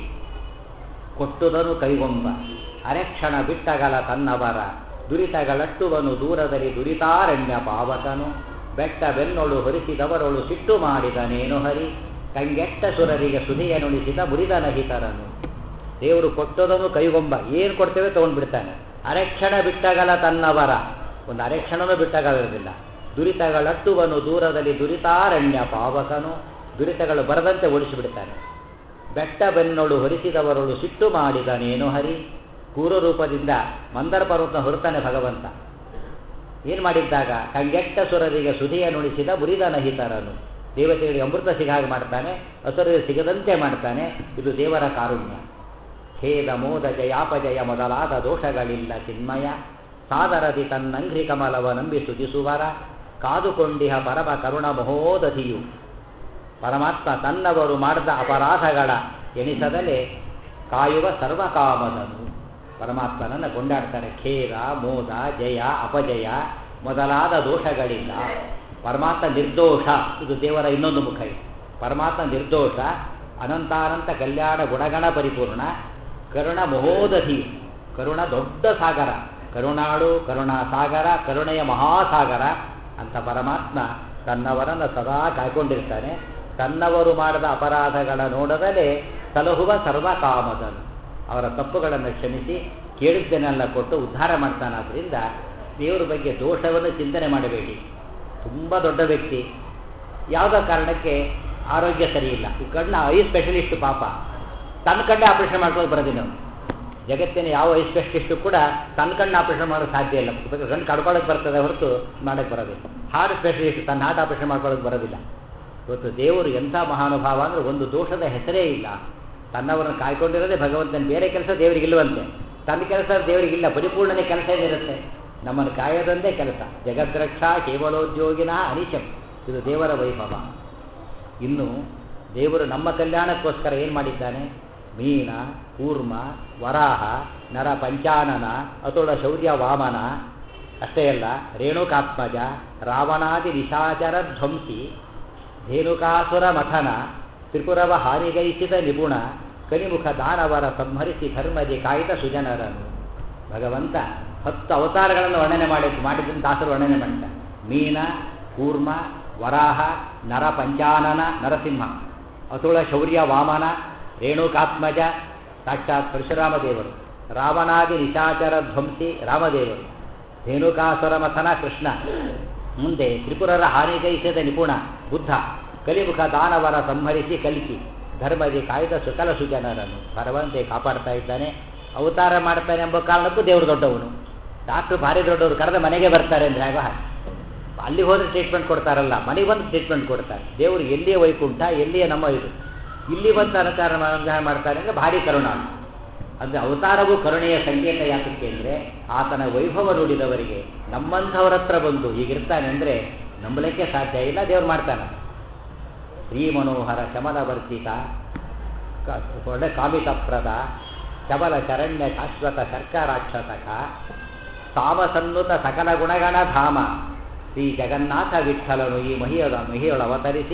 ಕೊಟ್ಟುದನು ಕೈಗೊಂಬ ಅರೆಕ್ಷಣ ಬಿಟ್ಟಗಲ ತನ್ನವರ ದುರಿತಗಳಟ್ಟುವನು ದೂರದಲ್ಲಿ ದುರಿತಾರಣ್ಯ ಪಾವಕನು ಬೆಟ್ಟ ಬೆನ್ನೊಳು ಹೊರಿಸಿದವರೊಳು ಸಿಟ್ಟು ಮಾಡಿದನೇನು ಹರಿ ಕಂಗೆಟ್ಟ ಸುರರಿಗೆ ಸುಧಿಯ ನುಡಿಸಿದ ಮುರಿದನಹಿತರನು ದೇವರು ಕೊಟ್ಟದನು ಕೈಗೊಂಬ ಏನು ಕೊಡ್ತೇವೆ ತೊಗೊಂಡ್ಬಿಡ್ತಾನೆ ಅರೆಕ್ಷಣ ಬಿಟ್ಟಗಲ ತನ್ನವರ ಒಂದು ಅರೆಕ್ಷಣನೂ ಬಿಟ್ಟಾಗಲಿರಲಿಲ್ಲ ದುರಿತಗಳಟ್ಟುವನು ದೂರದಲ್ಲಿ ದುರಿತಾರಣ್ಯ ಪಾವಕನು ದುರಿತಗಳು ಬರದಂತೆ ಓಡಿಸಿಬಿಡ್ತಾನೆ ಬೆಟ್ಟ ಬೆನ್ನೊಳು ಹೊರಿಸಿದವರೊಳು ಸಿಟ್ಟು ಮಾಡಿದನೇನು ಹರಿ ಕೂರು ರೂಪದಿಂದ ಮಂದರ ಪರ್ವತನ ಹೊರತಾನೆ ಭಗವಂತ ಏನು ಮಾಡಿದ್ದಾಗ ಕಂಗೆಟ್ಟ ಸುರರಿಗೆ ಸುಧಿಯ ನುಡಿಸಿದ ಮುರಿದನಹಿತರನು ದೇವತೆಗಳಿಗೆ ಅಮೃತ ಸಿಗಾಗ ಮಾಡ್ತಾನೆ ಅಸುರರಿಗೆ ಸಿಗದಂತೆ ಮಾಡ್ತಾನೆ ಇದು ದೇವರ ಕಾರುಣ್ಯ ಖೇದ ಮೋದ ಜಯಾಪಜಯ ಮೊದಲಾದ ದೋಷಗಳಿಲ್ಲ ಚಿನ್ಮಯ ಸಾದರದಿ ತನ್ನಂಘ್ರಿ ಕಮಲವ ನಂಬಿ ಸುತಿಸುವರ ಕಾದುಕೊಂಡಿಹ ಪರಮ ಕರುಣ ಮಹೋದಧಿಯು ಪರಮಾತ್ಮ ತನ್ನವರು ಮಾಡಿದ ಅಪರಾಧಗಳ ಎಣಿಸದಲೇ ಕಾಯುವ ಸರ್ವಕಾಮದನು ಪರಮಾತ್ಮನನ್ನು ಕೊಂಡಾಡ್ತಾರೆ ಖೇದ ಮೋದ ಜಯ ಅಪಜಯ ಮೊದಲಾದ ದೋಷಗಳಿಲ್ಲ ಪರಮಾತ್ಮ ನಿರ್ದೋಷ ಇದು ದೇವರ ಇನ್ನೊಂದು ಮುಖ ಇದೆ ಪರಮಾತ್ಮ ನಿರ್ದೋಷ ಅನಂತಾನಂತ ಕಲ್ಯಾಣ ಗುಣಗಣ ಪರಿಪೂರ್ಣ ಕರುಣ ಮಹೋದಧಿ ಕರುಣ ದೊಡ್ಡ ಸಾಗರ ಕರುಣಾಳು ಕರುಣಾ ಸಾಗರ ಕರುಣೆಯ ಮಹಾಸಾಗರ ಅಂತ ಪರಮಾತ್ಮ ತನ್ನವರನ್ನು ಸದಾ ಕಾಯ್ಕೊಂಡಿರ್ತಾನೆ ತನ್ನವರು ಮಾಡಿದ ಅಪರಾಧಗಳ ನೋಡದಲೇ ಸಲಹುವ ಸರ್ವಕಾಮದನು ಅವರ ತಪ್ಪುಗಳನ್ನು ಕ್ಷಮಿಸಿ ಕೇಳಿದ್ದನ್ನೆಲ್ಲ ಕೊಟ್ಟು ಉದ್ಧಾರ ಮಾಡ್ತಾನಾದ್ರಿಂದ ದೇವರ ಬಗ್ಗೆ ದೋಷವನ್ನು ಚಿಂತನೆ ಮಾಡಬೇಡಿ ತುಂಬ ದೊಡ್ಡ ವ್ಯಕ್ತಿ ಯಾವುದೋ ಕಾರಣಕ್ಕೆ ಆರೋಗ್ಯ ಸರಿಯಿಲ್ಲ ಈ ಕಣ್ಣ ಐ ಸ್ಪೆಷಲಿಸ್ಟ್ ಪಾಪ ತನ್ನ ಕಣ್ಣೇ ಆಪರೇಷನ್ ಮಾಡ್ಕೊಂಡು ಬರೋದಿಲ್ಲ ಅವನು ಜಗತ್ತಿನ ಯಾವ ಐ ಸ್ಪೆಷಲಿಸ್ಟು ಕೂಡ ತನ್ನ ಕಣ್ಣು ಆಪರೇಷನ್ ಮಾಡೋಕ್ಕೆ ಸಾಧ್ಯ ಇಲ್ಲ ಕಣ್ಣು ಕಡ್ಕೊಳ್ಳೋಕೆ ಬರ್ತದೆ ಹೊರತು ಮಾಡೋಕ್ಕೆ ಬರೋದಿಲ್ಲ ಹಾರ್ಟ್ ಸ್ಪೆಷಲಿಸ್ಟ್ ತನ್ನ ಹಾರ್ಟ್ ಆಪರೇಷನ್ ಮಾಡ್ಕೊಳ್ಳೋಕೆ ಬರೋದಿಲ್ಲ ಇವತ್ತು ದೇವರು ಎಂಥ ಮಹಾನುಭಾವ ಅಂದರೆ ಒಂದು ದೋಷದ ಹೆಸರೇ ಇಲ್ಲ ತನ್ನವರನ್ನು ಕಾಯ್ಕೊಂಡಿರೋದೇ ಭಗವಂತನ ಬೇರೆ ಕೆಲಸ ದೇವರಿಗೆ ಇಲ್ಲವಂತೆ ತನ್ನ ಕೆಲಸ ದೇವರಿಗಿಲ್ಲ ಪರಿಪೂರ್ಣನೇ ಕೆಲಸ ಏನಿರುತ್ತೆ ನಮ್ಮನ್ನು ಕಾಯೋದೊಂದೇ ಕೆಲಸ ಜಗದ್ರಕ್ಷಾ ಕೇವಲೋದ್ಯೋಗಿನ ಅನಿಶಂ ಇದು ದೇವರ ವೈಭವ ಇನ್ನು ದೇವರು ನಮ್ಮ ಕಲ್ಯಾಣಕ್ಕೋಸ್ಕರ ಏನು ಮಾಡಿದ್ದಾನೆ ಮೀನ ಕೂರ್ಮ ವರಾಹ ನರ ಪಂಚಾನನ ಅತುಳ ಶೌರ್ಯ ವಾಮನ ಅಷ್ಟೇ ಅಲ್ಲ ರೇಣುಕಾತ್ಮಜ ರಾವಣಾದಿ ನಿಶಾಚರ ಧ್ವಂಸಿ ಧೇನುಕಾಸುರ ಮಥನ ತ್ರಿಪುರವ ಹಾನಿಗೈಸಿದ ನಿಪುಣ ಕಲಿಮುಖ ದಾನವರ ಸಂಹರಿಸಿ ಧರ್ಮದಿ ಕಾಯ್ದ ಸುಜನರನು ಭಗವಂತ ಹತ್ತು ಅವತಾರಗಳನ್ನು ವರ್ಣನೆ ಮಾಡಿ ಮಾಡಿದ್ದನ್ನು ದಾಸರು ವರ್ಣನೆ ಮಾಡ್ತಾರೆ ಮೀನ ಕೂರ್ಮ ವರಾಹ ನರ ಪಂಚಾನನ ನರಸಿಂಹ ಅತುಳ ಶೌರ್ಯ ವಾಮನ ರೇಣುಕಾತ್ಮಜ ಸಾಕ್ಷಾತ್ ಪರಶುರಾಮ ದೇವರು ರಾವಣಾದಿ ನಿಶಾಚರ ಧ್ವಂಸಿ ರಾಮದೇವರು ಧೇನುಕಾಸುರ ಮಥನ ಕೃಷ್ಣ ಮುಂದೆ ತ್ರಿಪುರರ ಹಾನಿಗೈಸಿದ ನಿಪುಣ ಬುದ್ಧ ಕಲಿಮುಖ ದಾನವರ ಸಂಹರಿಸಿ ಕಲಿಸಿ ಧರ್ಮದಿ ಕಾಯ್ದ ಸುಕಲ ಸುಜನರನ್ನು ಭಗವಂತೆ ಕಾಪಾಡ್ತಾ ಇದ್ದಾನೆ ಅವತಾರ ಮಾಡ್ತಾನೆ ಎಂಬ ಕಾರಣಕ್ಕೂ ದೇವರು ದೊಡ್ಡವನು ಡಾಕ್ಟ್ರು ಭಾರಿ ದೊಡ್ಡವರು ಕರೆದ ಮನೆಗೆ ಬರ್ತಾರೆ ಅಂದರೆ ಆಗ ಹಾಗೆ ಅಲ್ಲಿ ಹೋದ್ರೆ ಟ್ರೀಟ್ಮೆಂಟ್ ಕೊಡ್ತಾರಲ್ಲ ಮನೆಗೆ ಬಂದು ಟ್ರೀಟ್ಮೆಂಟ್ ಕೊಡ್ತಾರೆ ದೇವರು ಎಲ್ಲಿಯೇ ವೈಕುಂಠ ಎಲ್ಲಿಯೇ ನಮ್ಮ ಇದು ಇಲ್ಲಿ ಬಂದು ಅನುಕಾರ ಅನುಗ್ರಹ ಮಾಡ್ತಾರೆ ಅಂದರೆ ಭಾರಿ ಕರುಣ ಅಂದರೆ ಅವತಾರವು ಕರುಣೆಯ ಸಂಕೇತ ಯಾತಕ್ಕೆ ಅಂದರೆ ಆತನ ವೈಭವ ನುಡಿದವರಿಗೆ ನಮ್ಮಂಥವ್ರ ಹತ್ರ ಬಂದು ಹೀಗಿರ್ತಾನೆ ಅಂದರೆ ನಂಬಲಿಕ್ಕೆ ಸಾಧ್ಯ ಇಲ್ಲ ದೇವ್ರು ಮಾಡ್ತಾನೆ ಶ್ರೀ ಮನೋಹರ ಶಮನವರ್ಜಿತ ಒಳ್ಳೆ ಕಾಮಿತಪ್ರದ ಶಬಲ ಶರಣ್ಯ ಶಾಶ್ವತ ಶರ್ಕರಾಕ್ಷಸಕ ಸಾಮಸನ್ನುತ ಸಕಲ ಗುಣಗಣ ಧಾಮ ಶ್ರೀ ಜಗನ್ನಾಥ ವಿಠಲನು ಈ ಮಹಿಯೊಳ ಮಹಿಯೊಳ ಅವತರಿಸಿ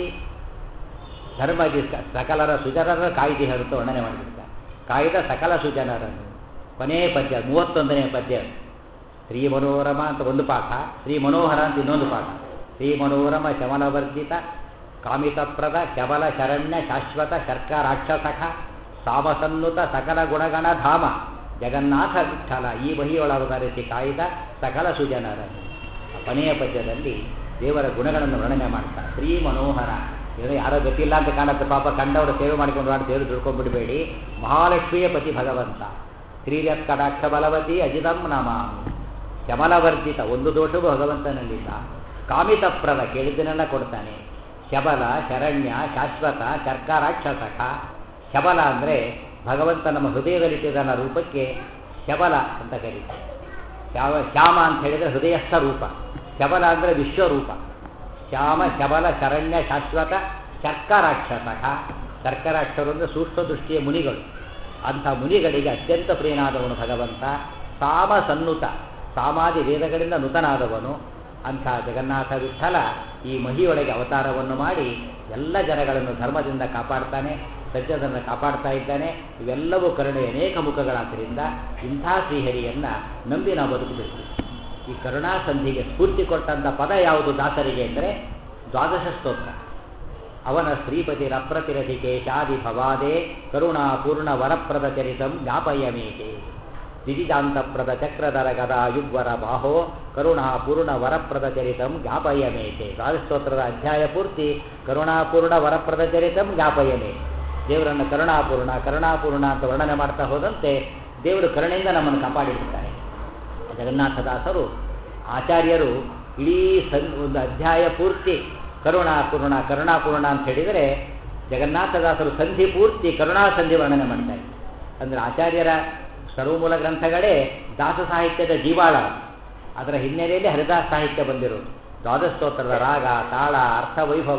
ಧರ್ಮದಿ ಸಕಲರ ಸುಜನರ ಕಾಯ್ದೆ ಹೊರತು ವರ್ಣನೆ ಮಾಡಿಬಿಡ್ತಾರೆ ಕಾಯ್ದ ಸಕಲ ಸುಜನರನ್ನು ಕೊನೆಯ ಪದ್ಯ ಮೂವತ್ತೊಂದನೇ ಪದ್ಯ ಶ್ರೀ ಮನೋರಮ ಅಂತ ಒಂದು ಪಾಠ ಶ್ರೀ ಮನೋಹರ ಅಂತ ಇನ್ನೊಂದು ಪಾಠ ಶ್ರೀ ಮನೋರಮ ಶಮನವರ್ಜಿತ ಕಾಮಿತಪ್ರದ ಶಬಲ ಶರಣ್ಯ ಶಾಶ್ವತ ಶರ್ಕ ರಾಕ್ಷಸಖ ಸಾಮಸನ್ನುತ ಸಕಲ ಗುಣಗಣ ಧಾಮ ಜಗನ್ನಾಥ ವಿಠಲ ಈ ಬಹಿಯೊಳವತರಿಸಿ ಕಾಯ್ದ ಸಕಲ ಸುಜನರನ್ನು ಕೊನೆಯ ಪದ್ಯದಲ್ಲಿ ದೇವರ ಗುಣಗಳನ್ನು ವರ್ಣನೆ ಮಾಡ್ತಾರೆ ಶ್ರೀ ಮನೋಹರ ಏನೋ ಯಾರೋ ಗೊತ್ತಿಲ್ಲ ಅಂತ ಕಾಣುತ್ತೆ ಪಾಪ ಕಂಡವರು ಸೇವೆ ಮಾಡಿಕೊಂಡು ಮಾಡಿ ದೇವರು ದುಡ್ಕೊಂಡ್ಬಿಡಬೇಡಿ ಮಹಾಲಕ್ಷ್ಮಿಯ ಪತಿ ಭಗವಂತ ಶ್ರೀರತ್ ಕಟಾಕ್ಷ ಬಲವತಿ ಅಜಿತಂ ನಮ ಶಮಲವರ್ಜಿತ ಒಂದು ದೋಷವೂ ಭಗವಂತನಲ್ಲಿಲ್ಲ ಕಾಮಿತಪ್ರದ ಕೇಳಿದ್ದನ್ನೆಲ್ಲ ಕೊಡ್ತಾನೆ ಶಬಲ ಶರಣ್ಯ ಶಾಶ್ವತ ಶರ್ಕರಾಕ್ಷಸಕ ಶಬಲ ಅಂದರೆ ಭಗವಂತ ನಮ್ಮ ಹೃದಯದಲ್ಲಿಟ್ಟಿದ್ದಾನ ರೂಪಕ್ಕೆ ಶಬಲ ಅಂತ ಕರೀತಾರೆ ಶ್ಯಾಮ ಶ್ಯಾಮ ಅಂತ ಹೇಳಿದರೆ ಹೃದಯಸ್ಥ ರೂಪ ಶಬಲ ಅಂದರೆ ವಿಶ್ವರೂಪ ಶ್ಯಾಮ ಶಬಲ ಶರಣ್ಯ ಶಾಶ್ವತ ಶರ್ಕರಾಕ್ಷಸಕ ಶರ್ಕರಾಕ್ಷರು ಅಂದರೆ ಸೂಕ್ಷ್ಮ ದೃಷ್ಟಿಯ ಮುನಿಗಳು ಅಂಥ ಮುನಿಗಳಿಗೆ ಅತ್ಯಂತ ಪ್ರಿಯನಾದವನು ಭಗವಂತ ಸಾಮ ಸನ್ನುತ ಸಾಮಾದಿ ವೇದಗಳಿಂದ ನುತನಾದವನು ಅಂಥ ಜಗನ್ನಾಥ ವಿಠಲ ಈ ಮಹಿಯೊಳಗೆ ಅವತಾರವನ್ನು ಮಾಡಿ ಎಲ್ಲ ಜನಗಳನ್ನು ಧರ್ಮದಿಂದ ಕಾಪಾಡ್ತಾನೆ ಸಜ್ಜನನ್ನು ಕಾಪಾಡ್ತಾ ಇದ್ದಾನೆ ಇವೆಲ್ಲವೂ ಕರುಣೆಯ ಅನೇಕ ಮುಖಗಳಾದ್ದರಿಂದ ಇಂಥ ಶ್ರೀಹರಿಯನ್ನು ನಂಬಿ ನಾವು ಬದುಕಬೇಕು ಈ ಕರುಣಾ ಸಂಧಿಗೆ ಸ್ಫೂರ್ತಿ ಕೊಟ್ಟಂಥ ಪದ ಯಾವುದು ದಾಸರಿಗೆ ಅಂದರೆ ದ್ವಾದಶ ಸ್ತೋತ್ರ ಅವನ ಶ್ರೀಪತಿರಪ್ರತಿರಥಿ ಕೇಶಾದಿ ಭವಾದೇ ಕರುಣಾಪೂರ್ಣ ವರಪ್ರದ ಚರಿತಂ ಜ್ಞಾಪಯಮೇತೆ ದಿಜಿಜಾಂತಪ್ರದ ಚಕ್ರಧರ ಗದಾ ಯುಗ್ವರ ಬಾಹೋ ಕರುಣಾಪೂರ್ಣ ವರಪ್ರದ ಚರಿತಂ ಜ್ಞಾಪಯಮೇತೆ ದ್ವಾದಸ್ತೋತ್ರದ ಅಧ್ಯಾಯ ಪೂರ್ತಿ ಕರುಣಾಪೂರ್ಣ ವರಪ್ರದ ಚರಿತಂ ಜ್ಞಾಪಯಮೇ ದೇವರನ್ನು ಕರುಣಾಪೂರ್ಣ ಕರುಣಾಪೂರ್ಣ ಅಂತ ವರ್ಣನೆ ಮಾಡ್ತಾ ಹೋದಂತೆ ದೇವರು ಕರುಣೆಯಿಂದ ನಮ್ಮನ್ನು ಕಾಪಾಡಿರ್ತಾರೆ ಜಗನ್ನಾಥದಾಸರು ಆಚಾರ್ಯರು ಇಡೀ ಸನ್ ಒಂದು ಅಧ್ಯಾಯ ಪೂರ್ತಿ ಕರುಣಾಪೂರ್ಣ ಕರುಣಾಪೂರ್ಣ ಅಂತ ಹೇಳಿದರೆ ಜಗನ್ನಾಥದಾಸರು ಸಂಧಿ ಪೂರ್ತಿ ಕರುಣಾ ಸಂಧಿ ವರ್ಣನೆ ಮಾಡ್ತಾರೆ ಅಂದರೆ ಆಚಾರ್ಯರ ಸರ್ವಮೂಲ ಗ್ರಂಥಗಳೇ ದಾಸ ಸಾಹಿತ್ಯದ ಜೀವಾಳ ಅದರ ಹಿನ್ನೆಲೆಯಲ್ಲಿ ಹರಿದಾಸ ಸಾಹಿತ್ಯ ಬಂದಿರೋದು ದ್ವಾದಸ್ತೋತ್ರದ ರಾಗ ತಾಳ ಅರ್ಥವೈಭವ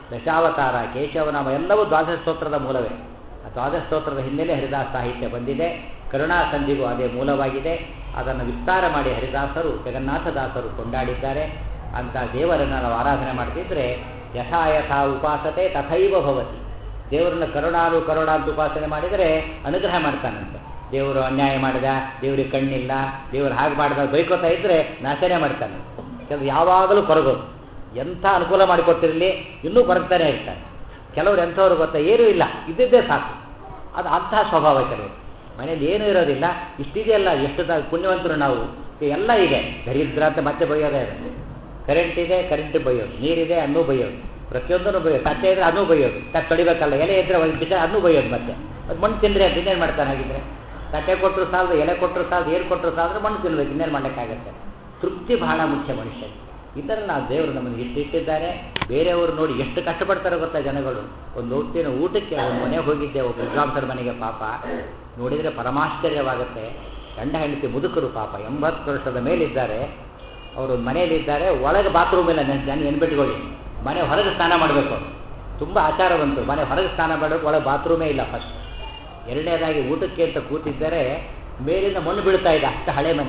ದಶಾವತಾರ ಕೇಶವನಾಮ ಎಲ್ಲವೂ ದ್ವಾದಶ ಸ್ತೋತ್ರದ ಮೂಲವೇ ಆ ದ್ವಾದಶ ಸ್ತೋತ್ರದ ಹಿನ್ನೆಲೆ ಹರಿದಾಸ ಸಾಹಿತ್ಯ ಬಂದಿದೆ ಕರುಣಾ ಸಂಧಿಗೂ ಅದೇ ಮೂಲವಾಗಿದೆ ಅದನ್ನು ವಿಸ್ತಾರ ಮಾಡಿ ಹರಿದಾಸರು ಜಗನ್ನಾಥದಾಸರು ಕೊಂಡಾಡಿದ್ದಾರೆ ಅಂತ ದೇವರನ್ನು ನಾವು ಆರಾಧನೆ ಮಾಡ್ತಿದ್ರೆ ಯಥಾ ಯಥಾ ಉಪಾಸತೆ ತಥೈವ ಭವತಿ ದೇವರನ್ನ ಕರುಣಾನು ಕರುಣ ಅಂತ ಉಪಾಸನೆ ಮಾಡಿದರೆ ಅನುಗ್ರಹ ಮಾಡ್ತಾನಂತೆ ದೇವರು ಅನ್ಯಾಯ ಮಾಡಿದ ದೇವರಿಗೆ ಕಣ್ಣಿಲ್ಲ ದೇವರು ಹಾಗೆ ಮಾಡಿದ ಬೈಕೋತಾ ಇದ್ರೆ ನಾಶನೇ ಮಾಡ್ತಾನೆ ಕೆಲವು ಯಾವಾಗಲೂ ಕೊರಗೋದು ಎಂಥ ಅನುಕೂಲ ಮಾಡಿಕೊಟ್ಟಿರಲಿ ಇನ್ನೂ ಕೊರಗ್ತಾನೆ ಇರ್ತಾನೆ ಕೆಲವರು ಎಂಥವ್ರು ಗೊತ್ತಾ ಏನೂ ಇಲ್ಲ ಇದ್ದಿದ್ದೇ ಸಾಕು ಅದು ಅಂತಹ ಸ್ವಭಾವ ಕೆಲವರು ಮನೇಲಿ ಏನೂ ಇರೋದಿಲ್ಲ ಇಷ್ಟಿದೆಯಲ್ಲ ಎಷ್ಟು ದ- ಪುಣ್ಯವಂತರು ನಾವು ಎಲ್ಲ ಇದೆ ದರಿದ್ರ ಅಂತ ಮತ್ತೆ ಬೈಯೋದೇ ಇದೆ ಕರೆಂಟ್ ಇದೆ ಕರೆಂಟ್ ಬೈಯೋದು ನೀರಿದೆ ಅನ್ನೂ ಬೈಯೋದು ಪ್ರತಿಯೊಂದನ್ನು ಬೈಯೋದು ತಟ್ಟೆ ಇದ್ರೆ ಅನ್ನೂ ಬೈಯೋದು ತಟ್ಟೆ ತೊಳಿಬೇಕಲ್ಲ ಎಲೆ ಇದ್ರೆ ಒಂದು ಬಿಟ್ಟ ಅನ್ನೂ ಬೈಯೋದು ಮತ್ತೆ ಅದು ಮಣ್ಣು ತಿಂದರೆ ಅದು ಇನ್ನೇನು ಮಾಡ್ತಾನೆ ಹಾಗಿದ್ರೆ ತಟ್ಟೆ ಕೊಟ್ಟರು ಸಾಲದು ಎಲೆ ಕೊಟ್ಟರು ಸಾಲದು ಏನು ಕೊಟ್ಟರು ಸಾಲದ್ರೆ ಮಣ್ಣು ತಿನ್ಬೇಕು ಇನ್ನೇನು ಮಾಡಲಿಕ್ಕಾಗತ್ತೆ ತೃಪ್ತಿ ಬಹಳ ಮುಖ್ಯ ಮನುಷ್ಯ ಇದನ್ನು ನಾವು ದೇವರು ನಮ್ಮನ್ನು ಇಟ್ಟಿಟ್ಟಿದ್ದಾರೆ ಬೇರೆಯವರು ನೋಡಿ ಎಷ್ಟು ಕಷ್ಟಪಡ್ತಾರೆ ಗೊತ್ತಾ ಜನಗಳು ಒಂದು ಹೊತ್ತಿನ ಊಟಕ್ಕೆ ಒಂದು ಮನೆಗೆ ಹೋಗಿದ್ದೆ ಒಬ್ಬ ವಿದ್ವಾಂಸರ ಮನೆಗೆ ಪಾಪ ನೋಡಿದರೆ ಪರಮಾಶ್ಚರ್ಯವಾಗುತ್ತೆ ಗಂಡ ಹೆಂಡತಿ ಮುದುಕರು ಪಾಪ ಎಂಬತ್ತು ವರ್ಷದ ಮೇಲಿದ್ದಾರೆ ಅವರು ಮನೆಯಲ್ಲಿದ್ದಾರೆ ಒಳಗೆ ಬಾತ್ರೂಮ್ ಇಲ್ಲ ನಾನು ನೆನ್ಬಿಟ್ಕೊಳ್ಳಿ ಮನೆ ಹೊರಗೆ ಸ್ನಾನ ಮಾಡಬೇಕು ಅವರು ತುಂಬ ಆಚಾರವಂತು ಮನೆ ಹೊರಗೆ ಸ್ನಾನ ಮಾಡಬೇಕು ಒಳಗೆ ಬಾತ್ರೂಮೇ ಇಲ್ಲ ಫಸ್ಟ್ ಎರಡನೇದಾಗಿ ಊಟಕ್ಕೆ ಅಂತ ಕೂತಿದ್ದರೆ ಮೇಲಿಂದ ಮಣ್ಣು ಬೀಳ್ತಾ ಇದೆ ಅಷ್ಟು ಹಳೆ ಮನೆ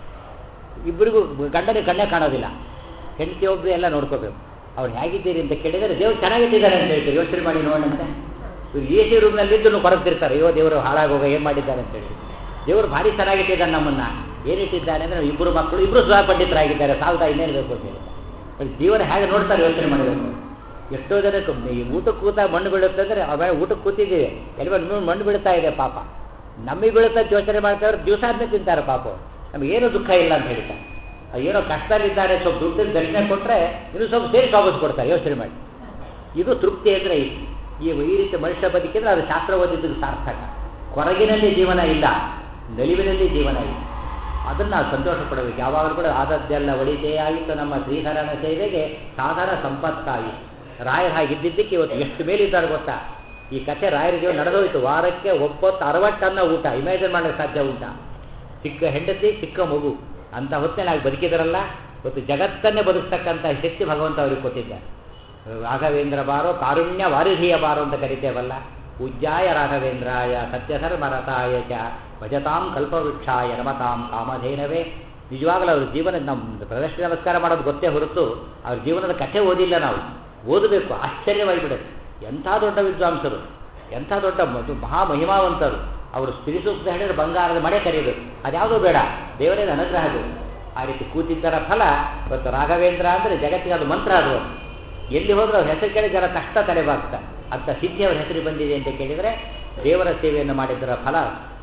ಇಬ್ಬರಿಗೂ ಗಂಡನಿಗೆ ಕಣ್ಣೇ ಕಾಣೋದಿಲ್ಲ ಹೆಂಡತಿ ಒಬ್ಬರು ಎಲ್ಲ ನೋಡ್ಕೋಬೇಕು ಅವ್ರು ಹೇಗಿದ್ದೀರಿ ಅಂತ ಕೇಳಿದರೆ ದೇವ್ರು ಚೆನ್ನಾಗಿಟ್ಟಿದ್ದಾರೆ ಅಂತ ಹೇಳ್ತಾರೆ ಯೋಚನೆ ಮಾಡಿ ನೋಡಂತೆ ಇವ್ರು ಎ ಸಿ ರೂಮ್ನಲ್ಲಿದ್ದು ಕೊರಗ್ತಿರ್ತಾರೆ ಅಯ್ಯೋ ದೇವರು ಹಾಳಾಗೋಗ ಏನು ಮಾಡಿದ್ದಾರೆ ಅಂತ ಹೇಳಿ ದೇವರು ಭಾರಿ ಚೆನ್ನಾಗಿಟ್ಟಿದ್ದಾನೆ ನಮ್ಮನ್ನ ಏನಿಟ್ಟಿದ್ದಾನೆ ಅಂದರೆ ಇಬ್ಬರು ಮಕ್ಕಳು ಇಬ್ಬರು ಸುಧಾ ಪಂಡಿತರಾಗಿದ್ದಾರೆ ಸಾಲ್ದ ಇನ್ನೇನು ಬೇಕು ಅಂತ ಹೇಳಿ ಅಲ್ಲಿ ಜೀವನ ಹೇಗೆ ನೋಡ್ತಾರೆ ಯೋಚನೆ ಮಾಡಬೇಕು ಎಷ್ಟೋ ಜನಕ್ಕೆ ಈ ಊಟಕ್ಕೆ ಕೂತ ಮಣ್ಣು ಬೀಳುತ್ತೆ ಅಂದರೆ ಆಮೇಲೆ ಊಟಕ್ಕೆ ಕೂತಿದ್ದೀವಿ ಕೆಲವರು ಮಣ್ಣು ಬೀಳ್ತಾ ಇದೆ ಪಾಪ ನಮಗೆ ಬೀಳುತ್ತೆ ಅಂತ ಯೋಚನೆ ಮಾಡ್ತಾರೆ ದಿವಸ ಆದ್ಮೇಲೆ ತಿಂತಾರೆ ಪಾಪ ನಮಗೇನು ದುಃಖ ಇಲ್ಲ ಅಂತ ಹೇಳ್ತಾರೆ ಅದು ಏನೋ ಕಷ್ಟದಲ್ಲಿದ್ದಾರೆ ಸ್ವಲ್ಪ ದುಡ್ಡಿನ ದರ್ಶನ ಕೊಟ್ಟರೆ ಇನ್ನೂ ಸ್ವಲ್ಪ ಸೇರಿ ವಾಪಸ್ ಕೊಡ್ತಾರೆ ಯೋಚನೆ ಮಾಡಿ ಇದು ತೃಪ್ತಿ ಅಂದರೆ ಇದು ಈ ಈ ರೀತಿ ಮನುಷ್ಯ ಬದುಕಿದ್ರೆ ಅದು ಶಾಸ್ತ್ರ ಓದಿದ್ದಕ್ಕೆ ಸಾರ್ಥಕ ಕೊರಗಿನಲ್ಲಿ ಜೀವನ ಇಲ್ಲ ನಲಿವಿನಲ್ಲಿ ಜೀವನ ಇದೆ ಅದನ್ನು ನಾವು ಸಂತೋಷ ಪಡಬೇಕು ಯಾವಾಗಲೂ ಕೂಡ ಆದದ್ದೆಲ್ಲ ಒಳಿತೇ ಆಯಿತು ನಮ್ಮ ಶ್ರೀಹರನ ಸೇವೆಗೆ ಸಾಧನ ಸಂಪತ್ತಾಯಿತು ರಾಯರು ಹಾಗಿದ್ದಿದ್ದಕ್ಕೆ ಇವತ್ತು ಎಷ್ಟು ಮೇಲಿದ್ದಾರೆ ಗೊತ್ತಾ ಈ ಕಥೆ ರಾಯರ ಜೀವನ ನಡೆದೋಯ್ತು ವಾರಕ್ಕೆ ಒಪ್ಪತ್ತು ಅರವತ್ತನ್ನ ಊಟ ಇಮ್ಯಾಜಿನ್ ಮಾಡಕ್ಕೆ ಸಾಧ್ಯ ಉಂಟ ಚಿಕ್ಕ ಹೆಂಡತಿ ಚಿಕ್ಕ ಮಗು ಅಂತ ಹೊತ್ತಿನಲ್ಲಿ ಆಗಿ ಬದುಕಿದ್ರಲ್ಲ ಇವತ್ತು ಜಗತ್ತನ್ನೇ ಬದುಕ್ತಕ್ಕಂಥ ಶಕ್ತಿ ಭಗವಂತ ಅವ್ರಿಗೆ ಕೊಟ್ಟಿದ್ದಾರೆ ರಾಘವೇಂದ್ರ ಬಾರೋ ಕಾರುಣ್ಯ ವಾರಿಧಿಯ ಬಾರೋ ಅಂತ ಕರಿತೇವಲ್ಲ ಪೂಜ್ಯಾಯ ರಾಘವೇಂದ್ರಾಯ ಸತ್ಯಧರ್ಮರತಾಯ ಚ ಭಜತಾಂ ಕಲ್ಪವೃಕ್ಷಾಯ ರಮತಾಂ ಕಾಮಧೇನವೇ ನಿಜವಾಗಲೂ ಅವ್ರ ಜೀವನ ನಮ್ಮ ಪ್ರದರ್ಶನ ನಮಸ್ಕಾರ ಮಾಡೋದು ಗೊತ್ತೇ ಹೊರತು ಅವ್ರ ಜೀವನದ ಕಥೆ ಓದಿಲ್ಲ ನಾವು ಓದಬೇಕು ಆಶ್ಚರ್ಯವಾಗಿಬಿಡುತ್ತೆ ಎಂಥ ದೊಡ್ಡ ವಿದ್ವಾಂಸರು ಎಂಥ ದೊಡ್ಡ ಮ- ಮಹಾ ಮಹಿಮಾವಂತರು ಅವರು ಸ್ತ್ರೀಸೂಕ್ತ ಹೇಳಿದ್ರೆ ಬಂಗಾರದ ಮಳೆ ಕರೆಯಬೇಕು ಅದ್ಯಾವುದೂ ಬೇಡ ದೇವರೇ ಅನುಗ್ರಹ ಬೇಕು ಆ ರೀತಿ ಕೂತಿದ್ದರ ಫಲ ಇವತ್ತು ರಾಘವೇಂದ್ರ ಅಂದರೆ ಜಗತ್ತಿಗೆ ಅದು ಮಂತ್ರ ಅದು ಎಲ್ಲಿ ಹೋದ್ರೂ ಅವ್ರ ಹೆಸರು ಕೇಳಿ ಜನ ಕಷ್ಟ ತಲೆಬಾಗ್ತಾರೆ ಅಂತ ಸಿದ್ಧಿ ಅವ್ರ ಹೆಸರು ಬಂದಿದೆ ಅಂತ ಕೇಳಿದರೆ ದೇವರ ಸೇವೆಯನ್ನು ಮಾಡಿದ್ದರ ಫಲ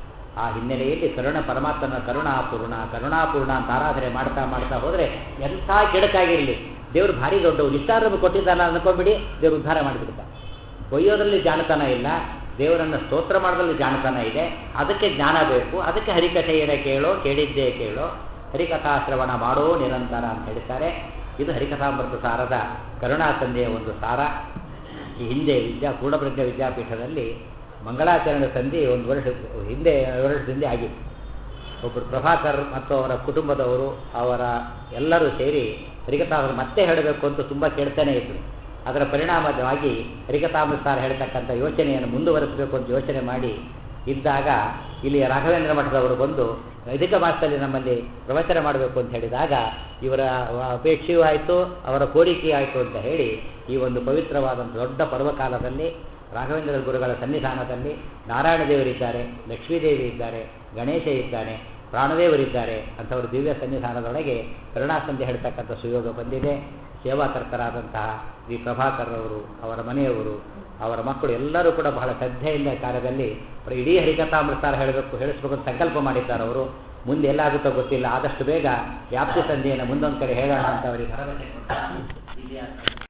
ಆ ಹಿನ್ನೆಲೆಯಲ್ಲಿ ಕರುಣ ಪರಮಾತ್ಮನ ಕರುಣಾಪೂರ್ಣ ಕರುಣಾಪೂರ್ಣ ಅಂತ ಆರಾಧನೆ ಮಾಡ್ತಾ ಮಾಡ್ತಾ ಹೋದರೆ ಎಂಥ ಕೆಡಕಾಗಿರಲಿ ದೇವರು ಭಾರಿ ದೊಡ್ಡವು ನಿಷ್ಠಾರ ನಮಗೆ ಕೊಟ್ಟಿದ್ದಾನ ಅನ್ಕೊಂಬಿಡಿ ದೇವರು ಉದ್ಧಾರ ಮಾಡಿಬಿಡ್ತಾನೆ ಒಯ್ಯೋದ್ರಲ್ಲಿ ಜಾಣತನ ಇಲ್ಲ ದೇವರನ್ನು ಸ್ತೋತ್ರ ಮಾಡೋದ್ರಲ್ಲಿ ಜಾಣತನ ಇದೆ ಅದಕ್ಕೆ ಜ್ಞಾನ ಬೇಕು ಅದಕ್ಕೆ ಹರಿಕಥೆಯರ ಕೇಳೋ ಕೇಳಿದ್ದೇ ಕೇಳೋ ಹರಿಕಥಾಶ್ರವಣ ಮಾಡೋ ನಿರಂತರ ಅಂತ ಹೇಳ್ತಾರೆ ಇದು ಹರಿಕಥಾಮೃತ ಸಾರದ ಕರುಣಾ ಸಂಧ್ಯೆಯ ಒಂದು ಸಾರ ಈ ಹಿಂದೆ ವಿದ್ಯಾ ಪೂರ್ಣಪ್ರಜ್ಞ ವಿದ್ಯಾಪೀಠದಲ್ಲಿ ಮಂಗಳಾಚರಣೆ ಸಂಧಿ ಒಂದು ವರ್ಷ ಹಿಂದೆ ಎರಡು ವರ್ಷದ ಹಿಂದೆ ಆಗಿತ್ತು ಒಬ್ಬರು ಪ್ರಭಾಕರ್ ಮತ್ತು ಅವರ ಕುಟುಂಬದವರು ಅವರ ಎಲ್ಲರೂ ಸೇರಿ ಹರಿಕಥಾಮೃತ ಮತ್ತೆ ಹೇಳಬೇಕು ಅಂತ ತುಂಬ ಕೇಳ್ತಾನೆ ಇದ್ರು ಅದರ ಪರಿಣಾಮವಾಗಿ ಹರಿಕಥಾಮೃತಾರ ಹೇಳ್ತಕ್ಕಂಥ ಯೋಚನೆಯನ್ನು ಮುಂದುವರಿಸಬೇಕು ಅಂತ ಯೋಚನೆ ಮಾಡಿ ಇದ್ದಾಗ ಇಲ್ಲಿ ರಾಘವೇಂದ್ರ ಮಠದವರು ಬಂದು ಅಧಿಕ ಮಾಸದಲ್ಲಿ ನಮ್ಮಲ್ಲಿ ಪ್ರವಚನ ಮಾಡಬೇಕು ಅಂತ ಹೇಳಿದಾಗ ಇವರ ಅಪೇಕ್ಷೆಯೂ ಆಯಿತು ಅವರ ಕೋರಿಕೆ ಆಯಿತು ಅಂತ ಹೇಳಿ ಈ ಒಂದು ಪವಿತ್ರವಾದಂಥ ದೊಡ್ಡ ಪರ್ವಕಾಲದಲ್ಲಿ ರಾಘವೇಂದ್ರ ಗುರುಗಳ ಸನ್ನಿಧಾನದಲ್ಲಿ ನಾರಾಯಣ ದೇವರಿದ್ದಾರೆ ಲಕ್ಷ್ಮೀದೇವಿ ಇದ್ದಾರೆ ಗಣೇಶ ಇದ್ದಾನೆ ಪ್ರಾಣದೇವರಿದ್ದಾರೆ ಅಂಥವರು ದಿವ್ಯ ಸನ್ನಿಧಾನದೊಳಗೆ ಕರುಣಾಸಂಧಿ ಹೇಳ್ತಕ್ಕಂಥ ಸುಯೋಗ ಬಂದಿದೆ ಸೇವಾಕರ್ತರಾದಂತಹ ಶ್ರೀ ಪ್ರಭಾಕರ್ ಅವರು ಅವರ ಮನೆಯವರು ಅವರ ಮಕ್ಕಳು ಎಲ್ಲರೂ ಕೂಡ ಬಹಳ ಶ್ರದ್ಧೆಯಿಂದ ಕಾರ್ಯದಲ್ಲಿ ಇಡೀ ಹರಿಕಥಾಮೃತಾರ ಹೇಳಬೇಕು ಹೇಳಿಸ್ಬೇಕು ಅಂತ ಸಂಕಲ್ಪ ಮಾಡಿದ್ದಾರೆ ಅವರು ಮುಂದೆ ಎಲ್ಲಾಗುತ್ತೋ ಗೊತ್ತಿಲ್ಲ ಆದಷ್ಟು ಬೇಗ ವ್ಯಾಪ್ತಿ ಸಂಧಿಯನ್ನು ಮುಂದೊಂದು ಕಡೆ ಹೇಳೋಣ ಅಂತ ಅವರಿಗೆ ಭರವಸೆ ಕೊಟ್ಟು